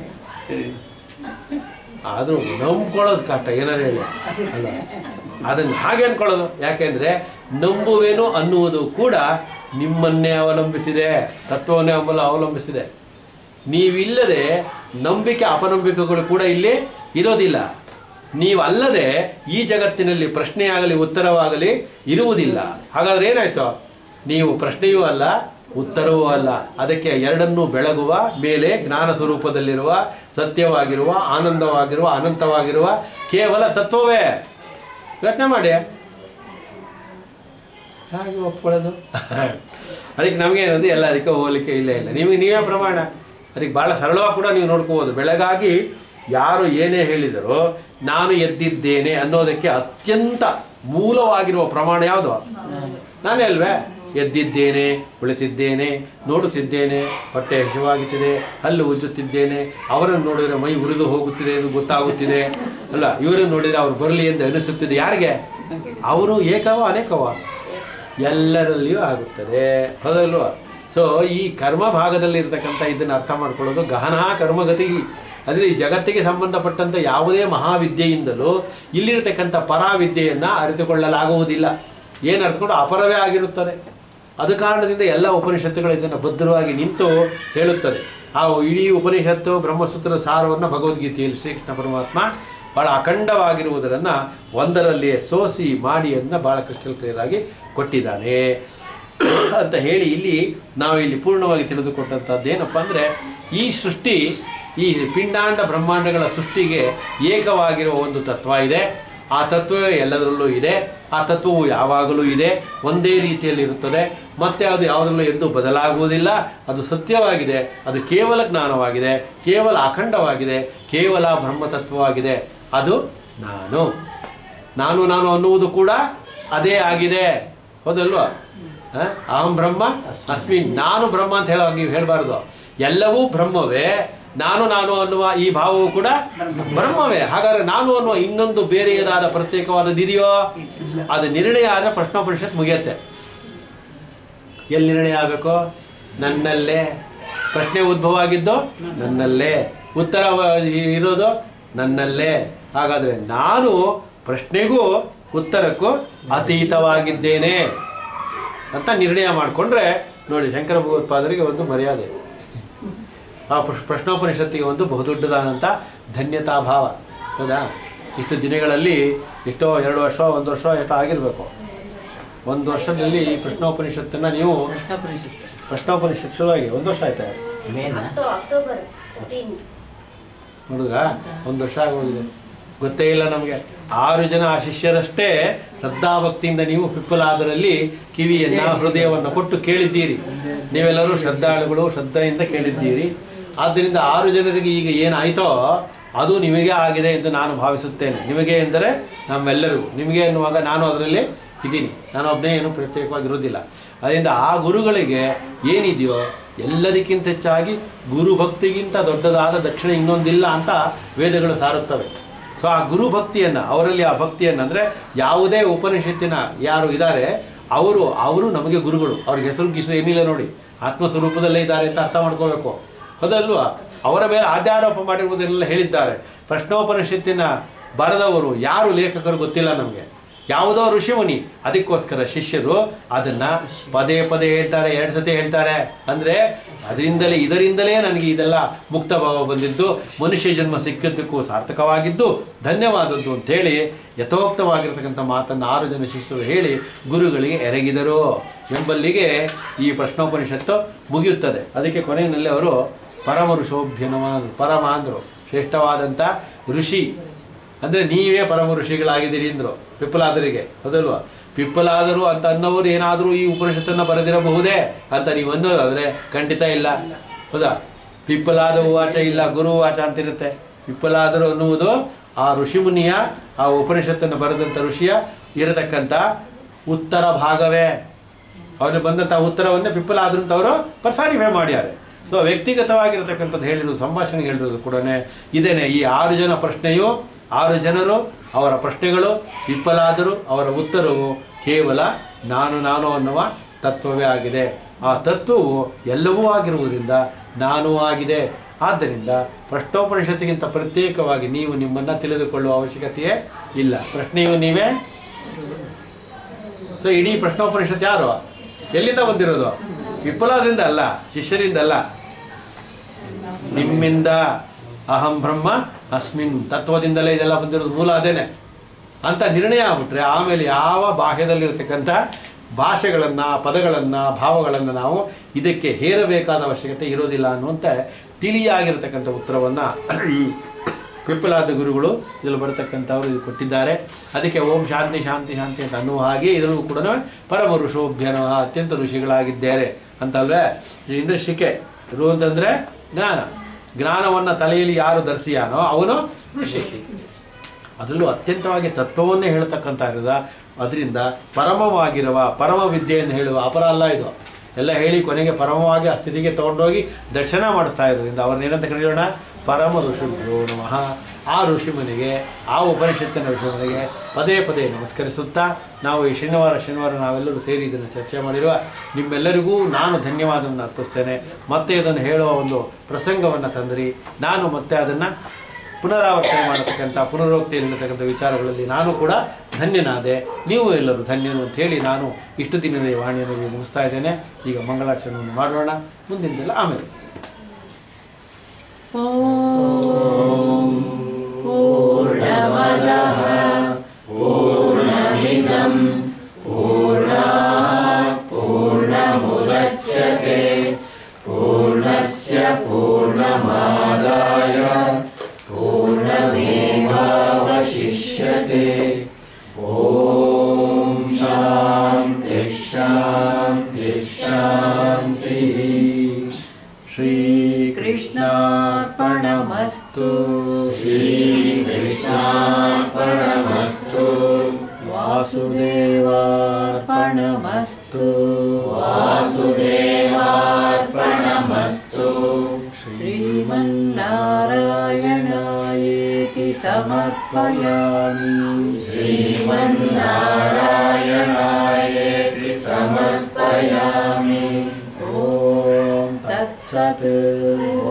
ಆದರೂ ನಂಬ್ಕೊಳ್ಳೋದು ಕಷ್ಟ ಏನಾರು ಹೇಳಿ ಅಲ್ಲ ಅದನ್ನು ಹಾಗೆ ಅನ್ಕೊಳ್ಳೋದು ಯಾಕೆಂದರೆ ನಂಬುವೇನು ಅನ್ನುವುದು ಕೂಡ ನಿಮ್ಮನ್ನೇ ಅವಲಂಬಿಸಿದೆ ತತ್ವವನ್ನೇ ಅವಲ ಅವಲಂಬಿಸಿದೆ ನೀವಿಲ್ಲದೆ ನಂಬಿಕೆ ಅಪನಂಬಿಕೆಗಳು ಕೂಡ ಇಲ್ಲಿ ಇರೋದಿಲ್ಲ ನೀವಲ್ಲದೆ ಈ ಜಗತ್ತಿನಲ್ಲಿ ಪ್ರಶ್ನೆಯಾಗಲಿ ಉತ್ತರವಾಗಲಿ ಇರುವುದಿಲ್ಲ ಹಾಗಾದ್ರೆ ಏನಾಯ್ತು ನೀವು ಪ್ರಶ್ನೆಯೂ ಅಲ್ಲ ಉತ್ತರವೂ ಅಲ್ಲ ಅದಕ್ಕೆ ಎರಡನ್ನೂ ಬೆಳಗುವ ಮೇಲೆ ಜ್ಞಾನ ಸ್ವರೂಪದಲ್ಲಿರುವ ಸತ್ಯವಾಗಿರುವ ಆನಂದವಾಗಿರುವ ಅನಂತವಾಗಿರುವ ಕೇವಲ ತತ್ವವೇ ಯೋಚನೆ ಮಾಡಿ ಹಾಗೆ ಒಪ್ಕೊಳ್ಳೋದು ಅದಕ್ಕೆ ನಮಗೇನದು ಎಲ್ಲ ಅದಕ್ಕೆ ಹೋಗ್ಲಿಕ್ಕೆ ಇಲ್ಲ ಇಲ್ಲ ನಿಮಗೆ ನೀವೇ ಪ್ರಮಾಣ ಅದಕ್ಕೆ ಭಾಳ ಸರಳವಾಗಿ ಕೂಡ ನೀವು ನೋಡ್ಕೋಬೋದು ಬೆಳಗಾಗಿ ಯಾರು ಏನೇ ಹೇಳಿದರೋ ನಾನು ಎದ್ದಿದ್ದೇನೆ ಅನ್ನೋದಕ್ಕೆ ಅತ್ಯಂತ ಮೂಲವಾಗಿರುವ ಪ್ರಮಾಣ ಯಾವುದು ನಾನೇ ಅಲ್ವೇ ಎದ್ದಿದ್ದೇನೆ ಕುಳಿತಿದ್ದೇನೆ ನೋಡುತ್ತಿದ್ದೇನೆ ಹೊಟ್ಟೆ ಹಸಿವಾಗುತ್ತಿದೆ ಹಲ್ಲು ಉಜ್ಜುತ್ತಿದ್ದೇನೆ ಅವರನ್ನು ನೋಡಿದರೆ ಮೈ ಉರಿದು ಹೋಗುತ್ತಿದೆ ಎಂದು ಗೊತ್ತಾಗುತ್ತಿದೆ ಅಲ್ಲ ಇವರನ್ನು ನೋಡಿದರೆ ಅವ್ರು ಬರಲಿ ಎಂದು ಅನಿಸುತ್ತಿದೆ ಯಾರಿಗೆ ಅವರು ಏಕವ ಅನೇಕವ ಎಲ್ಲರಲ್ಲಿಯೂ ಆಗುತ್ತದೆ ಹೌದಲ್ವ ಸೊ ಈ ಕರ್ಮ ಭಾಗದಲ್ಲಿ ಇರ್ತಕ್ಕಂಥ ಇದನ್ನು ಅರ್ಥ ಮಾಡ್ಕೊಳ್ಳೋದು ಗಹನ ಕರ್ಮಗತಿ ಅಂದರೆ ಈ ಜಗತ್ತಿಗೆ ಸಂಬಂಧಪಟ್ಟಂಥ ಯಾವುದೇ ಮಹಾವಿದ್ಯೆಯಿಂದಲೂ ಇಲ್ಲಿರ್ತಕ್ಕಂಥ ಪರಾವಿದ್ಯೆಯನ್ನು ಅರಿತುಕೊಳ್ಳಲಾಗುವುದಿಲ್ಲ ಏನು ಅರ್ಥಕೊಂಡು ಅಪರವೇ ಆಗಿರುತ್ತದೆ ಅದು ಕಾರಣದಿಂದ ಎಲ್ಲ ಉಪನಿಷತ್ತುಗಳು ಇದನ್ನು ಭದ್ರವಾಗಿ ನಿಂತು ಹೇಳುತ್ತದೆ ಆ ಇಡೀ ಉಪನಿಷತ್ತು ಬ್ರಹ್ಮಸೂತ್ರದ ಸಾರವನ್ನು ಭಗವದ್ಗೀತೆಯಲ್ಲಿ ಶ್ರೀಕೃಷ್ಣ ಪರಮಾತ್ಮ ಭಾಳ ಅಖಂಡವಾಗಿರುವುದನ್ನು ಒಂದರಲ್ಲಿಯೇ ಸೋಸಿ ಮಾಡಿ ಅಂತ ಭಾಳ ಕ್ರಿಸ್ಟಲ್ ಕ್ಲಿಯರ್ ಆಗಿ ಕೊಟ್ಟಿದ್ದಾನೆ ಅಂತ ಹೇಳಿ ಇಲ್ಲಿ ನಾವು ಇಲ್ಲಿ ಪೂರ್ಣವಾಗಿ ತಿಳಿದುಕೊಟ್ಟಂಥದ್ದು ಏನಪ್ಪ ಅಂದರೆ ಈ ಸೃಷ್ಟಿ ಈ ಪಿಂಡಾಂಡ ಬ್ರಹ್ಮಾಂಡಗಳ ಸೃಷ್ಟಿಗೆ ಏಕವಾಗಿರುವ ಒಂದು ತತ್ವ ಇದೆ ಆ ತತ್ವವೇ ಎಲ್ಲದರಲ್ಲೂ ಇದೆ ಆ ತತ್ವವು ಯಾವಾಗಲೂ ಇದೆ ಒಂದೇ ರೀತಿಯಲ್ಲಿ ಇರುತ್ತದೆ ಮತ್ತೆ ಅದು ಯಾವುದರಲ್ಲೂ ಎಂದೂ ಬದಲಾಗುವುದಿಲ್ಲ ಅದು ಸತ್ಯವಾಗಿದೆ ಅದು ಕೇವಲ ಜ್ಞಾನವಾಗಿದೆ ಕೇವಲ ಅಖಂಡವಾಗಿದೆ ಕೇವಲ ಬ್ರಹ್ಮತತ್ವವಾಗಿದೆ ಅದು ನಾನು ನಾನು ನಾನು ಅನ್ನುವುದು ಕೂಡ ಅದೇ ಆಗಿದೆ ಹೌದಲ್ವಾ ಹ? ಅಹಂ ಬ್ರಹ್ಮ ಅಸ್ಮಿನ್ ನಾನು ಬ್ರಹ್ಮ ಅಂತ ಹೇಳೋ ನೀವು ಹೇಳಬಾರ್ದು ಎಲ್ಲವೂ ಬ್ರಹ್ಮವೇ ನಾನು ನಾನು ಅನ್ನುವ ಈ ಭಾವವು ಕೂಡ ಬ್ರಹ್ಮವೇ ಹಾಗಾದ್ರೆ ನಾನು ಅನ್ನುವ ಇನ್ನೊಂದು ಬೇರೆಯದಾದ ಪ್ರತ್ಯೇಕವಾದದ್ದು ಇದೆಯೋ ಅದು ನಿರ್ಣಯ ಆದರೆ ಪ್ರಶ್ನೋಪನಿಷತ್ ಮುಗಿಯತ್ತೆ ಎಲ್ಲಿ ನಿರ್ಣಯ ಆಗಬೇಕು ನನ್ನಲ್ಲೇ ಪ್ರಶ್ನೆ ಉದ್ಭವ ಆಗಿದ್ದು ನನ್ನಲ್ಲೇ ಉತ್ತರ ಇರೋದು ನನ್ನಲ್ಲೇ ಹಾಗಾದ್ರೆ ನಾನು ಪ್ರಶ್ನೆಗೂ ಉತ್ತರಕ್ಕೂ ಅತೀತವಾಗಿದ್ದೇನೆ ಅಂತ ನಿರ್ಣಯ ಮಾಡಿಕೊಂಡ್ರೆ ನೋಡಿ ಶಂಕರ ಭಗವತ್ಪಾದರಿಗೆ ಒಂದು ಮರ್ಯಾದೆ ಆ ಪ್ರಶ್- ಪ್ರಶ್ನೋಪನಿಷತ್ತಿಗೆ ಒಂದು ಬಹುದೊಡ್ಡದಾದಂಥ ಧನ್ಯತಾ ಭಾವ ಹೌದಾ ಇಷ್ಟು ದಿನಗಳಲ್ಲಿ ಎಷ್ಟೋ ಎರಡು ವರ್ಷ ಒಂದು ವರ್ಷ ಎಷ್ಟೋ ಆಗಿರಬೇಕು ಒಂದು ವರ್ಷದಲ್ಲಿ ಈ ಪ್ರಶ್ನೋಪನಿಷತ್ತನ್ನು ನೀವು ಪ್ರಶ್ನೋಪನಿಷತ್ತು ಪ್ರಶ್ನೋಪನಿಷತ್ ಶುರುವಾಗಿ ಒಂದು ವರ್ಷ ಆಯ್ತಾ ಅಕ್ಟೋ ಅಕ್ಟೋಬರ್ ಫೋರ್ಟೀನ್ ನೋಡಿದ್ರಾ ಒಂದು ವರ್ಷ ಆಗೋಗಿದೆ ಗೊತ್ತೇ ಇಲ್ಲ ನಮಗೆ ಆರು ಜನ ಆ ಶಿಷ್ಯರಷ್ಟೇ ಶ್ರದ್ಧಾಭಕ್ತಿಯಿಂದ ನೀವು ಪಿಪ್ಪಲಾದರಲ್ಲಿ ಕಿವಿಯನ್ನ ಹೃದಯವನ್ನು ಕೊಟ್ಟು ಕೇಳಿದ್ದೀರಿ ನೀವೆಲ್ಲರೂ ಶ್ರದ್ಧಾಳುಗಳು ಶ್ರದ್ಧೆಯಿಂದ ಕೇಳಿದ್ದೀರಿ ಆದ್ದರಿಂದ ಆರು ಜನರಿಗೆ ಈಗ ಏನಾಯ್ತೋ ಅದು ನಿಮಗೆ ಆಗಿದೆ ಎಂದು ನಾನು ಭಾವಿಸುತ್ತೇನೆ ನಿಮಗೆ ಎಂದರೆ ನಮ್ಮೆಲ್ಲರಿಗೂ ನಿಮಗೆ ಎನ್ನುವಾಗ ನಾನು ಅದರಲ್ಲಿ ಇದ್ದೀನಿ ನಾನು ಒಬ್ಬನೇ ಏನು ಪ್ರತ್ಯೇಕವಾಗಿರೋದಿಲ್ಲ ಅದರಿಂದ ಆ ಗುರುಗಳಿಗೆ ಏನಿದೆಯೋ ಎಲ್ಲದಕ್ಕಿಂತ ಹೆಚ್ಚಾಗಿ ಗುರು ಭಕ್ತಿಗಿಂತ ದೊಡ್ಡದಾದ ದಕ್ಷಿಣ ಇನ್ನೊಂದಿಲ್ಲ ಅಂತ ವೇದಗಳು ಸಾರುತ್ತವೆ ಸೊ ಆ ಗುರು ಭಕ್ತಿಯನ್ನು ಅವರಲ್ಲಿ ಆ ಭಕ್ತಿಯನ್ನು ಅಂದರೆ ಯಾವುದೇ ಉಪನಿಷತ್ತಿನ ಯಾರು ಇದ್ದಾರೆ ಅವರು ಅವರು ನಮಗೆ ಗುರುಗಳು ಅವ್ರಿಗೆ ಹೆಸರು ಗಿಸರು ಏನಿಲ್ಲ ನೋಡಿ ಆತ್ಮಸ್ವರೂಪದಲ್ಲೇ ಇದ್ದಾರೆ ಅಂತ ಅರ್ಥ ಮಾಡ್ಕೋಬೇಕು ಹೌದಲ್ವಾ ಅವರ ಮೇಲೆ ಆಧ್ಯಾರೋಪ ಮಾಡಿರುವುದನ್ನೆಲ್ಲ ಹೇಳಿದ್ದಾರೆ ಪ್ರಶ್ನೋಪನಿಷತ್ತಿನ ಬರೆದವರು ಯಾರು ಲೇಖಕರು ಗೊತ್ತಿಲ್ಲ ನಮಗೆ ಯಾವುದೋ ಋಷಿಮುನಿ ಅದಕ್ಕೋಸ್ಕರ ಶಿಷ್ಯರು ಅದನ್ನ ಪದೇ ಪದೇ ಹೇಳ್ತಾರೆ ಎರಡು ಸತಿ ಹೇಳ್ತಾರೆ ಅಂದ್ರೆ ಅದರಿಂದಲೇ ಇದರಿಂದಲೇ ನನಗೆ ಇದೆಲ್ಲ ಮುಕ್ತ ಭಾವ ಬಂದಿದ್ದು ಮನುಷ್ಯ ಜನ್ಮ ಸಿಕ್ಕಿದ್ದಕ್ಕೂ ಸಾರ್ಥಕವಾಗಿದ್ದು ಧನ್ಯವಾದದ್ದು ಅಂತೇಳಿ ಯಥೋಕ್ತವಾಗಿರ್ತಕ್ಕಂಥ ಮಾತನ್ನು ಆರು ಜನ ಶಿಷ್ಯರು ಹೇಳಿ ಗುರುಗಳಿಗೆ ಎರಗಿದರು ಎಂಬಲ್ಲಿಗೆ ಈ ಪ್ರಶ್ನೋಪನಿಷತ್ತು ಮುಗಿಯುತ್ತದೆ ಅದಕ್ಕೆ ಕೊನೆಯಲ್ಲಿ ಅವರು ಪರಮ ಋಷೋಭ್ಯನಮ ಪರಮ ಅಂದರು ಶ್ರೇಷ್ಠವಾದಂಥ ಋಷಿ ಅಂದರೆ ನೀವೇ ಪರಮ ಋಷಿಗಳಾಗಿದ್ದೀರಿ ಅಂದರು ಪಿಪ್ಪಲಾದರಿಗೆ ಹೌದಲ್ವಾ ಪಿಪ್ಪಲಾದರು ಅಂತ ಅನ್ನೋರು ಏನಾದರೂ ಈ ಉಪನಿಷತ್ತನ್ನು ಬರೆದಿರಬಹುದೇ ಅಂತ ನೀವು ಅನ್ನೋದಾದರೆ ಖಂಡಿತ ಇಲ್ಲ ಹೌದಾ ಪಿಪ್ಪಲಾದ ವಾಚ ಇಲ್ಲ ಗುರು ವಾಚ ಅಂತಿರುತ್ತೆ ಪಿಪ್ಪಲಾದರು ಅನ್ನುವುದು ಆ ಋಷಿಮುನಿಯ ಆ ಉಪನಿಷತ್ತನ್ನು ಬರೆದಂಥ ಋಷಿಯ ಇರತಕ್ಕಂಥ ಉತ್ತರ ಭಾಗವೇ ಅವನು ಬಂದಂಥ ಉತ್ತರವನ್ನೇ ಪಿಪ್ಪಲಾದ್ರು ಅಂತ ಅವರು ಪರ್ಸಾನಿಫೈ ಮಾಡ್ಯಾರೆ ಸೊ ವ್ಯಕ್ತಿಗತವಾಗಿರತಕ್ಕಂಥದ್ದು ಹೇಳಿರೋದು ಸಂಭಾಷಣೆಗೆ ಹೇಳಿರೋದು ಕೂಡ ಇದೇನೆ ಈ ಆರು ಜನ ಪ್ರಶ್ನೆಯು ಆರು ಜನರು ಅವರ ಪ್ರಶ್ನೆಗಳು ವಿಫಲಾದರು ಅವರ ಉತ್ತರವು ಕೇವಲ ನಾನು ನಾನು ಅನ್ನುವ ತತ್ವವೇ ಆಗಿದೆ ಆ ತತ್ವವು ಎಲ್ಲವೂ ಆಗಿರುವುದರಿಂದ ನಾನೂ ಆಗಿದೆ ಆದ್ದರಿಂದ ಪ್ರಶ್ನೋಪನಿಷತ್ತಿಗಿಂತ ಪ್ರತ್ಯೇಕವಾಗಿ ನೀವು ನಿಮ್ಮನ್ನು ತಿಳಿದುಕೊಳ್ಳುವ ಅವಶ್ಯಕತೆಯೇ ಇಲ್ಲ ಪ್ರಶ್ನೆಯು ನೀವೇ ಸೊ ಇಡೀ ಪ್ರಶ್ನೋಪನಿಷತ್ ಯಾರು ಎಲ್ಲಿಂದ ಬಂದಿರೋದು ವಿಫಲಾದ್ರಿಂದ ಅಲ್ಲ ಶಿಷ್ಯರಿಂದ ಅಲ್ಲ ನಿಮ್ಮಿಂದ ಅಹಂ ಬ್ರಹ್ಮ ಅಸ್ಮಿನ್ ತತ್ವದಿಂದಲೇ ಇದೆಲ್ಲ ಬಂದಿರೋದು ಮೂಲ ಅದೇನೆ ಅಂತ ನಿರ್ಣಯ ಆಗ್ಬಿಟ್ರೆ ಆಮೇಲೆ ಯಾವ ಬಾಹ್ಯದಲ್ಲಿರ್ತಕ್ಕಂಥ ಭಾಷೆಗಳನ್ನು ಪದಗಳನ್ನು ಭಾವಗಳನ್ನು ನಾವು ಇದಕ್ಕೆ ಹೇರಬೇಕಾದ ಅವಶ್ಯಕತೆ ಇರೋದಿಲ್ಲ ಅನ್ನುವಂತೆ ತಿಳಿಯಾಗಿರ್ತಕ್ಕಂಥ ಉತ್ತರವನ್ನು ಪಿಪ್ಪಲಾದ ಗುರುಗಳು ಇದರಲ್ಲಿ ಬರತಕ್ಕಂಥವರು ಇದು ಕೊಟ್ಟಿದ್ದಾರೆ ಅದಕ್ಕೆ ಓಂ ಶಾಂತಿ ಶಾಂತಿ ಶಾಂತಿ ಅಂತ ಅನ್ನುವ ಹಾಗೆ ಇದರಲ್ಲೂ ಕೂಡ ಪರಮ ಋಷೋಭ್ಯನ ಅತ್ಯಂತ ಋಷಿಗಳಾಗಿದ್ದಾರೆ ಅಂತಲ್ವೇ ಈ ಇಂದ್ರಶಿಕೆ ರು ಅಂತಂದರೆ ಜ್ಞಾನ ಜ್ಞಾನವನ್ನು ತಲೆಯಲ್ಲಿ ಯಾರು ಧರಿಸಿಯಾನೋ ಅವನು ಋಷಿ ಅದರಲ್ಲೂ ಅತ್ಯಂತವಾಗಿ ತತ್ವವನ್ನೇ ಹೇಳ್ತಕ್ಕಂಥ ಇರೋದ ಅದರಿಂದ ಪರಮವಾಗಿರುವ ಪರಮ ವಿದ್ಯೆಯನ್ನು ಹೇಳುವ ಅಪರ ಅಲ್ಲ ಇದು ಎಲ್ಲ ಹೇಳಿ ಕೊನೆಗೆ ಪರಮವಾಗಿ ಆ ಸ್ಥಿತಿಗೆ ತಗೊಂಡೋಗಿ ದರ್ಶನ ಮಾಡಿಸ್ತಾ ಇರೋದ್ರಿಂದ ಅವ್ರನ್ನ ಏನಂತ ಕರೆಯೋಣ ಪರಮ ಋಷಿಭ್ಯೋ ನಮಃ ಆ ಋಷಿಮುನಿಗೆ ಆ ಉಪನಿಷತ್ತಿನ ಋಷಿಮುನಿಗೆ ಪದೇ ಪದೇ ನಮಸ್ಕರಿಸುತ್ತಾ ನಾವು ಈ ಶನಿವಾರ ಶನಿವಾರ ನಾವೆಲ್ಲರೂ ಸೇರಿ ಇದನ್ನು ಚರ್ಚೆ ಮಾಡಿರುವ ನಿಮ್ಮೆಲ್ಲರಿಗೂ ನಾನು ಧನ್ಯವಾದವನ್ನು ಅರ್ಪಿಸ್ತೇನೆ ಮತ್ತೆ ಇದನ್ನು ಹೇಳುವ ಒಂದು ಪ್ರಸಂಗವನ್ನು ತಂದಿರಿ ನಾನು ಮತ್ತೆ ಅದನ್ನು ಪುನರಾವರ್ತನೆ ಮಾಡತಕ್ಕಂಥ ಪುನರೋಕ್ತಿಯಲ್ಲಿರತಕ್ಕಂಥ ವಿಚಾರಗಳಲ್ಲಿ ನಾನು ಕೂಡ ಧನ್ಯನಾದೆ ನೀವು ಎಲ್ಲರೂ ಧನ್ಯರು ಅಂತ ಹೇಳಿ ನಾನು ಇಷ್ಟು ದಿನದ ಈ ವಾಣಿಯನ್ನು ಇಲ್ಲಿ ಮುಗಿಸ್ತಾ ಇದ್ದೇನೆ ಈಗ ಮಂಗಳಾಚರಣೆಯನ್ನು ಮಾಡೋಣ ಮುಂದಿನದೆಲ್ಲ ಆಮೇಲೆ पूर्णमदः पूर्णमिदं पूर्णात् पूर्णमुदच्यते पूर्णस्य पूर्णमादाय पूर्णमेवावशिष्यते ॐ शान्तिः शान्तिः शान्तिः कृष्णार्पणमस्तु श्रीकृष्णार्पणमस्तु वासुदेवार्पणमस्तु वासुदेवार्पणमस्तु श्रीमन्नारायणायेति समर्पयामि श्रीमन्नारायणायेति समर्पयामि ॐ तत्सत् तत्सत्